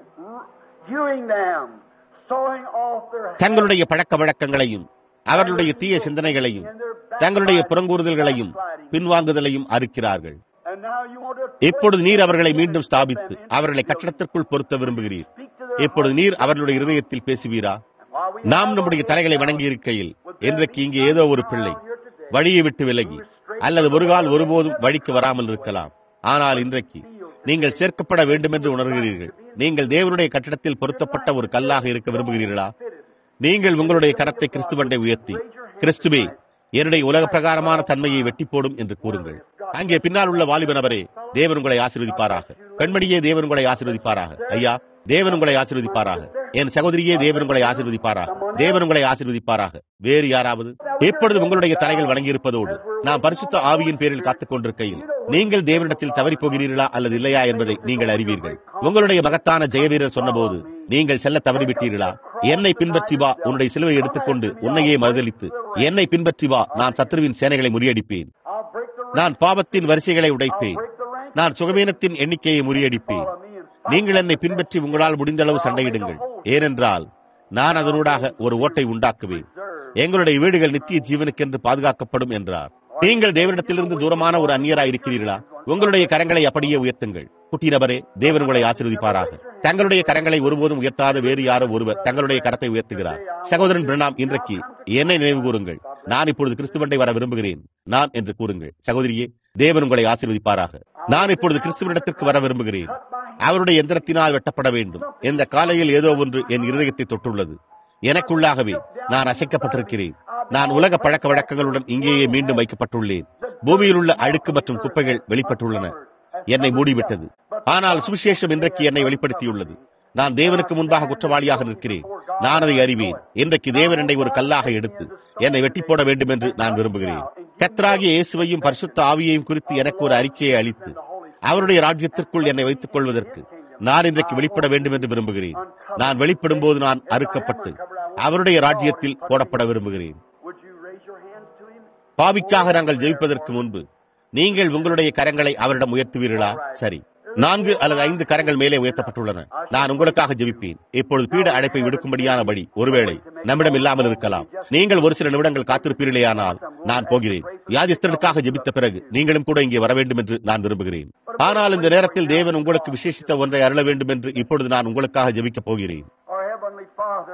hewing them, sawing off their தங்களுடைய பழக்க வழக்கங்களையும் அவர்களுடைய தீய சிந்தனைகளையும் தங்களுடைய புறங்கூறுதல்களையும் பின்வாங்குதலையும் அறுக்கிறார்கள் And now you want to இப்பொழுது நீர் அவர்களை மீண்டும் ஸ்தாபித்து அவர்களை கட்டடத்திற்குள் பொருத்த விரும்புகிறீர் இப்பொழுது நீர் அவர்களுடைய இருதயத்தில் பேசுவீரா while we நாம் நம்முடைய தலைகளை வணங்கி இருக்கையில் இன்றைக்கு இங்கே ஏதோ ஒரு பிள்ளை வழியை விட்டு விலகி அல்லது ஒரு கால் ஒருபோதும் வழிக்கு வராமல் இருக்கலாம் ஆனால் இன்றைக்கு நீங்கள் சேர்க்கப்பட வேண்டும் என்று உணர்கிறீர்கள் நீங்கள் தேவனுடைய கட்டிடத்தில் பொருத்தப்பட்ட ஒரு கல்லாக இருக்க விரும்புகிறீர்களா நீங்கள் உங்களுடைய கரத்தை கிறிஸ்துவண்டை உயர்த்தி கிறிஸ்துவே என்னுடைய உலக பிரகாரமான தன்மையை வெட்டி போடும் என்று கூறுங்கள் அங்கே பின்னால் உள்ள வாலிப நபரே தேவன் உங்களை ஆசீர்வதிப்பாராக பெண்மணியே தேவன் உங்களை ஆசீர்வதிப்பாராக ஐயா தேவன் உங்களை ஆசீர்வதிப்பாராக என் சகோதரியே தேவன் உங்களை ஆசீர்வதிப்பாராக தேவன் உங்களை ஆசீர்வதிப்பாராக வேறு யாராவது எப்பொழுது உங்களுடைய தலைகள் வணங்கியிருப்பதோடு நாம் பரிசுத்த ஆவியின் பேரில் காத்துக் கொண்டிருக்கையில் நீங்கள் தேவனிடத்தில் தவறி போகிறீர்களா அல்லது இல்லையா என்பதை நீங்கள் அறிவீர்கள் உங்களுடைய மகத்தான ஜெயவீரர் சொன்னபோது நீங்கள் செல்ல தவறிவிட்டீர்களா என்னை பின்பற்றி வா உன்னுடைய சிலுவை எடுத்துக்கொண்டு உன்னையே மறுதலித்து என்னை பின்பற்றி வா நான் சத்ருவின் சேனைகளை முறியடிப்பேன் I'll break the நான் பாவத்தின் வரிசைகளை உடைப்பேன் break the rank நான் சுகவீனத்தின் எண்ணிக்கையை முறியடிப்பேன் of me and நீங்கள் என்னை பின்பற்றி உங்களால் முடிந்த அளவு சண்டையிடுங்கள் ஏனென்றால் நான் அதனூடாக ஒரு ஓட்டை உண்டாக்குவேன் எங்களுடைய வீடுகள் நித்திய ஜீவனுக்கென்று பாதுகாக்கப்படும் என்றார் நீங்கள் தேவனிடத்திலிருந்து தூரமான ஒரு அந்நியராய் இருக்கிறீர்களா உங்களுடைய கரங்களை அப்படியே உயர்த்துங்கள் குட்டி நபரே தேவன் உங்களை ஆசீர்வதிப்பாராக தங்களுடைய கரங்களை ஒருபோதும் உயர்த்தாத வேறு யாரோ ஒருவர் தங்களுடைய கரத்தை உயர்த்துகிறார் சகோதரன் பிரணாம் இன்றைக்கு என்னை நினைவு கூறுங்கள் நான் இப்பொழுது கிறிஸ்துவண்டை வர விரும்புகிறேன் நான் என்று கூறுங்கள் சகோதரியே தேவன் உங்களை ஆசீர்வதிப்பாராக நான் இப்பொழுது கிறிஸ்துவனிடத்திற்கு வர விரும்புகிறேன் அவருடைய எந்திரத்தினால் வெட்டப்பட வேண்டும் இந்த காலையில் ஏதோ ஒன்று என் இருதயத்தை தொட்டுள்ளது எனக்குள்ளாகவே நான் அசைக்கப்பட்டிருக்கிறேன் நான் உலக பழக்க வழக்கங்களுடன் இங்கேயே மீண்டும் வைக்கப்பட்டுள்ளேன் பூமியில் உள்ள அழுக்கு மற்றும் குப்பைகள் வெளிப்பட்டுள்ளன என்னை மூடிவிட்டது ஆனால் சுவிசேஷம் இன்றைக்கு என்னை வெளிப்படுத்தியுள்ளது நான் தேவனுக்கு முன்பாக குற்றவாளியாக நிற்கிறேன் நான் அதை அறிவேன் இன்றைக்கு தேவன் என்னை ஒரு கல்லாக எடுத்து என்னை வெட்டி போட வேண்டும் என்று நான் விரும்புகிறேன் கத்ராகிய இயேசுவையும் பரிசுத்த ஆவியையும் குறித்து எனக்கு ஒரு அறிக்கையை அளித்து அவருடைய ராஜ்யத்திற்குள் என்னை வைத்துக் கொள்வதற்கு நான் இன்றைக்கு வெளிப்பட வேண்டும் என்று விரும்புகிறேன் நான் வெளிப்படும் போது நான் அறுக்கப்பட்டு அவருடைய ராஜ்யத்தில் போடப்பட விரும்புகிறேன் Would you raise your hands to him? பாவிக்காக நாங்கள் ஜெயிப்பதற்கு முன்பு நீங்கள் உங்களுடைய கரங்களை அவரிடம் உயர்த்துவீர்களா சரி நான்கு அல்லது ஐந்து கரங்கள் மேலே உயர்த்தப்பட்டுள்ளன நான் உங்களுக்காக ஜெபிப்பேன் இப்பொழுது பீட அழைப்பை விடுக்கும்படியான படி ஒருவேளை நம்மிடம் இல்லாமல் இருக்கலாம் நீங்கள் ஒரு சில நிமிடங்கள் காத்திருப்பீர்களேயானால் நான் போகிறேன் வியாதிஸ்தர்களுக்காக ஜெபித்த பிறகு நீங்களும் கூட இங்கே வர வேண்டும் என்று நான் விரும்புகிறேன் ஆனால் இந்த நேரத்தில் தேவன் உங்களுக்கு விசேஷித்த ஒன்றை அருள வேண்டும் என்று இப்பொழுது நான் உங்களுக்காக ஜெபிக்கப் போகிறேன் Our Heavenly Father,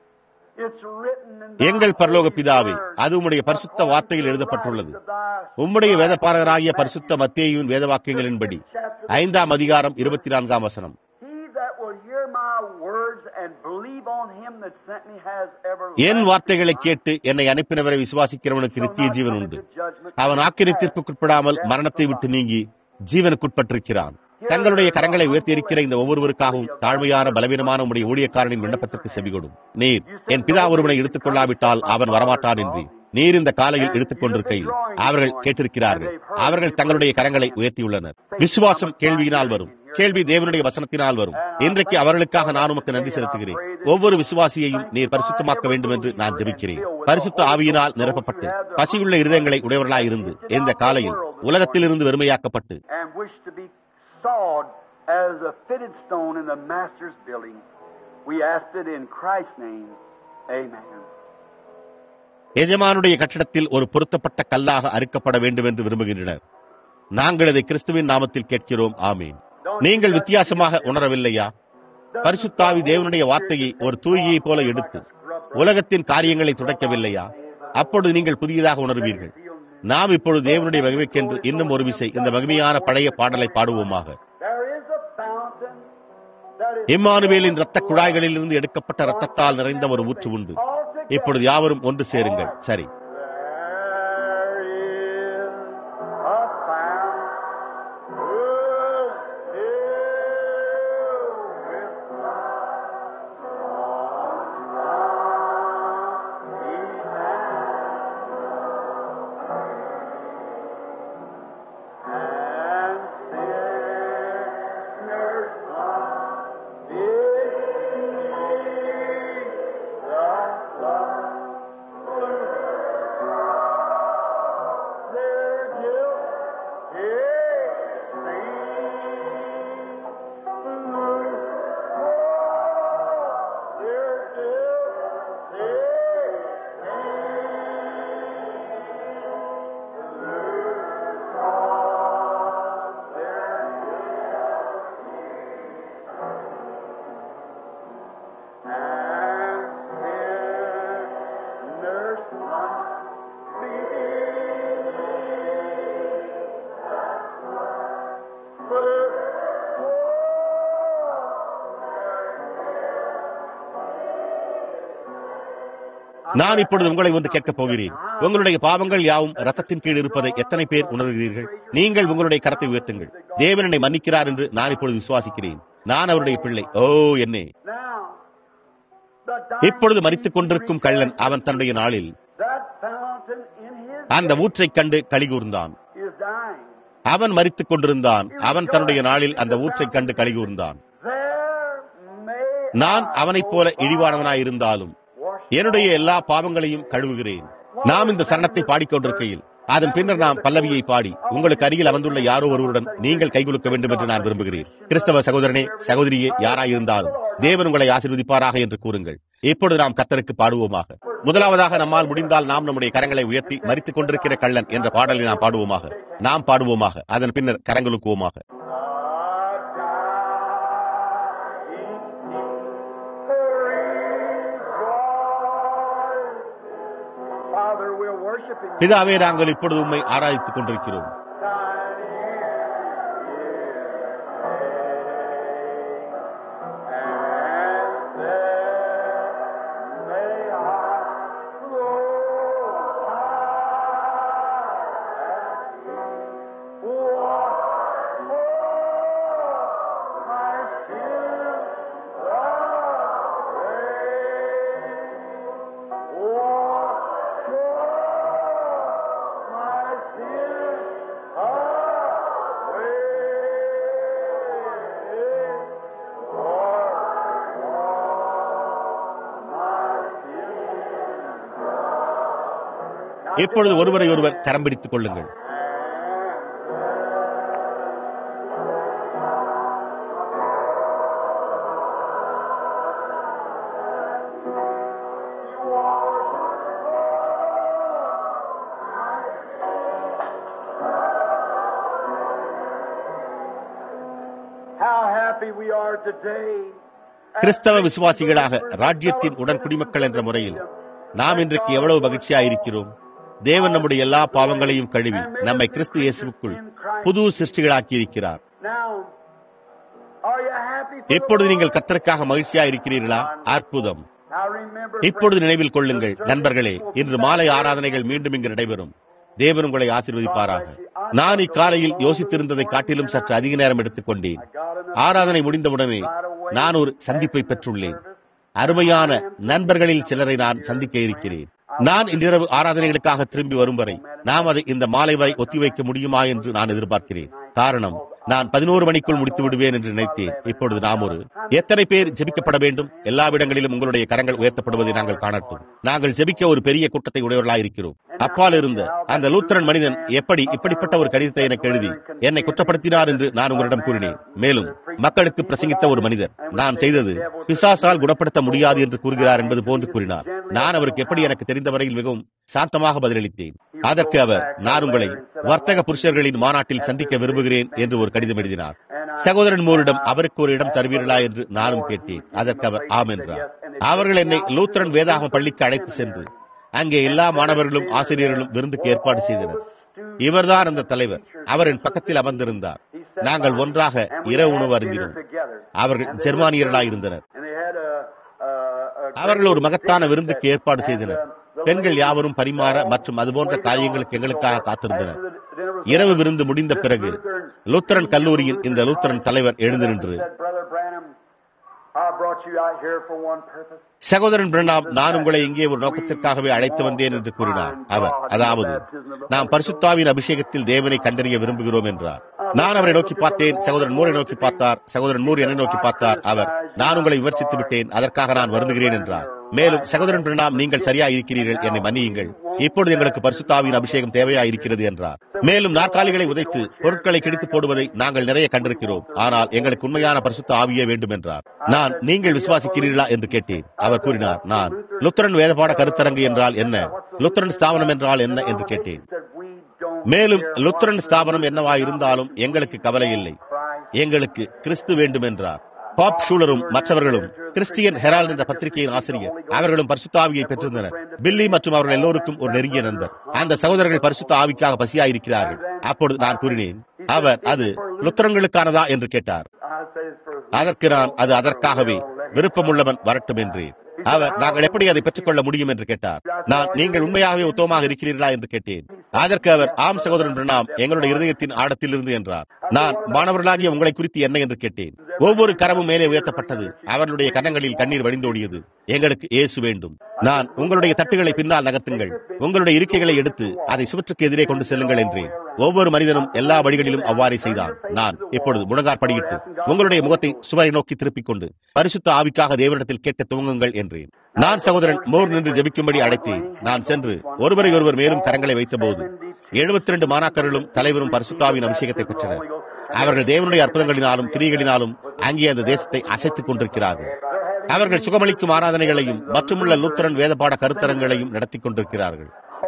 it's written in எங்கள் பரலோக பிதாவே அது உம்முடைய பரிசுத்த வார்த்தையில் எழுதப்பட்டுள்ளது உம்முடைய வேதப்பாரகராகிய பரிசுத்த மத்தேயுவின் வேத வாக்கியங்களின்படி ஐந்தாம் அதிகாரம் இருபத்தி நான்காம் வசனம் He that will hear my words and believe on him that sent me has N everlasting வார்த்தைகளை கேட்டு என்னை அனுப்பினவரை விசுவாசிக்கிறவனுக்கு நித்திய ஜீவன் உண்டு அவன் ஆக்கிரத்திற்குட்படாமல் மரணத்தை விட்டு நீங்கி ஜீவனுக்குட்பட்டிருக்கிறான் தங்களுடைய கரங்களை உயர்த்தியிருக்கிற இந்த ஒவ்வொருவருக்காகவும் தாழ்மையான பலவீனமான உடைய ஊழியக்காரனின் விண்ணப்பத்திற்கு செவிகொடும் நீர் என் பிதா ஒருவனை எடுத்துக் கொள்ளாவிட்டால் அவன் வரமாட்டான் என்று நீர் இந்த காலையில் எடுத்துக் கொண்டிருக்கையில் அவர்கள் கேட்டிருக்கிறார்கள் அவர்கள் தங்களுடைய கரங்களை உயர்த்தியுள்ளனர் விசுவாசம் கேள்வியினால் வரும் கேள்வி தேவனுடைய வசனத்தினால் வரும் இன்றைக்கு அவர்களுக்காக நான் உமக்கு நன்றி செலுத்துகிறேன் ஒவ்வொரு விசுவாசியையும் நீர் பரிசுத்தமாக்க வேண்டும் என்று நான் ஜெபிக்கிறேன் பரிசுத்த ஆவியினால் நிரப்பப்பட்டு பசியுள்ள இருதயங்களை உடையவர்களாய் இருந்து இந்த காலையில் உலகத்திலிருந்து வெறுமையாக்கப்பட்டு and wish to be sawed as a fitted stone in the master's building. We asked it in Christ's name. Amen. எஜமானுடைய கட்டிடத்தில் ஒரு பொருத்தப்பட்ட கல்லாக அறுக்கப்பட வேண்டும் என்று விரும்புகின்றனர் நாங்கள் இதை கிறிஸ்துவின் நாமத்தில் கேட்கிறோம் ஆமீன் நீங்கள் வித்தியாசமாக உணரவில்லையா பரிசுத்தாவி தேவனுடைய வார்த்தையை ஒரு தூயியை போல எடுத்து உலகத்தின் காரியங்களை துடைக்கவில்லையா அப்பொழுது நீங்கள் புதியதாக உணர்வீர்கள் நாம் இப்பொழுது தேவனுடைய மகிமைக்கென்று இன்னும் ஒரு விசை இந்த மகிமையான பழைய பாடலை பாடுவோமாக There is a fountain that is இம்மானுவேலின் ரத்த குழாய்களில் இருந்து எடுக்கப்பட்ட ரத்தத்தால் நிறைந்த ஒரு ஊற்று உண்டு இப்பொழுது யாவரும் ஒன்று சேருங்கள் சரி There is a fountain filled with and sinners must be the blood their guilt is seen. Their guilt is and sinners must be நான் இப்பொழுது உங்களை ஒன்று கேட்கப் போகிறேன் உங்களுடைய பாவங்கள் யாவும் ரத்தத்தின் கீழ் இருப்பதை எத்தனை பேர் உணர்கிறீர்கள் நீங்கள் உங்களுடைய கரத்தை உயர்த்துங்கள் தேவன் என்னை மன்னிக்கிறார் என்று நான் இப்பொழுது விசுவாசிக்கிறேன் நான் அவருடைய பிள்ளை ஓ என்னே Now, the இப்பொழுது மரித்துக் கொண்டிருக்கும் கள்ளன் அவன் தன்னுடைய நாளில் that fountain in his அந்த ஊற்றைக் கண்டு கலிகூர்ந்தான் is dying. அவன் மரித்துக் கொண்டிருந்தான் அவன் தன்னுடைய நாளில் அந்த ஊற்றைக் கண்டு கலிகூர்ந்தான் There may நான் அவனைப் போல இழிவானவனாய் இருந்தாலும் wash என்னுடைய எல்லா பாவங்களையும் கழுவுகிறேன் நாம் இந்த சரணத்தை பாடிக்கொண்டிருக்கையில் அதன் பின்னர் நாம் பல்லவியை பாடி உங்களுக்கு அருகில் அமர்ந்துள்ள யாரோ ஒருவருடன் நீங்கள் கைகுலுக்க வேண்டும் என்று நான் விரும்புகிறேன் கிறிஸ்தவ சகோதரனே சகோதரியே யாராயிருந்தாலும் தேவன் உங்களை ஆசீர்வதிப்பாராக என்று கூறுங்கள் இப்பொழுது நாம் கத்தருக்கு பாடுவோமாக முதலாவதாக நம்மால் முடிந்தால் நாம் நம்முடைய கரங்களை உயர்த்தி மரித்துக் கொண்டிருக்கிற கள்ளன் என்ற பாடலை நாம் பாடுவோமாக நாம் பாடுவோமாக அதன் பின்னர் கரங்களுக்குவோமாக Father, we're worshiping you. பிதாவே நாங்கள் இப்பொழுது உம்மை ஆராதித்துக் கொண்டிருக்கிறோம் And then may I இப்பொழுது ஒருவரை ஒருவர் கரம் பிடித்துக் கொள்ளுங்கள் How happy we are today. கிறிஸ்தவ விசுவாசிகளாக ராஜ்யத்தின் உடன் குடிமக்கள் என்ற முறையில் நாம் இன்றைக்கு எவ்வளவு மகிழ்ச்சியாயிருக்கிறோம் தேவன் நம்முடைய எல்லா பாவங்களையும் கழுவி நம்மை கிறிஸ்து இயேசுவுக்குள் புது சிருஷ்டிகளாக்கி இருக்கிறார் Now, are you happy? for the இப்பொழுது Lord? நீங்கள் கத்தருக்காக மகிழ்ச்சியா இருக்கிறீர்களா அற்புதம் Now remember, இப்பொழுது நினைவில் கொள்ளுங்கள் நண்பர்களே இன்று மாலை ஆராதனைகள் மீண்டும் இங்கு நடைபெறும் தேவன் உங்களை ஆசீர்வதிப்பாராக நான் இக்காலையில் யோசித்திருந்ததை காட்டிலும் சற்று அதிக நேரம் எடுத்துக்கொண்டேன் ஆராதனை முடிந்தவுடனே நான் ஒரு சந்திப்பை பெற்றுள்ளேன் அருமையான நண்பர்களில் சிலரை நான் சந்திக்க இருக்கிறேன் நான் இன்றிரவு ஆராதனைகளுக்காக திரும்பி வரும் வரை நாம் அதை இந்த மாலை வரை ஒத்திவைக்க முடியுமா என்று நான் எதிர்பார்க்கிறேன் காரணம் நான் பதினோரு மணிக்குள் முடித்து விடுவேன் என்று நினைத்தேன் இப்பொழுது நாம் ஒரு எத்தனை பேர் ஜெபிக்கப்பட வேண்டும் எல்லா இடங்களிலும் உங்களுடைய கரங்கள் உயர்த்தப்படுவதை நாங்கள் காணட்டும் நாங்கள் ஜெபிக்க ஒரு பெரிய கூட்டத்தை உடையவர்களாக இருக்கிறோம் அப்பால் இருந்த அந்த லூத்தரன் மனிதன் எப்படி இப்படிப்பட்ட ஒரு கடிதத்தை எனக்கு எழுதி என்னை குற்றப்படுத்தினார் என்று நான் உங்களிடம் கூறினேன் மேலும் மக்களுக்கு பிரசங்கித்த ஒரு மனிதர் நான் செய்தது பிசாசால் குணப்படுத்த முடியாது என்று கூறுகிறார் என்பது போன்று கூறினார் நான் அவருக்கு எப்படி எனக்கு தெரிந்த வரையில் மிகவும் சாந்தமாக பதிலளித்தேன் அதற்கு அவர் நான் உங்களை வர்த்தக புருஷர்களின் மாநாட்டில் சந்திக்க விரும்புகிறேன் என்று ஒரு கடிதம் எழுதினார் சகோதரன் மூரிடம் அவருக்கு ஒரு இடம் தருவீர்களா என்று நானும் கேட்டேன் அதற்கு அவர் ஆம் என்றார் அவர்கள் என்னை லூத்தரன் வேதாகம பள்ளிக்கு அழைத்து சென்று அங்கே எல்லா மாணவர்களும் ஆசிரியர்களும் விருந்துக்கு ஏற்பாடு செய்தனர் இவர்தான் அந்த தலைவர் அவர் என் பக்கத்தில் அமர்ந்திருந்தார் நாங்கள் ஒன்றாக இரவு உணவு அருந்தினோம் அவர்கள் ஜெர்மானியர்களாயிருந்தனர் அவர்கள் ஒரு மகத்தான விருந்துக்கு ஏற்பாடு செய்தனர் பெண்கள் யாவரும் பரிமாற மற்றும் அதுபோன்ற காரியங்களுக்கு எங்களுக்காக காத்திருந்தனர் இரவு விருந்து முடிந்த பிறகு லூத்தரன் கல்லூரியின் இந்த லூத்தரன் தலைவர் எழுந்து நின்று சகோதரன் பிரணாம் நான் உங்களை இங்கே ஒரு நோக்கத்திற்காகவே அழைத்து வந்தேன் என்று கூறினார் அவர் அதாவது நாம் பரிசுத்தாவின் அபிஷேகத்தில் தேவனை கண்டறிய விரும்புகிறோம் என்றார் நான் அவரை நோக்கி பார்த்தேன் சகோதரன் மூரை நோக்கி பார்த்தார் சகோதரன் மூர் என்னை நோக்கி பார்த்தார் அவர் நான் உங்களை விமர்சித்து விட்டேன் அதற்காக நான் வருந்துகிறேன் என்றார் மேலும் சகோதரன் பிரணாம் நீங்கள் சரியா இருக்கிறீர்கள் என்னை மன்னியுங்கள் இப்பொழுது எங்களுக்கு பரிசுத்தாவின் அபிஷேகம் தேவையா இருக்கிறது என்றார் மேலும் நாற்காலிகளை உதைத்து பொருட்களை கிடித்து போடுவதை நாங்கள் நிறைய கண்டிருக்கிறோம் ஆனால் எங்களுக்கு உண்மையான பரிசுத்த ஆவியே வேண்டும் என்றார் நான் நீங்கள் விசுவாசிக்கிறீர்களா என்று கேட்டேன் அவர் கூறினார் நான் லுத்தரன் வேதபாட கருத்தரங்கு என்றால் என்ன லுத்தரன் ஸ்தாபனம் என்றால் என்ன என்று கேட்டேன் மேலும் லுத்தரன் ஸ்தாபனம் என்னவா இருந்தாலும் எங்களுக்கு கவலை இல்லை எங்களுக்கு கிறிஸ்து வேண்டும் என்றார் பாப் ஷூலரும் மற்றவர்களும் கிறிஸ்டியன் ஹெரால்ட் என்ற பத்திரிகையின் ஆசிரியர் அவர்களும் பரிசுத்த ஆவியை பெற்றிருந்தனர் பில்லி மற்றும் அவர்கள் எல்லோருக்கும் ஒரு நெருங்கிய நண்பர் அந்த சகோதரர்கள் பரிசுத்த ஆவிக்காக பசியாயிருக்கிறார்கள் அப்பொழுது நான் கூறினேன் அவர் அது லுத்தரங்களுக்கானதா என்று கேட்டார் அதற்கு நான் அது அதற்காகவே விருப்பமுள்ளவன் வரட்டும் என்றேன் அவர் நாங்கள் எப்படி அதை பெற்றுக்கொள்ள முடியும் என்று கேட்டார் நான் நீங்கள் உண்மையாகவே உத்தமமாக இருக்கிறீர்களா என்று கேட்டேன் அதற்கு அவர் ஆம் சகோதரன் பிரணாம் எங்களுடைய இருதயத்தின் ஆழத்தில் இருந்து என்றார் நான் மாணவர்களாகிய உங்களை குறித்து என்ன என்று கேட்டேன் ஒவ்வொரு கரமும் மேலே உயர்த்தப்பட்டது அவர்களுடைய கன்னங்களில் கண்ணீர் வடிந்தோடியது எங்களுக்கு இயேசு வேண்டும் நான் உங்களுடைய தட்டுகளை பின்னால் நகர்த்துங்கள் உங்களுடைய இருக்கைகளை எடுத்து அதை சுவற்றுக்கு எதிரே கொண்டு செல்லுங்கள் என்றேன் ஒவ்வொரு மனிதனும் எல்லா வழிகளிலும் அவ்வாறே செய்தான் நான் இப்பொழுது முழங்கார் படியிட்டு உங்களுடைய முகத்தை சுவரை நோக்கி திருப்பிக் கொண்டு பரிசுத்த ஆவிக்காக தேவனிடத்தில் கேட்க துவங்குங்கள் என்றேன் நான் சகோதரன் மோர் நின்று ஜெபிக்கும்படி அழைத்தேன் நான் சென்று ஒருவரை ஒருவர் மேலும் கரங்களை வைத்தபோது எழுபத்தி இரண்டு மாணாக்கர்களும் தலைவரும் பரிசுத்தாவின் அபிஷேகத்தை பெற்றனர் அவர்கள் தேவனுடைய அற்புதங்களினாலும் கிரிகளினாலும் அங்கே அந்த தேசத்தை அசைத்துக் கொண்டிருக்கிறார்கள் அவர்கள் சுகமளிக்கும் ஆராதனைகளையும் மற்றுமுள்ள லூத்தரன் வேதபாட கருத்தரங்களையும் நடத்தி கொண்டிருக்கிறார்கள்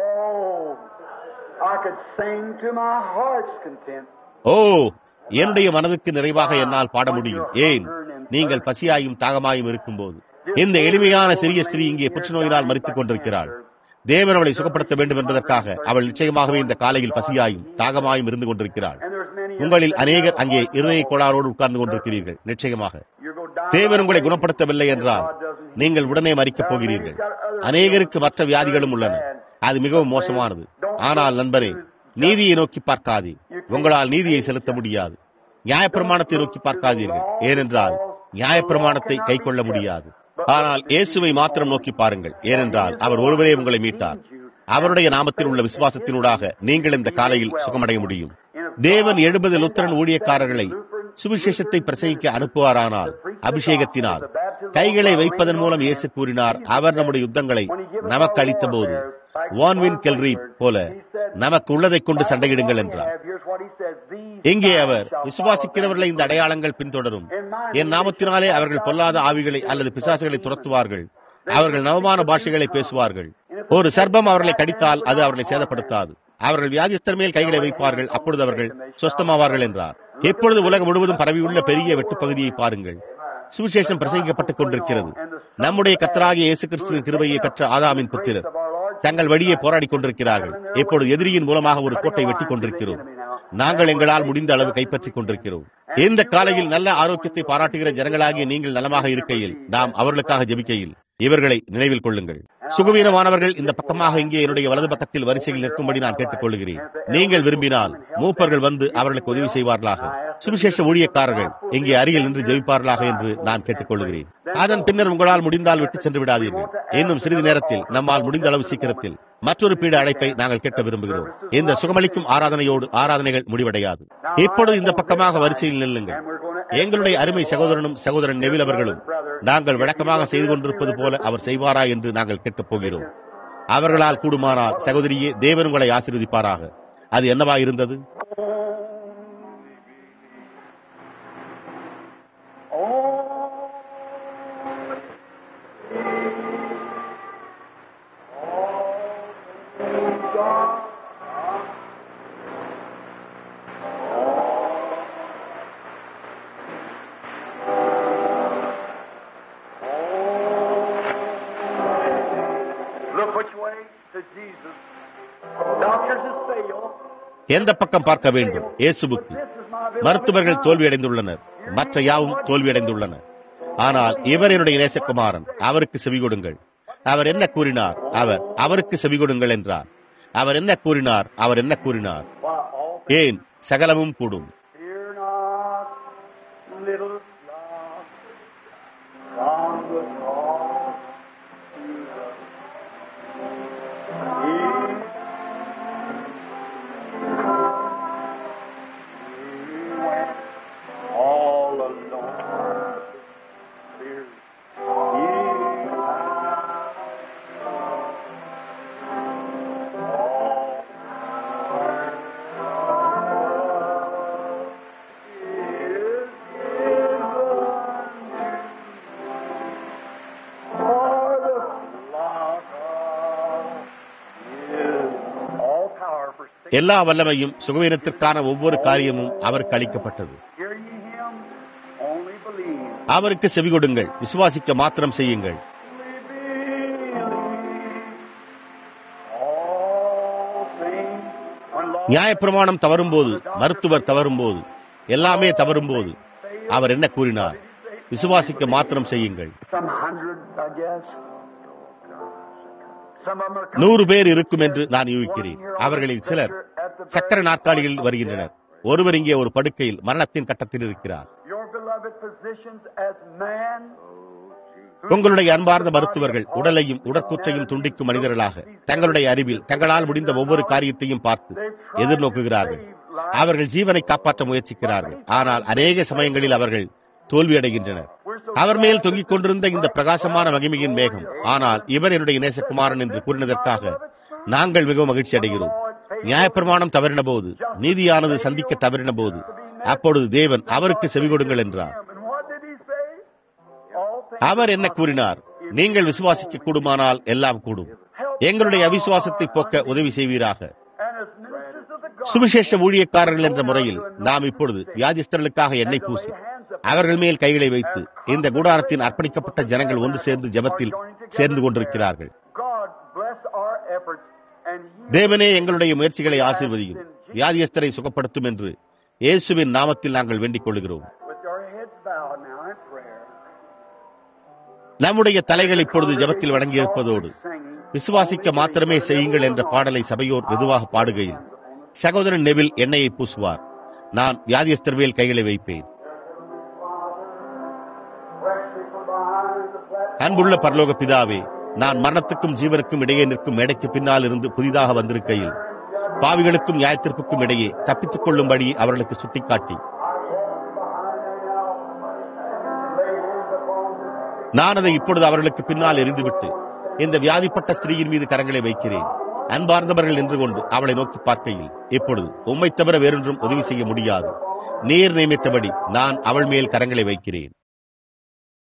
ஓ என்னுடைய மனதுக்கு நிறைவாக என்னால் பாட முடியும் ஏன் நீங்கள் பசியாயும் தாகமாயும் இருக்கும்போது இந்த எளிமையான சிறிய ஸ்திரீ இங்கே புற்றுநோயினால் மறித்துக் கொண்டிருக்கிறாள் தேவன் அவளை சுகப்படுத்த வேண்டும் என்பதற்காக அவள் நிச்சயமாகவே இந்த காலையில் பசியாயும் தாகமாயும் இருந்து கொண்டிருக்கிறாள் உங்களில் அநேகர் அங்கே இருதய கோளாரோடு உட்கார்ந்து கொண்டிருக்கிறீர்கள் நிச்சயமாக தேவன் உங்களை குணப்படுத்தவில்லை என்றால் நீங்கள் உடனே மறிக்கப் போகிறீர்கள் அநேகருக்கு மற்ற வியாதிகளும் உள்ளன அது மிகவும் மோசமானது ஆனால் நண்பரே நீதியை நோக்கி பார்க்காதே உங்களால் நீதியை செலுத்த முடியாது நியாயப்பிரமாணத்தை நோக்கி பார்க்காதீர்கள் ஏனென்றால் நியாயப்பிரமாணத்தை கை கொள்ள முடியாது ஆனால் இயேசுவை மாத்திரம் நோக்கி பாருங்கள் ஏனென்றால் அவர் ஒருவரே உங்களை மீட்டார் அவருடைய நாமத்தில் உள்ள விசுவாசத்தினூடாக நீங்கள் இந்த காலையில் சுகமடைய முடியும் தேவன் எழுபது லுத்தரன் ஊழியக்காரர்களை சுவிசேஷத்தை பிரசங்கிக்க அனுப்புவாரானால் அபிஷேகத்தினால் கைகளை வைப்பதன் மூலம் இயேசு கூறினார் அவர் நம்முடைய யுத்தங்களை நமக்கு அளித்த போது வான்வின் கெல்ரி போல நமக்கு உள்ளதை கொண்டு சண்டையிடுங்கள் என்றார் இங்கே அவர் விசுவாசிக்கிறவர்களை இந்த அடையாளங்கள் பின்தொடரும் என் நாமத்தினாலே அவர்கள் பொல்லாத ஆவிகளை அல்லது பிசாசுகளை துரத்துவார்கள் அவர்கள் நவமான பாஷைகளை பேசுவார்கள் ஒரு சர்ப்பம் அவர்களை கடித்தால் அது அவர்களை சேதப்படுத்தாது அவர்கள் வியாதிஸ்தர் மேல் கைகளை வைப்பார்கள் அப்பொழுது அவர்கள் சொஸ்தமாவார்கள் என்றார் எப்பொழுது உலகம் முழுவதும் பரவியுள்ள பெரிய வெட்டுப்பகுதியை பாருங்கள் சுவிசேஷம் பிரசங்கிக்கப்பட்டுக் கொண்டிருக்கிறது நம்முடைய கத்தராகிய இயேசு கிறிஸ்துவின் கிருபையை பெற்ற ஆதாமின் புத்திரர் தங்கள் வழியே போராடி கொண்டிருக்கிறார்கள் இப்பொழுது எதிரியின் மூலமாக ஒரு கோட்டை வெட்டி கொண்டிருக்கிறோம் நாங்கள் எங்களால் முடிந்த அளவு கைப்பற்றிக் கொண்டிருக்கிறோம் இந்த காலையில் நல்ல ஆரோக்கியத்தை பாராட்டுகிற ஜனங்களாகிய நீங்கள் நலமாக இருக்கையில் நாம் அவர்களுக்காக ஜெபிக்கையில் இவர்களை நினைவில் கொள்ளுங்கள் சுகவீனமானவர்கள் இந்த பக்கமாக இங்கே என்னுடைய வலது பக்கத்தில் வரிசையில் நிற்கும்படி நான் கேட்டுக்கொள்கிறேன் நீங்கள் விரும்பினால் மூப்பர்கள் வந்து அவர்களுக்கு உதவி செய்வார்களாக சுவிசேஷ ஊழியக்காரர்கள் இங்கே அருகில் நின்று ஜெயிப்பார்களாக என்று நான் கேட்டுக்கொள்கிறேன் அதன் பின்னர் உங்களால் முடிந்தால் விட்டு சென்று விடாதீர்கள் இன்னும் சிறிது நேரத்தில் நம்மால் முடிந்த அளவு சீக்கிரத்தில் மற்றொரு பீட அழைப்பை நாங்கள் கேட்க விரும்புகிறோம் இந்த சுகமளிக்கும் ஆராதனையோடு ஆராதனைகள் முடிவடையாது இப்பொழுது இந்த பக்கமாக வரிசையில் நில்லுங்கள் எங்களுடைய அருமை சகோதரனும் சகோதரன் நெவில் அவர்களும் நாங்கள் வழக்கமாக செய்து கொண்டிருப்பது போல அவர் செய்வாரா என்று நாங்கள் கேட்கப் போகிறோம் அவர்களால் கூடுமானால் சகோதரியே தேவன் உங்களை ஆசீர்வதிப்பாராக அது என்னவா இருந்தது to Jesus. Doctors has failed. எந்த பக்கம் பார்க்க வேண்டும் இயேசுவுக்கு மருத்துவர்கள் தோல்வியடைந்துள்ளனர் மற்ற யாவும் தோல்வியடைந்துள்ளனர் ஆனால் இவர் என்னுடைய நேசகுமாரன் அவருக்கு செவி கொடுங்கள் அவர் என்ன கூறினார் அவர் அவருக்கு செவி கொடுங்கள் என்றார் அவர் என்ன கூறினார் அவர் என்ன கூறினார் Why, all ஏன் சகலமும் கூடும் fear not, little flock, from the cross to the He- He went all alone. Fear ye எல்லா வல்லமையும் சுகவீனத்திற்கான ஒவ்வொரு காரியமும் அவருக்கு அளிக்கப்பட்டது Hear ye him? Only believe. அவருக்கு செவி கொடுங்கள் விசுவாசிக்க மாத்திரம் செய்யுங்கள் All things when law நியாயப்பிரமாணம் தவறும்போது மருத்துவர் தவறும்போது எல்லாமே தவறும்போது அவர் என்ன கூறினார் விசுவாசிக்க மாத்திரம் செய்யுங்கள் some hundred, I guess. Some of them are coming. நூறு பேர் இருக்கும் என்று நான் யூகிக்கிறேன் அவர்களில் சிலர் சக்கர நாற்காலிகளில் வருகின்றனர் ஒருவர் இங்கே ஒரு படுக்கையில் மரணத்தின் கட்டத்தில் இருக்கிறார் Your beloved physicians as man. உங்களுடைய அன்பார்ந்த மருத்துவர்கள் உடலையும் உடற்கூற்றையும் துண்டிக்கும் மனிதர்களாக தங்களுடைய அறிவில் தங்களால் முடிந்த ஒவ்வொரு காரியத்தையும் பார்த்து எதிர்நோக்குகிறார்கள் அவர்கள் ஜீவனை காப்பாற்ற முயற்சிக்கிறார்கள் ஆனால் அநேக சமயங்களில் அவர்கள் தோல்வியடைகின்றனர் அவர் மேல் தொங்கிக் கொண்டிருந்த இந்த பிரகாசமான மகிமையின் மேகம் ஆனால் இவர் என்னுடைய நேசகுமாரன் என்று கூறினதற்காக நாங்கள் மிகவும் மகிழ்ச்சி அடைகிறோம் நியாயப்பிரமாணம் தவறின போது நீதியானது சந்திக்க தவறின போது அப்பொழுது தேவன் அவருக்கு செவி கொடுங்கள் என்றார் And what did he say? All things அவர் என்ன கூறினார் நீங்கள் விசுவாசிக்க கூடுமானால் எல்லாம் கூடும் எங்களுடைய அவிசுவாசத்தை போக்க உதவி செய்வீராக and as ministers of the gospel. சுவிசேஷ ஊழியக்காரர்கள் என்ற முறையில் நாம் இப்பொழுது வியாதிஸ்தர்களுக்காக எண்ணெய் பூசி அவர்கள் மேல் கைகளை வைத்து இந்த கூடாரத்தின் அர்ப்பணிக்கப்பட்ட ஜனங்கள் ஒன்று சேர்ந்து ஜெபத்தில் சேர்ந்து கொண்டிருக்கிறார்கள் God bless our efforts and heal தேவனே எங்களுடைய முயற்சிகளை ஆசீர்வதியும் வியாதியஸ்தரை சுகப்படுத்தும் என்று இயேசுவின் நாமத்தில் நாங்கள் வேண்டிக் கொள்கிறோம் with your heads bowed now in prayer. நம்முடைய தலைகள் இப்பொழுது ஜெபத்தில் வணங்கியிருப்பதோடு Singing. விசுவாசிக்க மாத்திரமே செய்யுங்கள் என்ற பாடலை சபையோர் மெதுவாக பாடுகையில் சகோதரன் நெவில் எண்ணெயை பூசுவார் நான் வியாதியஸ்தர் மேல் கைகளை வைப்பேன் அன்புள்ள பரலோக பிதாவே நான் மரணத்துக்கும் ஜீவனுக்கும் இடையே நிற்கும் மேடைக்கு பின்னால் இருந்து புதிதாக வந்திருக்கையில் பாவிகளுக்கும் நியாயத்திற்கும் இடையே தப்பித்துக் கொள்ளும்படி அவர்களுக்கு சுட்டிக்காட்டி நான் அதை இப்பொழுது அவர்களுக்கு பின்னால் எரிந்துவிட்டு இந்த வியாதிப்பட்ட ஸ்திரீயின் மீது கரங்களை வைக்கிறேன் அன்பார்ந்தவர்கள் நின்று கொண்டு அவளை நோக்கி பார்க்கையில் இப்பொழுது உம்மை தவிர வேறொன்றும் உதவி செய்ய முடியாது நீர் நியமித்தபடி நான் அவள் மேல் கரங்களை வைக்கிறேன்